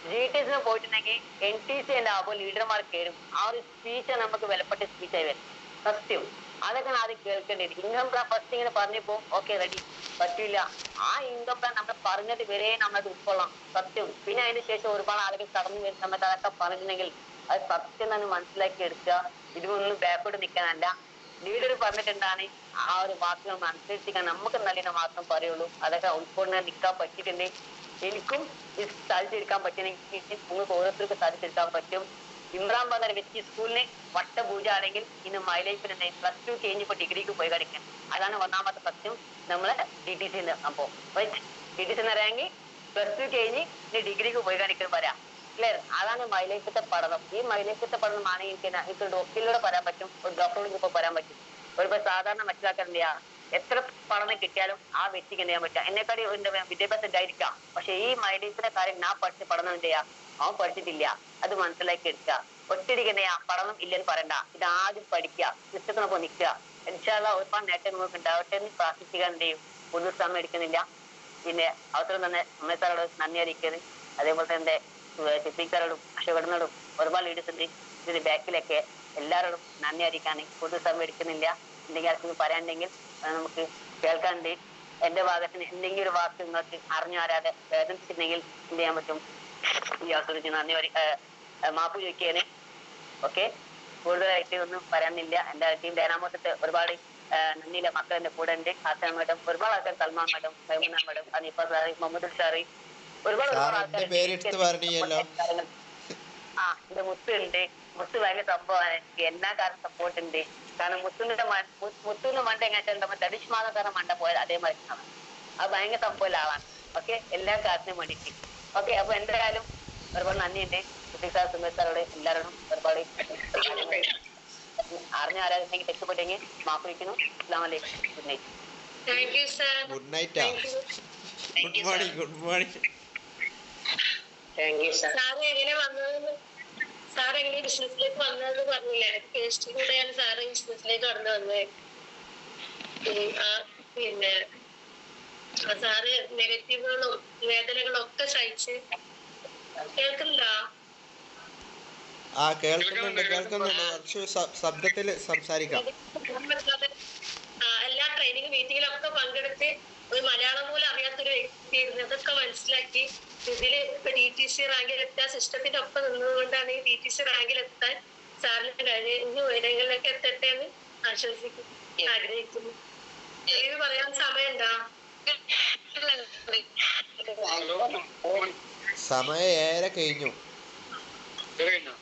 ജി ടി എസിന് പോയിട്ടുണ്ടെങ്കിൽ എൻ ടി സി ഉണ്ടാവുമ്പോൾ ലീഡർമാർ കയറും ആ ഒരു സ്പീച്ച് നമുക്ക് വിലപ്പെട്ട സ്പീച്ചായി വരും സത്യം അതൊക്കെ ആദ്യം കേൾക്കേണ്ടത് ഇൻകം പ്ലാൻ ഫസ്റ്റ് ഇങ്ങനെ പറഞ്ഞപ്പോ ഓക്കെ റെഡി പറ്റില്ല ആ ഇൻകം പ്ലാൻ നമ്മൾ പറഞ്ഞത് വരെ നമ്മളത് ഉൾക്കൊള്ളാം സത്യം പിന്നെ അതിന് ശേഷം ഒരുപാട് ആളുകൾ കടന്നു വരുന്ന സമയത്ത് അതൊക്കെ പറഞ്ഞിട്ടുണ്ടെങ്കിൽ അത് സത്യം തന്നെ മനസ്സിലാക്കി എടുക്കുക ഇതിനൊന്നും ബാക്കോട്ട് നിൽക്കാനല്ല ലീഡർ പറഞ്ഞിട്ടുണ്ടാണ് ആ ഒരു വാക്കുകൾ അനുസരിച്ചിക്കാൻ നമുക്ക് നല്ലതിനെ മാത്രം പറയുള്ളൂ അതൊക്കെ ഉൾക്കൊണ്ട് നിൽക്കാൻ പറ്റിയിട്ടുണ്ട് എനിക്കും ഇത് സാധിച്ചെടുക്കാൻ പറ്റുമെങ്കിൽ നിങ്ങൾക്ക് ഓരോരുത്തർക്കും സാധിച്ചെടുക്കാൻ പറ്റും ഇമ്രാൻ പറഞ്ഞ ഒരു വ്യക്തി സ്കൂളിന് വട്ടപൂജ ആണെങ്കിൽ ഇന്ന് മൈലൈഫിൽ പ്ലസ് ടു കഴിഞ്ഞ് ഡിഗ്രിക്ക് പോയി കളിക്കാൻ അതാണ് ഒന്നാമത്തെ സത്യം നമ്മളെ ഡി ടി സി സംഭവം ഡി ടി സി അറിയാമെങ്കിൽ പ്ലസ് ടു കഴിഞ്ഞ് ഇനി ഡിഗ്രിക്ക് പോയി കളിക്കാൻ പറയാം ക്ലിയർ അതാണ് മൈലൈഫത്തെ പഠനം ഈ മൈലൈഫത്തെ പഠനമാണ് എനിക്ക് ന- എനിക്ക് ഡോക്ടറിലൂടെ പറയാൻ പറ്റും ഒരു ഡോക്ടറോട് ഇപ്പൊ പറയാൻ പറ്റും ഒരു സാധാരണ മനസ്സിലാക്കാൻ എന്ത് ചെയ്യാ എത്ര പഠനം കിട്ടിയാലും ആ വ്യക്തിക്ക് എന്ത് ചെയ്യാൻ പറ്റുക എന്നെക്കാടി എന്താ പറയാ വിദ്യാഭ്യാസം ഉണ്ടായിരിക്കാം പക്ഷെ ഈ മൈലൈഫിന്റെ കാര്യം ഞാൻ പഠിച്ച പഠനം എന്ത് ചെയ്യാ അവൻ പഠിച്ചിട്ടില്ല അത് മനസ്സിലാക്കി എടുക്കുക ഒറ്റയ്ക്ക് എന്ത് ചെയ്യാ പഠനം ഇല്ലെന്ന് പറയണ്ട ഇത് ആദ്യം പഠിക്കുക സിസ്റ്റത്തിനൊപ്പം നിൽക്കുക ഇൻഷാല്ല ഒരുപാട് നേട്ടം നിങ്ങൾക്ക് ഉണ്ടാവട്ടെ എന്ന് പ്രാർത്ഥിക്കുക എന്ത് ചെയ്യും ഒന്നും സമയം എടുക്കുന്നില്ല പിന്നെ അവസരം തന്നെ അമ്മ സാറോട് നന്ദി അറിയിക്കുന്നത് അതേപോലെ തന്നെ സിദ്ദീഖാരോടും അശോകടനോടും ഒരുപാട് ലീഡേഴ്സ് ഉണ്ട് ഇതിന് ബാക്കിലൊക്കെ എല്ലാവരോടും നന്ദി അറിയിക്കാൻ കൂടുതൽ സമയം എടുക്കുന്നില്ല എന്തെങ്കിലും ആർക്കും പറയാനുണ്ടെങ്കിൽ അത് നമുക്ക് കേൾക്കാനുണ്ട് എന്റെ ഭാഗത്തിന് എന്തെങ്കിലും ഒരു വാക്ക് നിങ്ങൾക്ക് അറിഞ്ഞു അറിയാതെ വേദനിച്ചിട്ടുണ്ടെങ്കിൽ എന്ത് ചെയ്യാൻ പറ്റും ഈ അവസരത്തിൽ നന്ദി പറ- ഏർ, ഏർ, മാപ്പ് ചോദിക്കാന് ഓക്കെ കൂടുതലായിട്ട് ഒന്നും പറയാനില്ല എന്റെ ടീം ഡൈനാമോസത്തെ ഒരുപാട് ഏർ, നന്ദിയിലെ മക്കൾ എന്റെ കൂടെ ഉണ്ട് ഹാസൻ മേഡം ഒരുപാട് ആൾക്കാർ സൽമാൻ മേഡം മൈമുന മേഡം അനീഫ സാറി മുഹമ്മദ് സാറി ഒരുപാട് സാർ ഒരുപാട് എന്റെ ആൾക്കാർ പേരെടുത്ത് പറഞ്ഞില്ലല്ലോ. ആ എന്റെ മുത്ത് ഉണ്ട് മുത്ത് ഭയങ്കര സംഭവമാണ് എനിക്ക് എല്ലാ കാര്യം സപ്പോർട്ട് ഉണ്ട് കാരണം മുത്തുന്റെ മ- മു- മുത്തുന്റെ മണ്ട എങ്ങനെ നമ്മൾ തടിച്ച് മാതാക്കാരൻ മണ്ട പോയത് അതേമാതിരി ആണ് അത് ഭയങ്കര സംഭവമുള്ള ആളാണ് ഓക്കെ എല്ലാ കാര്യത്തിനും വേണ്ടിയിട്ട് ഓക്കെ അപ്പൊ എന്തായാലും ഒരുപാട് നന്ദിയുണ്ട് കുട്ടി സാർ സുമേഷ് സാറോട് എല്ലാവരോടും ഒരുപാട് അറിഞ്ഞ ആരാധനെങ്കിൽ രക്ഷപ്പെട്ടെങ്കിൽ മാപ്പ് വയ്ക്കുന്നു അസ്ലാം വലൈക്കും good night thank you sir good നൈറ്റാ thank you good morning good morning thank you sir sir എങ്ങനെ വന്നതെന്ന് സാർ എങ്ങനെ ബിസിനസ്സിലേക്ക് വന്നതെന്ന് പറഞ്ഞില്ല പേസ്റ്റിലൂടെയാണ് സാറ് ബിസിനസ്സിലേക്ക് കടന്നു വന്നത് ഉം, ആ, പിന്നെ ആ സാറ് നെഗറ്റീവുകളും വേദനകളും ഒക്കെ സഹിച്ച് കേൾക്കുന്നുണ്ടോ ആ കേൾക്കുന്നുണ്ട് കേൾക്കുന്നുണ്ട് കുറച്ച് ശ- ശബ്ദത്തിൽ സംസാരിക്കാം ആ, എല്ലാ ട്രെയിനിങ് മീറ്റിങ്ങിലൊക്കെ പങ്കെടുത്ത് ഒരു മലയാളം പോലും അറിയാത്തൊരു വ്യക്തിയായിരുന്നു അതൊക്കെ മനസ്സിലാക്കി ഇതില് ഇപ്പൊ ഡി ടി സി റാങ്കിൽ എത്താൻ സിസ്റ്റത്തിന്റെ ഒപ്പം നിന്നതുകൊണ്ടാണ് ഈ ഡി ടി സി റാങ്കിൽ എത്താൻ സാറിന് കഴിഞ്ഞ് ഇനി ഉയരങ്ങളിലേക്ക് എത്തട്ടെ എന്ന് ആശ്വസിക്കും ആഗ്രഹിക്കുന്നു ഇത് പറയാൻ സമയമുണ്ടോ ഹലോ സമയം ഏറെ കഴിഞ്ഞു കഴിഞ്ഞോ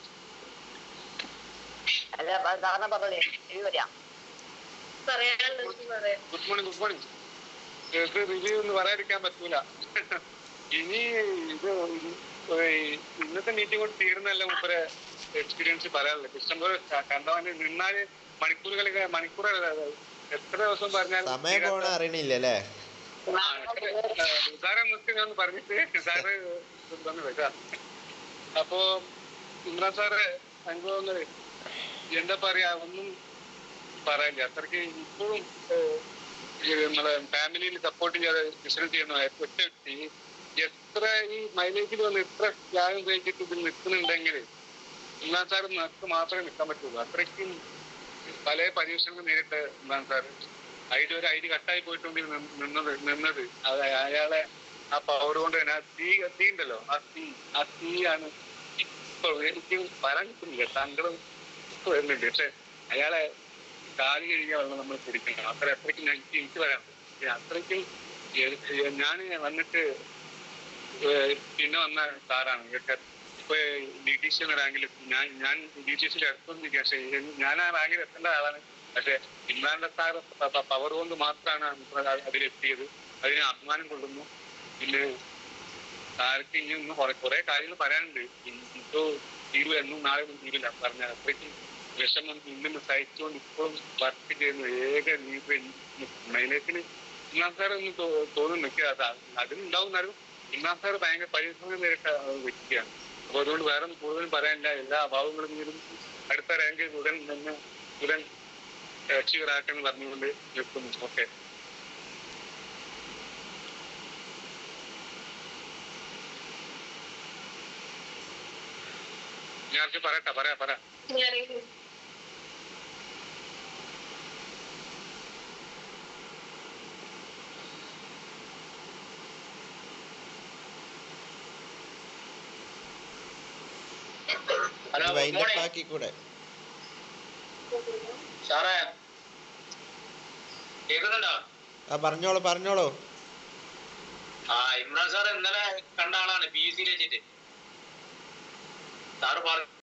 അല്ല സാറിനെ പറഞ്ഞോളേ എഴുതി വരാം പറയാനുള്ളത് പറയാം ഗുഡ് മോർണിംഗ് ഗുഡ് മോർണിംഗ് ഇത് റിവ്യൂ ഒന്നും പറയാതിരിക്കാൻ പറ്റൂല ഇനി ഇത് ഈ ഇന്നത്തെ മീറ്റിംഗ് കൊണ്ട് തീർന്നല്ല മുപ്പരെ എക്സ്പീരിയൻസ് പറയാനുള്ളത് ഇഷ്ടംപോലെ ക- കണ്ടവന് നിന്നാല് മണിക്കൂറുകളൊക്കെ മണിക്കൂർ എത്ര ദിവസം പറഞ്ഞാലും സമയം പോണ അറിയണില്ല അല്ലേ സാറെ നിർത്തി ഞാൻ പറഞ്ഞിട്ട് സാറ് വന്ന് വെക്കാം അപ്പോ ഇമ്രാൻ സാറ് എനിക്ക് തോന്നുന്നത് എന്താ പറയാ ഒന്നും പറയാനില്ല അത്രയ്ക്ക് ഇപ്പോഴും ഏഹ്, ഈ നമ്മളെ ഫാമിലിയിൽ സപ്പോർട്ട് ചെയ്യാതെ ബിസിനസ് ചെയ്യുന്ന ഒറ്റ വ്യക്തി എത്ര ഈ മൈലേജിൽ വന്ന് എത്ര ത്യാഗം കഴിച്ചിട്ട് ഇതിൽ നിൽക്കുന്നുണ്ടെങ്കിൽ ഇമ്രാൻ സാർ നിനക്ക് മാത്രമേ നിൽക്കാൻ പറ്റുള്ളൂ അത്രയ്ക്കും പല പരീക്ഷണങ്ങൾ നേരിട്ട് ഇമ്രാൻ സാർ അതിൽ ഒരു ഐഡി കട്ടായി പോയിട്ടുണ്ട് നി- നിന്നത് നിന്നത് അത് അയാളെ ആ പവർ കൊണ്ട് തന്നെ ആ തീ തീ ഉണ്ടല്ലോ ആ തീ ആ തീയാണ് ഇപ്പൊ എനിക്ക് പറയാൻ കിട്ടുന്നില്ല സങ്കടം ഇപ്പൊ വരുന്നുണ്ട് പക്ഷെ അയാളെ കാല് കഴുകിയ വെള്ളം നമ്മൾ കുടിക്കണം അത്ര അത്രയ്ക്കും എനിക്ക് എനിക്ക് പറയാം അത്രയ്ക്കും ഞാൻ വന്നിട്ട് ഏഹ് പിന്നെ വന്ന സാറാണ് ഇതൊക്കെ ഇപ്പൊ ഡി ടി സി എന്ന റാങ്കിൽ ഞാൻ ഞാൻ ഡി ടി സിയിൽ എത്തുന്നില്ല പക്ഷെ ഞാൻ ആ റാങ്കിൽ എത്തേണ്ട ആളാണ് പക്ഷെ ഇമ്രാന്റെ സാർ പവർ കൊണ്ട് മാത്രമാണ് നമുക്ക് അതിലെത്തിയത് അതിന് അഭിമാനം കൊള്ളുന്നു പിന്നെ സാർക്ക് ഇനി ഒന്ന് കുറെ കുറെ കാര്യങ്ങൾ പറയാനുണ്ട് ഇപ്പോ തീരുവ എന്നും നാളെ ഒന്നും തീരില്ല പറഞ്ഞ അത്രയ്ക്കും വിഷമം ഇന്നും സഹിച്ചുകൊണ്ട് ഇപ്പോഴും വർക്ക് ചെയ്യുന്ന ഏക ലീഡർ മൈലേക്കിന് ഇന്നാം സാർ ഒന്ന് തോ- തോന്നുന്നു എനിക്ക് അത് അതിനുണ്ടാവും എന്നാലും ഇന്നാം സാർ ഭയങ്കര പരിശ്രമം നേരിട്ട വ്യക്തിയാണ് അപ്പൊ അതുകൊണ്ട് വേറെ ഒന്നും കൂടുതലും പറയാനില്ല എല്ലാ അഭാവങ്ങളും ഇങ്ങനെ അടുത്ത റാങ്കിൽ ഉടൻ തന്നെ ഉടൻ അച്ചീവർ ആക്കെന്ന് പറഞ്ഞുകൊണ്ട് നിൽക്കുന്നു ഓക്കെ ഞാൻ പറയട്ടെ പറയാ പറയാ ഞാൻ ഹലോ ഗുഡ് വൈൻഡപ്പ് മോർണിംഗ് ആക്കി കൂടെ സാറേ കേൾക്കുന്നുണ്ടോ ആ പറഞ്ഞോളൂ പറഞ്ഞോളൂ ആ ഇമ്രാൻ സാർ ഇന്നലെ കണ്ട ആളാണ് പി യു സിയിൽ വെച്ചിട്ട് സാറ് പറഞ്ഞു